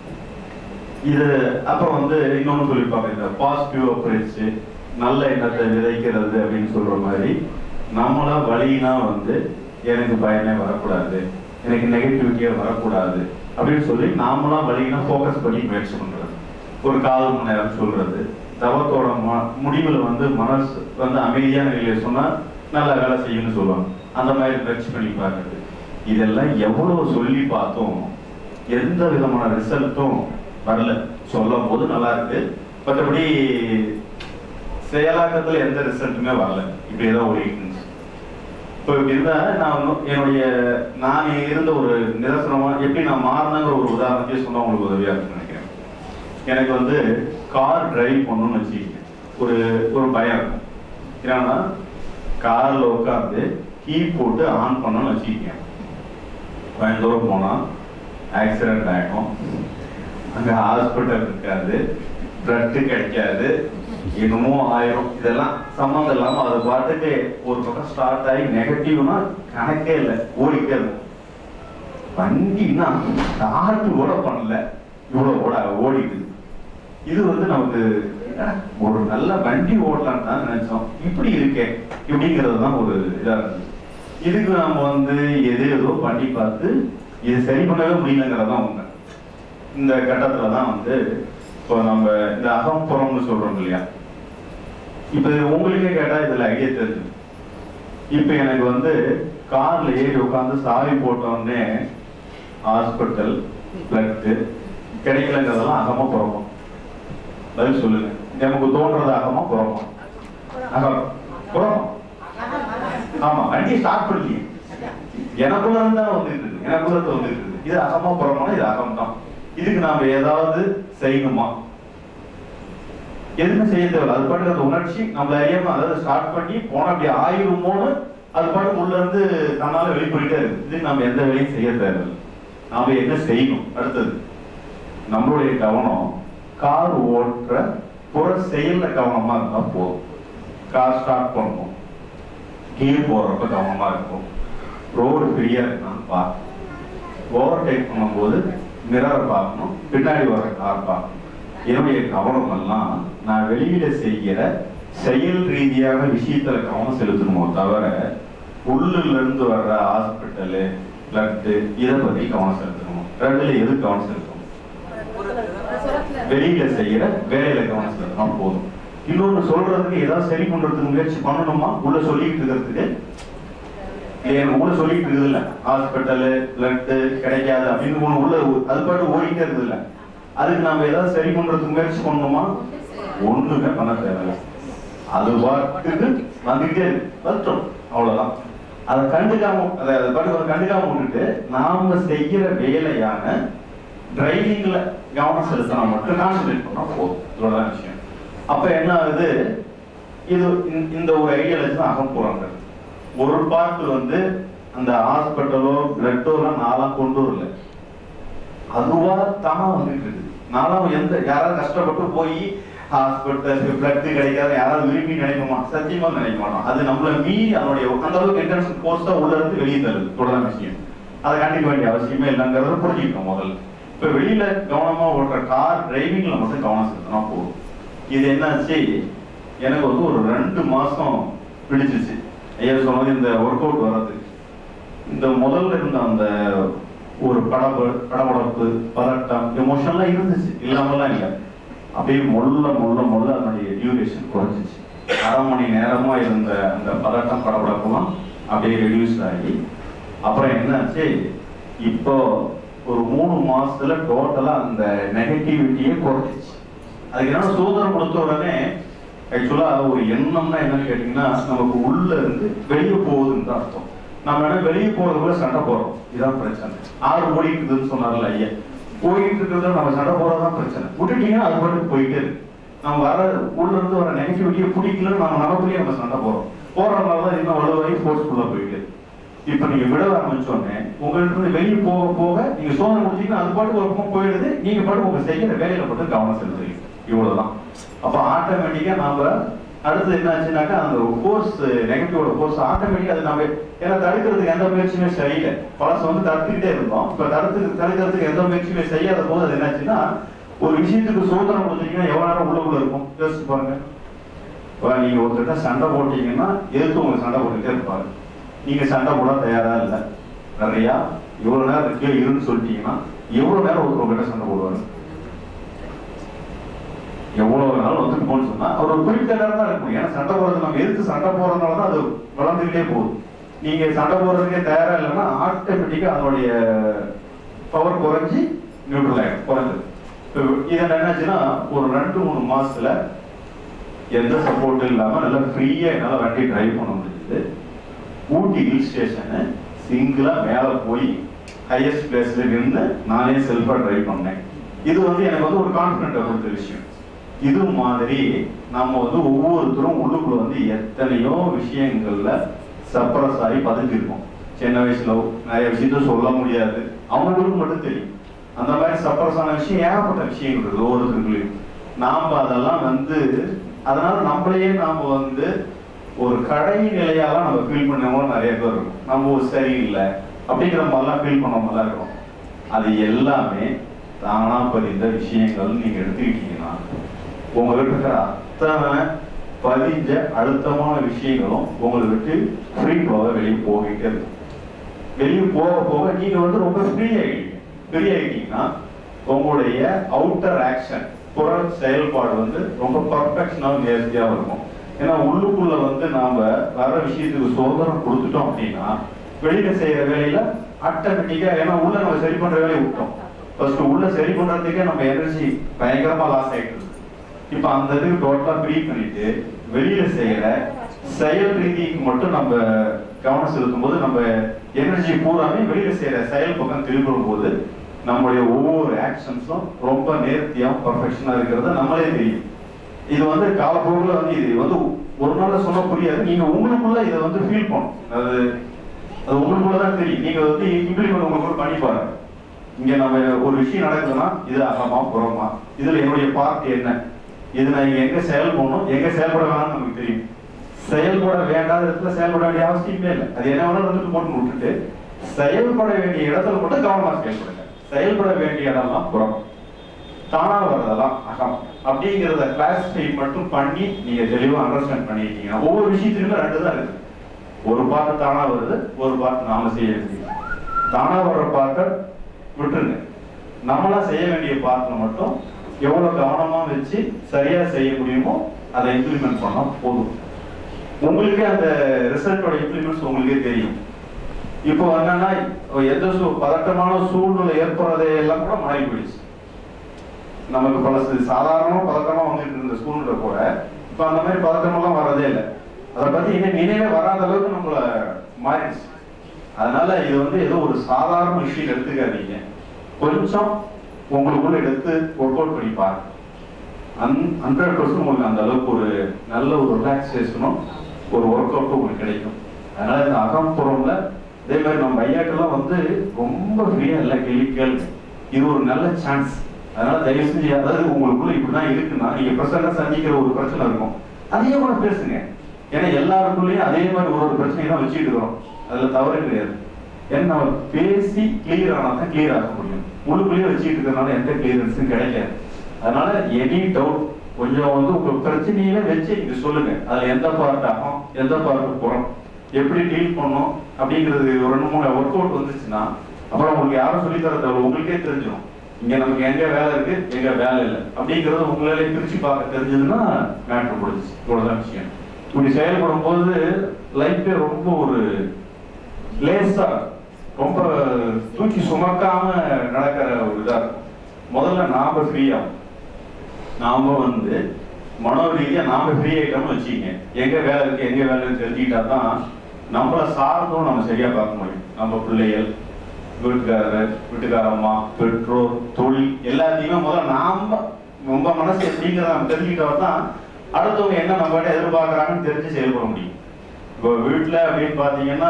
J: இது அப்புறம் வந்து இன்னொன்னு சொல்லியிருப்பாங்க இந்த பாசிட்டிவ் அப்ரோச் நல்ல எண்ணத்தை விதைக்கிறது அப்படின்னு சொல்ற மாதிரி நம்மளா வழினா வந்து எனக்கு பயமே வரக்கூடாது எனக்கு நெகட்டிவிட்டியே வரக்கூடாது அப்படின்னு சொல்லி நாமளா வழினா ஃபோக்கஸ் பண்ணி முயற்சி பண்றது ஒரு கால் மணி நேரம் சொல்றது தவத்தோட ம- முடிவுல வந்து மனசு வந்து அமைதியான நிலையில சொன்னா நல்லா வேலை செய்யும்னு சொல்லுவாங்க அந்த மாதிரி முயற்சி பண்ணி பார்க்கறது இதெல்லாம் எவ்வளவு சொல்லி பார்த்தோம் எந்த விதமான ரிசல்ட்டும் வரல சொல்லும் போது நல்லா இருக்கு மற்றபடி செயலாக்கத்துல எந்த ரிசல்ட்டுமே வரல இப்படியே தான் ஓடிட்டு இருந்துச்சு இப்போ இப்படி இருந்தா நான் வந்து என்னுடைய நான் இருந்த ஒரு நிதர்சனமா எப்படி நான் மாறினங்கிற ஒரு உதாரணத்தையே சொன்னா உங்களுக்கு உதவியா இருக்கும்னு நினைக்கிறேன் எனக்கு வந்து கார் டிரைவ் பண்ணணும்னு வச்சுக்கோங்க ஒரு ஒரு பயம் இருக்கும் என்னன்னா கார்ல உட்காந்து கீ போட்டு ஆன் பண்ணணும்னு வச்சுக்கோங்க கொஞ்சம் தூரம் போனா ஆக்சிடென்ட் ஆகிடும் அங்க ஹாஸ்பிட்டல் இருக்காது பிளட் கிடைக்காது என்னமோ ஆயிரும் இதெல்லாம் சம்மந்தம் இல்லாம அது பாட்டுக்கு ஒரு பக்கம் ஸ்டார்ட் ஆகி நெகட்டிவ்னா கணக்கே இல்லை ஓடிட்டே இருக்கும் வண்டின்னா ஸ்டார்ட் கூட பண்ணல இவ்வளவு ஓட ஓடிடுது இது வந்து நமக்கு என்னடா, ஒரு நல்ல வண்டி ஓடலாம்னு தான் நினைச்சோம் இப்படி இருக்கே இப்படிங்கிறது தான் ஒரு இதா இருந்துச்சு இதுக்கு நம்ம வந்து எது ஏதோ பண்ணி பார்த்து இது சரி பண்ணவே முடியலங்கிறது தான் உண்மை இந்த கட்டத்துல தான் வந்து இப்போ நம்ம இந்த அகம்புறம்னு சொல்றோம் இல்லையா இப்ப இது உங்களுக்கே கேட்டா இதுல ஐடியா தெரிஞ்சு இப்ப எனக்கு வந்து கார்ல ஏறி உட்காந்து சாவி போட்ட உடனே ஹாஸ்பிட்டல் பிளட் கிடைக்கலங்கிறதெல்லாம் அகமா புறமா பதில் சொல்லுங்க நமக்கு தோன்றது அகமா புறமா அகம் புறமா ஆமா வண்டி ஸ்டார்ட் பண்ணலையே எனக்குள்ள இருந்து தான் வந்துட்டு இருக்கு எனக்குள்ள இருந்து வந்துட்டு இருக்கு இது அகமா புறமா இது அகம் தான் இதுக்கு நாம ஏதாவது செய்யணுமா எதுவுமே செய்ய தேவையில்ல அது பாட்டுக்கு அந்த உணர்ச்சி நம்மள அறியாம அதாவது ஸ்டார்ட் பண்ணி போனா அப்படி ஆயிருமோன்னு அது பாட்டுக்கு உள்ள இருந்து தன்னால வெளிப்போயிட்டே இருக்கு இதுக்கு நம்ம எந்த வேலையும் செய்ய தேவையில்லை நாம என்ன செய்யணும் அடுத்தது நம்மளுடைய கவனம் கார் ஓட்டுற புற செயல்ல கவனமா இருந்தா போதும் கார் ஸ்டார்ட் பண்ணணும் கீர் போடுறப்ப கவனமா இருக்கும் ரோடு ஃப்ரீயா இருக்கான்னு பார்க்கணும் ஓவர்டேக் பண்ணும்போது மிரரை பார்க்கணும் பின்னாடி வர கார் பார்க்கணும் என்னுடைய கவனம் எல்லாம் நான் வெளியில செய்கிற செயல் ரீதியான விஷயத்துல கவனம் செலுத்தணுமோ தவிர உள்ளுல இருந்து வர்ற ஹாஸ்பிட்டலு பிளட்டு இதை பத்தி கவனம் செலுத்தணும் ரெண்டுல எது கவனம் செலுத்தணும் வெளியில செய்யற வேலையில கவனம் செலுத்தினா போதும் இன்னொன்னு சொல்றதுக்கு ஏதாவது சரி பண்றதுக்கு முயற்சி பண்ணணுமா உள்ள சொல்லிட்டு இருக்கிறதுக்கு இல்ல எனக்கு உள்ள சொல்லிட்டு இருக்குது இல்ல ஹாஸ்பிட்டலு பிளட் கிடைக்காது அப்படின்னு ஒண்ணு உள்ள அது பாட்டு ஓடிட்டே இருக்குது இல்ல அதுக்கு நாம ஏதாவது சரி பண்றதுக்கு முயற்சி பண்ணணுமா ஒண்ணுமே பண்ண தேவையில்ல அது பாட்டுக்கு வந்துகிட்டே இருக்கு வரட்டும் அவ்வளவுதான் அதை கண்டுக்காம அதை அதை பாட்டுக்கு அதை கண்டுக்காம விட்டுட்டு நாம செய்யற வேலையான டிரைவிங்ல கவனம் செலுத்தினா மட்டும் கான்சென்ட்ரேட் பண்ணா போதும் இவ்வளவுதான் விஷயம் அப்ப என்ன ஆகுது இது இந்த- இந்த ஒரு ஐடியாலஜி தான் அகம் போறாங்க ஒரு பார்ட் வந்து அந்த ஹாஸ்பிட்டலோ பிளட்டோ எல்லாம் நான்லாம் கொண்டு வரல அதுவா தானா வந்துட்டு இருக்கு நானும் எந்த யாராவது கஷ்டப்பட்டு போய் ஹாஸ்பிட்டல் பிளட் கிடைக்காத யாராவது விரும்பி நினைப்போமா சத்தியமா நினைக்க மாட்டோம் அது நம்மள மீறி அதனுடைய அந்த அளவுக்கு இன்டென்ஷன் கோர்ஸா உள்ள இருந்து வெளியே தருது இவ்வளவுதான் விஷயம் அதை கண்டிக்க வேண்டிய அவசியமே இல்லைங்கிறத புரிஞ்சுக்கணும் முதல்ல இப்ப வெளியில கவனமா ஓட்டுற கார் டிரைவிங்ல மட்டும் கவனம் செலுத்தினா போதும் இது என்னாச்சு எனக்கு வந்து ஒரு ரெண்டு மாசம் பிடிச்சிச்சு ஐயா சொன்னது இந்த ஒர்க் அவுட் வர்றதுக்கு இந்த முதல்ல இருந்த அந்த ஒரு படப படபடப்பு பதட்டம் எமோஷன்லாம் இருந்துச்சு இல்லாமலாம் இல்லை அப்படியே மொல்ல மொல்ல மொல்ல அதனுடைய டியூரேஷன் குறைஞ்சிச்சு அரை மணி நேரமா இருந்த அந்த பதட்டம் படபடப்புலாம் அப்படியே ரெடியூஸ் ஆகி அப்புறம் என்னாச்சு இப்போ ஒரு மூணு மாசத்துல டோட்டலா அந்த நெகட்டிவிட்டியே குறைஞ்சிச்சு அதுக்கு என்ன சுதந்திரம் கொடுத்த உடனே ஆக்சுவலா ஒரு எண்ணம்னா என்னன்னு கேட்டீங்கன்னா நமக்கு உள்ள இருந்து வெளியே போகுதுன்னு தான் அர்த்தம் நம்ம என்ன வெளியே போறதுக்குள்ள சண்டை போறோம் இதுதான் பிரச்சனை ஆறு ஓடிட்டு இருக்குதுன்னு சொன்னார்ல ஐயா போயிட்டு இருக்கிறது நம்ம சண்டை போறதுதான் பிரச்சனை விட்டுட்டீங்கன்னா அது பாட்டுக்கு போயிட்டே இருக்கு நம்ம வர உள்ள இருந்து வர நெகட்டிவிட்டியை பிடிக்கலன்னு நம்ம நமக்குள்ளேயே நம்ம சண்டை போறோம் போறதுனால தான் இன்னும் வலுவாகி ஃபோர்ஸ்ஃபுல்லா போயிட்டு இருக்கு. இப்ப நீங்க விட ஆரம்பிச்சோடனே உங்கள்ட்ட இருந்து வெளியே போக போக நீங்க சோதனை முடிச்சீங்கன்னா அது பாட்டு ஒரு பக்கம் போயிடுது நீங்க பாட்டு உங்க செய்யற வேலையில மட்டும் கவனம் செலுத்துறீங்க இவ்வளவுதான் அப்ப ஆட்டோமேட்டிக்கா நாம அடுத்து என்னாச்சுனாக்கா அந்த ஃபோர்ஸ் நெகட்டிவோட ஃபோர்ஸ் ஆட்டோமேட்டிக் அது நம்ம ஏன்னா தடுக்கிறதுக்கு எந்த முயற்சியுமே செய்யல பழச வந்து தடுத்துக்கிட்டே இருந்தோம் இப்போ தடுத்து தடுக்கிறதுக்கு எந்த முயற்சியுமே செய்யாத போது அது என்னாச்சுன்னா ஒரு விஷயத்துக்கு சுதந்திரம் கொடுத்தீங்கன்னா எவ்வளவு நேரம் உள்ளுக்குள்ள இருக்கும் யோசிச்சு பாருங்க இப்போ நீங்க ஒருத்தர்கிட்ட சண்டை போட்டீங்கன்னா எதிர்த்து உங்களுக்கு சண்டை போட்டுக்கிட்டே இருப்பாரு நீங்க சண்டை போட தயாரா இல்லை நிறையா இவ்வளவு நேரம் இருக்கே இருன்னு சொல்லிட்டீங்கன்னா எவ்வளவு நேரம் ஒருத்தர் உங்ககிட்ட சண்டை போடுவாரு எவ்வளவு நாள் வந்துட்டு போன்னு சொன்னா அவர் ஒரு குறிப்பிட்ட நேரம் தான் இருக்கும் ஏன்னா சண்டை போறது நம்ம எதிர்த்து சண்டை போறதுனால தான் அது வளர்ந்துகிட்டே போகுது நீங்க சண்டை போடுறதுக்கே தயாரா இல்லைன்னா ஆட்டோமேட்டிக்கா அதனுடைய பவர் குறைஞ்சி நியூட்ரல் ஆயிடும் குறைஞ்சது இப்போ இது என்னாச்சுன்னா ஒரு ரெண்டு மூணு மாசத்துல எந்த சப்போர்ட்டும் இல்லாம நல்லா ஃப்ரீயா என்னால வண்டி டிரைவ் பண்ண முடிஞ்சது ஊட்டி ஹில் ஸ்டேஷனு சிங்கிளா மேல போய் ஹையஸ்ட் பிளேஸ்ல நின்று நானே செல்ஃபா டிரைவ் பண்ணேன் இது வந்து எனக்கு வந்து ஒரு கான்பிடென்ட் கொடுத்த விஷயம் இது மாதிரி நம்ம வந்து ஒவ்வொருத்தரும் உள்ளுக்குள்ள வந்து எத்தனையோ விஷயங்கள்ல சப்ரஸ் ஆகி பதுங்கிருக்கோம் சின்ன வயசுல நிறைய விஷயத்த சொல்ல முடியாது அவங்களுக்கு மட்டும் தெரியும் அந்த மாதிரி சப்ரஸ் ஆன விஷயம் ஏகப்பட்ட விஷயங்கள் இருக்குது ஒவ்வொருத்தருக்குள்ளேயும் நாம அதெல்லாம் வந்து அதனால நம்மளையே நாம வந்து ஒரு கடை நிலையால நம்ம ஃபீல் பண்ணவங்களும் நிறைய பேர் இருக்கும் நம்ம ஒரு சரியில்லை அப்படிங்கிற மாதிரிலாம் ஃபீல் பண்ணவங்கலாம் இருக்கும் அது எல்லாமே தானா பதிந்த விஷயங்கள் நீங்க எடுத்துக்கிட்டீங்கன்னா உங்ககிட்ட இருக்கிற அத்தனை பதிஞ்ச அழுத்தமான விஷயங்களும் உங்களை விட்டு ஃப்ரீ ஃப்ளோவை வெளியே போகிட்டே இருக்கும் வெளியே போக போக நீங்க வந்து ரொம்ப ஃப்ரீ ஆகிட்டீங்க ஃப்ரீ ஆகிட்டீங்கன்னா உங்களுடைய அவுட்டர் ஆக்ஷன் புற செயல்பாடு வந்து ரொம்ப பர்ஃபெக்ஷனாக நேர்த்தியாக இருக்கும் ஏன்னா உள்ளுக்குள்ள வந்து நாம வர விஷயத்துக்கு சுதந்திரம் கொடுத்துட்டோம் அப்படின்னா வெளியில செய்யற வேலையில ஆட்டோமேட்டிக்கா ஏன்னா உள்ள நம்ம சரி பண்ற வேலையை விட்டோம் ஃபர்ஸ்ட் உள்ள சரி பண்றதுக்கே நம்ம எனர்ஜி பயங்கரமா லாஸ் ஆயிட்டு இருக்கு. இப்ப அந்த இதுக்கு டோட்டலா ஃப்ரீ பண்ணிட்டு வெளியில செய்யற செயல் ரீதிக்கு மட்டும் நம்ம கவனம் செலுத்தும் போது நம்ம எனர்ஜி பூராமே வெளியில செய்யற செயல் பக்கம் திரும்பும் போது நம்மளுடைய ஒவ்வொரு ஆக்ஷன்ஸும் ரொம்ப நேர்த்தியா பர்ஃபெக்ஷனா இருக்கிறது நம்மளே தெரியும் இது வந்து காலப்போக்கில் வந்து இது வந்து ஒரு நாள்ல சொன்னா புரியாது நீங்க உங்களுக்குள்ள இதை வந்து ஃபீல் பண்ணும் அது அது உங்களுக்குள்ள தான் தெரியும் நீங்க வந்து இம்ப்ளிமெண்ட் உங்களுக்குள்ள பண்ணி பாருங்க இங்க நம்ம ஒரு விஷயம் நடக்குதுன்னா இது அகமா புறமா இதுல என்னுடைய பார்ட் என்ன இது நான் இங்க எங்க செயல்படணும் எங்க செயல்பட வேணாம்னு நமக்கு தெரியும் செயல்பட வேண்டாத இடத்துல செயல்பட வேண்டிய அவசியமே இல்லை அது என்ன வேணாலும் வந்துட்டு போட்டு விட்டுட்டு செயல்பட வேண்டிய இடத்துல மட்டும் கவனமா செயல்படுங்க செயல்பட வேண்டிய இடம்லாம் புறம் தானா வர்றதெல்லாம் அகம் அப்படிங்கிறத கிளாஸிஃபை மட்டும் பண்ணி நீங்க தெளிவா அண்டர்ஸ்டாண்ட் பண்ணிட்டீங்கன்னா ஒவ்வொரு விஷயத்துக்குமே ரெண்டு தான் இருக்கு ஒரு பார்ட் தானா வருது ஒரு பார்ட் நாம செய்ய வேண்டியது தானா வர்ற பார்ட்டை விட்டுருங்க நம்மளா செய்ய வேண்டிய பார்ட்ல மட்டும் எவ்வளவு கவனமா வச்சு சரியா செய்ய முடியுமோ அதை இம்ப்ளிமெண்ட் பண்ணா போதும் உங்களுக்கே அந்த ரிசல்ட்டோட இம்ப்ளிமெண்ட்ஸ் உங்களுக்கே தெரியும் இப்போ என்னன்னா எந்த சூ பதட்டமான சூழ்நிலை ஏற்படுறதே எல்லாம் கூட மாறி போயிடுச்சு நமக்கு பல சாதாரணமா பதட்டமா வந்துட்டு இருந்த சூழ்நிலை கூட இப்ப அந்த மாதிரி பதட்டமெல்லாம் வரதே இல்லை அதை பத்தி இன்னும் நினைவே வராத அளவுக்கு நம்மள மாறிடுச்சு அதனால இது வந்து ஏதோ ஒரு சாதாரண விஷயம் எடுத்துக்காதீங்க கொஞ்சம் உங்களுக்குள்ள எடுத்து ஒர்க் அவுட் பண்ணி பாருங்க ஹண்ட்ரட் பர்சன்ட் உங்களுக்கு அந்த அளவுக்கு ஒரு நல்ல ஒரு ரிலாக்ஸேஷனும் ஒரு ஒர்க் அவுட்டும் உங்களுக்கு கிடைக்கும் அதனால இந்த அகம்புறம்ல அதே மாதிரி நம்ம ஐயாக்கெல்லாம் வந்து ரொம்ப ஃப்ரீயா இல்லை கேள்வி கேளுங்க இது ஒரு நல்ல சான்ஸ் அதனால தயவு செஞ்சு அதாவது உங்களுக்குள்ள இப்படிதான் இருக்குன்னா நீங்க பிரசன்ன சந்திக்கிற ஒரு பிரச்சனை இருக்கும் அதையே கூட பேசுங்க ஏன்னா எல்லாருக்குள்ளேயும் அதே மாதிரி ஒரு ஒரு பிரச்சனையை தான் வச்சுட்டு இருக்கிறோம் அதுல தவறே கிடையாது ஏன்னா நம்ம பேசி கிளியர் ஆனால் தான் கிளியர் ஆக முடியும் உள்ளுக்குள்ளேயே வச்சுட்டு இருக்கிறதுனால எந்த கிளியரன்ஸும் கிடைக்காது அதனால எனி டவுட் கொஞ்சம் வந்து உங்க பிரச்சனையில வச்சு நீங்க சொல்லுங்க அதுல எந்த பார்ட் ஆகும் எந்த பார்ட் புறம் எப்படி டீல் பண்ணும் அப்படிங்கிறது ஒரு ரெண்டு மூணு ஒர்க் அவுட் வந்துச்சுன்னா அப்புறம் உங்களுக்கு யாரும் சொல்லி தர தேவை உங்களுக்கே தெரிஞ்சிடும் இங்க நமக்கு எங்க வேலை இருக்கு எங்க வேலை இல்லை அப்படிங்கறது உங்களாலே பிரிச்சு பார்க்க தெரிஞ்சதுன்னா மேட்ரு முடிஞ்சுச்சு இவ்வளவுதான் விஷயம் இப்படி செயல்படும் போது லைஃபே ரொம்ப ஒரு லேசா ரொம்ப தூக்கி சுமக்காம நடக்கிற ஒரு இதா இருக்கும் முதல்ல நாம ஃப்ரீயா நாம வந்து மனோ ரீதியா நாம ஃப்ரீ ஆயிட்டோம்னு வச்சுக்கங்க எங்க வேலை இருக்கு எங்க வேலை இருக்கு தெரிஞ்சுக்கிட்டா தான் நம்மள சார்ந்தும் நம்ம சரியா பார்க்க முடியும் நம்ம பிள்ளைகள் வீட்டுக்காரர் வீட்டுக்காரம்மா பெற்றோர் தொழில் எல்லாத்தையுமே முதல்ல நாம நம்ம மனசு எப்படிங்கிறத நம்ம தெரிஞ்சுக்கிட்டா தான் அடுத்தவங்க என்ன நம்ம கிட்ட எதிர்பார்க்கறாங்கன்னு தெரிஞ்சு செயல்பட முடியும் இப்போ வீட்டுல அப்படின்னு பாத்தீங்கன்னா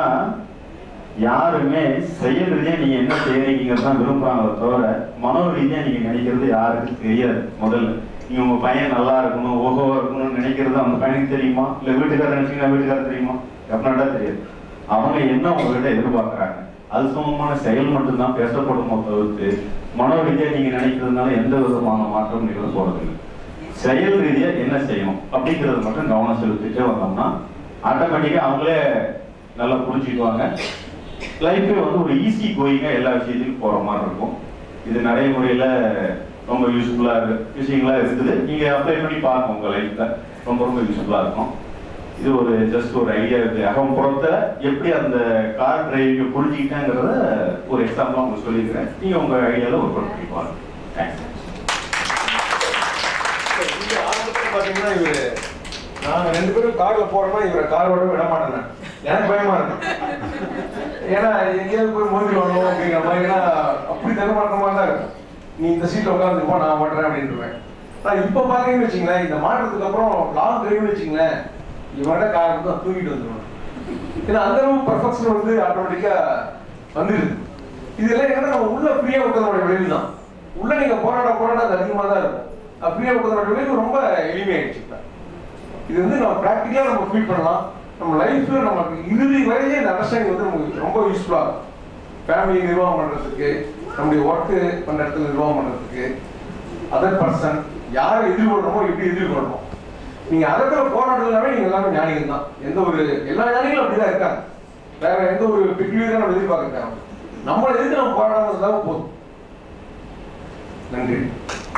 J: யாருமே செயல் ரீதியா நீங்க என்ன செய்யறீங்கிறது தான் விரும்புறாங்க தவிர மனோ ரீதியா நீங்க நினைக்கிறது யாருக்கும் தெரியாது முதல்ல நீங்க உங்க பையன் நல்லா இருக்கணும் ஓஹோவா இருக்கணும்னு நினைக்கிறது அந்த பையனுக்கு தெரியுமா இல்ல வீட்டுக்காரர் நினைச்சீங்கன்னா வீட்டுக்காரர் தெரியுமா டெஃபினட்டா தெரியாது அவங்க என்ன உங்ககிட்ட எதிர்பார்க்கறாங்க அது சம்பந்தமான செயல் மட்டும்தான் பேசப்படுமோ தவிர்த்து மனோ ரீதியா நீங்க நினைக்கிறதுனால எந்த விதமான மாற்றம் நிகழ போறதில்லை செயல் ரீதியா என்ன செய்யணும் அப்படிங்கறது மட்டும் கவனம் செலுத்திட்டே வந்தோம்னா ஆட்டோமேட்டிக்கா அவங்களே நல்லா புரிஞ்சுக்குவாங்க லைஃபே வந்து ஒரு ஈஸி கோயிங்கா எல்லா விஷயத்துக்கும் போற மாதிரி இருக்கும் இது நடைமுறையில ரொம்ப யூஸ்ஃபுல்லா இருக்கு விஷயங்களா இருக்குது நீங்க அப்ளை பண்ணி பாருங்க உங்க லைஃப்ல ரொம்ப ரொம்ப யூஸ்ஃபுல்லா இருக்கும் இது ஒரு ஜஸ்ட் ஒரு ஐடியா இருக்கு அகம்புறத்தை எப்படி அந்த கார் டிரைவிங்க புரிஞ்சுக்கிட்டாங்கிறத ஒரு எக்ஸாம்பிளா உங்களுக்கு சொல்லியிருக்கிறேன் நீங்க உங்க ஐடியால ஒர்க் அவுட் பண்ணி பாருங்க தேங்க்ஸ்
B: இங்க ஆரம்பத்துல பாத்தீங்கன்னா இவரு நாங்க ரெண்டு பேரும் கார்ல போறோமா இவரை காரோட விட மாட்டேன் எனக்கு பயமா இருக்கு ஏன்னா எங்கேயாவது போய் மோதிடுவாங்க அப்படிங்கிற மாதிரி ஏன்னா அப்படி தர மாட்ட மாதிரி தான் இருக்கு நீ இந்த சீட்ல உட்காந்து போ நான் மாட்டேன் அப்படின்ட்டுருவேன் ஆனா இப்ப பாத்தீங்கன்னு வச்சுங்களேன் இந்த மாற்றத்துக்கு அப்புறம் லாங் டிரைவ்னு வச்சுங்களேன் இவரோட கார் தான் தூக்கிட்டு வந்துருவாங்க ஏன்னா அந்த அளவு பர்ஃபெக்ஷன் வந்து ஆட்டோமேட்டிக்கா வந்துடுது இதெல்லாம் என்னன்னா நம்ம உள்ள ஃப்ரீயா விட்டதோட விளைவு தான் உள்ள நீங்க போராட போராட அது அதிகமா தான் இருக்கும் ஃப்ரீயா விட்டதோட விளைவு ரொம்ப எளிமையாயிடுச்சு இப்ப இது வந்து நம்ம ப்ராக்டிக்கலா நம்ம ஃபீல் பண்ணலாம் நம்ம லைஃப்ல நமக்கு இறுதி வரையே இந்த அண்டர்ஸ்டாண்டிங் வந்து நமக்கு ரொம்ப யூஸ்ஃபுல்லா இருக்கும் ஃபேமிலி நிர்வாகம் பண்றதுக்கு நம்முடைய ஒர்க்கு பண்ண இடத்துல நிர்வாகம் பண்றதுக்கு அதர் பர்சன் யாரை எதிர்கொள்றோமோ எப்படி எதிர்கொள்றோம் நீங்க அதற்குள்ள போராடுறதுனாவே நீங்க எல்லாமே ஞானிகள் தான் எந்த ஒரு எல்லா ஞானிகளும் அப்படிதான் இருக்காங்க வேற எந்த ஒரு பிக்லியரும் நம்ம எதிர்பார்க்க தேவை நம்மளை எதிர்த்து நம்ம போராடாம இருந்தாலும் போதும் நன்றி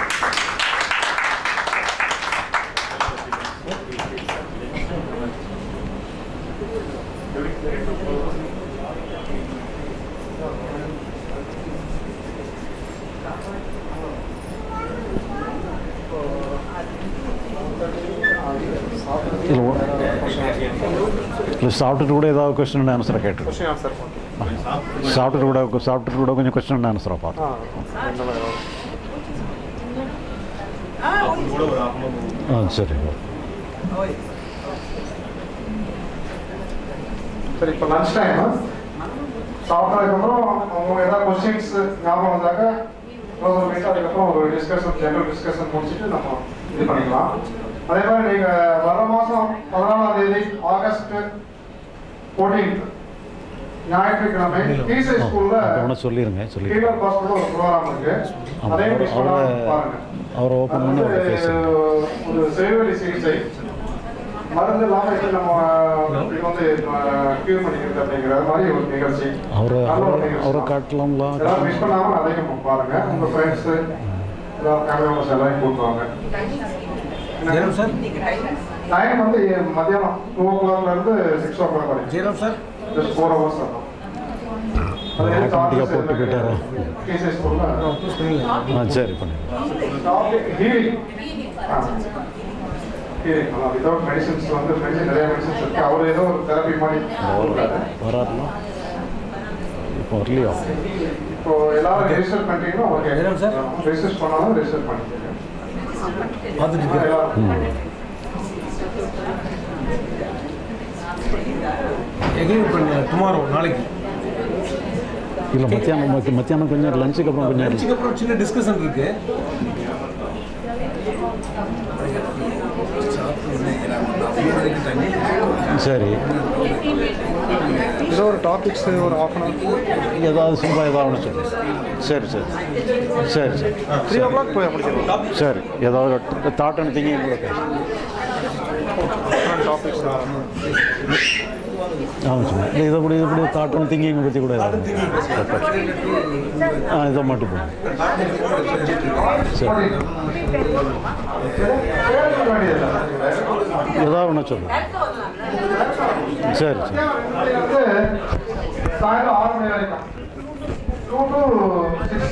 A: இல்லை இல்லை சாப்பிட்டுட்டு கூட ஏதாவது கொஸ்டின் ஆன்சரை கேட்டு
K: கொஸ்டின் ஆன்சர்
A: சாப்பிட்டுட்டு கூட சாப்பிட்டுட்டு கூட கொஞ்சம் கொஸ்டின் ஆன்சராக பார்த்து ஆ சரி
K: சரி இப்போ லஞ்ச் டைம் சாப்பிட்டதுக்கப்புறம் அவங்க ஏதாவது கொஸ்டின்ஸ் ஞாபகம் வந்தாக்க க்ளோஸ் பண்ணிட்டு அதுக்கப்புறம் ஒரு டிஸ்கஷன் ஜெனரல் டிஸ்கஷன் முடிச்சுட்டு நம்ம இது பண்ணிக்கலாம் அதே மாதிரி நீங்கள் வர மாதம் பதினாலாம் தேதி ஆகஸ்ட் ஃபோர்டீன்த் ஞாயிற்றுக்கிழமை டிசி ஸ்கூலில்
A: ஒன்று சொல்லிடுங்க சொல்லி
K: கீழர் ஹாஸ்பிட்டல் ஒரு ப்ரோக்ராம் இருக்கு
A: ஆமா,
K: அதையும் மிஸ்
A: அவரை-
K: பண்ணாம பாருங்க
A: அவரை ஓப்பன் பண்ணி
K: அது
A: அவரை
K: வந்து
A: பேசுங்க
K: ஒரு செவிவெளி சிகிச்சை மருந்து இல்லாமல் எப்படி நம்ம இப்படி வந்து கியூர் பண்ணிக்கிறது அப்படிங்கிற மாதிரி ஒரு நிகழ்ச்சி
A: அவரை
K: நல்ல ஒரு
A: அவரை
K: நிகழ்ச்சி
A: அவரை
K: தான்.
A: காட்டலாம்லாம்
K: எல்லாரும் மிஸ் பண்ணாம அதையும் பாருங்க உங்க ஃப்ரெண்ட்ஸ் எல்லாரும் ஃபேமிலி மெம்பர்ஸ் எல்லாரையும் கூப்பிடுவாங்க
B: ஜெரம் சார்
K: டைம் வந்து மத்தியானம் டூ ஓ கிளாக்ல இருந்து சிக்ஸ் ஓ கிளாக் வரைக்கும்
B: ஜெரம் சார்
K: ஜஸ்ட் ஃபோர் ஹவர்ஸ் ஆகும் அது ஹெல்த்
A: ஆட்டோமேட்டிக்காக
K: ஆஃபீஸ்
A: போட்டு போயிட்டாரா
K: கேசஸ் ஸ்கூலில்
A: ஆ சரி பண்ணி
K: ஹீலிங் ஹீலிங் வித்தவுட் மெடிசின்ஸ் வந்து மெடிசன் நிறைய மெடிசின்ஸ் இருக்கு அவர் ஏதோ ஒரு தெரப்பி மாதிரி கொடுக்குறாரு
A: வராருல இப்போ வரலையா
K: இப்போ எல்லாரும் ரெஜிஸ்டர் பண்ணிட்டீங்கன்னா
B: எதுனா
K: ஓகே
B: சார்?
K: ரெஜிஸ்டர் பண்ணாலும் ரெஜிஸ்டர் பண்ணிக்கோங்க
B: பார்த்துட்டு இருக்கேன்.
K: எல்லாரும்
B: எகைன் பண்ண டுமாரோ நாளைக்கு
A: இல்லை மத்தியானம் மத்தி- மத்தியானம் கொஞ்சம் லஞ்சுக்கு அப்புறம் கொஞ்சம்
B: லஞ்சுக்கு அப்புறம் சின்ன டிஸ்கஷன் இருக்கு
A: சரி
K: ஏதோ ஒரு டாபிக்ஸ் ஒரு ஆஃப் அன் ஹவர்
A: ஏதாவது சிம்பிளாக ஏதாவது ஒன்று சொல்லு சரி சரி சரி சரி
K: த்ரீ ஓ கிளாக் போய் முடிச்சிடலாம்
A: சரி ஏதாவது தாட் அண்ட் திங்கிங் கூட பேசு
K: டாபிக்ஸ்
A: ஆமாம் சொல்லுங்க இல்லை இதை கூட இது கூட தாட் அண்ட் திங்கிங் பற்றி கூட ஏதாவது ஆ இதை மட்டும் போதும் சரி ஏதாவது ஒன்று சொல்லு சரி சரி
K: வந்து சாயந்தரம் ஆறு மணி வரைக்கும் டூ டு சிக்ஸ்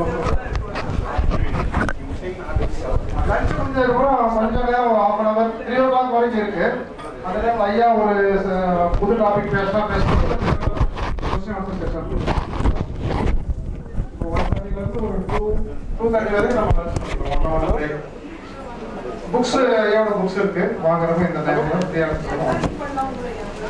K: லஞ்ச் முடிஞ்சதுக்கப்புறம் கொஞ்சம் நேரம் ஒரு half an hour three o'clock வரைக்கும் இருக்கு அந்த டைம் ஐயா ஒரு ச- புது டாபிக் பேசினா பேசுறது கொஸ்டின் ஆன்சர் செஷன் ஒன் தேர்ட்டிலேருந்து ஒரு டூ டூ தேர்ட்டி வரைக்கும் நம்ம lunch பண்ணிக்கலாம் ஒன் ஹவர் பிரேக் புக்ஸ் ஐயாவோட புக்ஸ் இருக்கு வாங்குறப்ப இந்த டைம்ல ஃப்ரீயாக எடுத்துக்கலாம்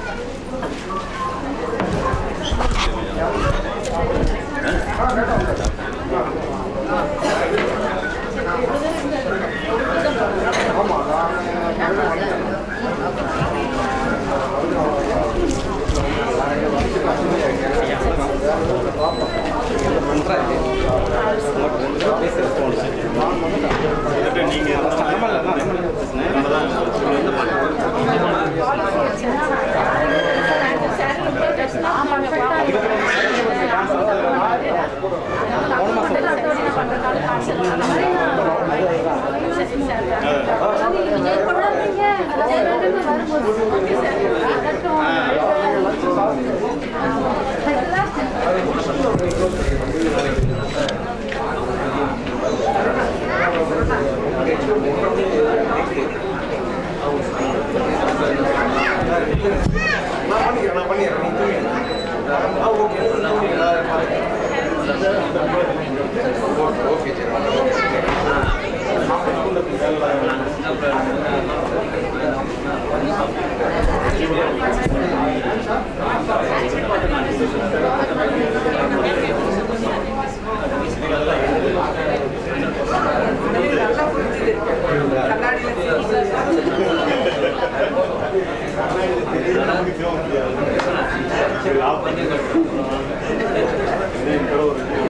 B: நான் பண்ணிக்கிறேன் நான் பண்ணிடுறேன் நீ தூங்கிடு. ஆ ஓகே தூங்கிடு, நான் பார்த்துக்கிறேன். ஓகே ஓகே சரி
J: சரி ஆஃப் பண்ணி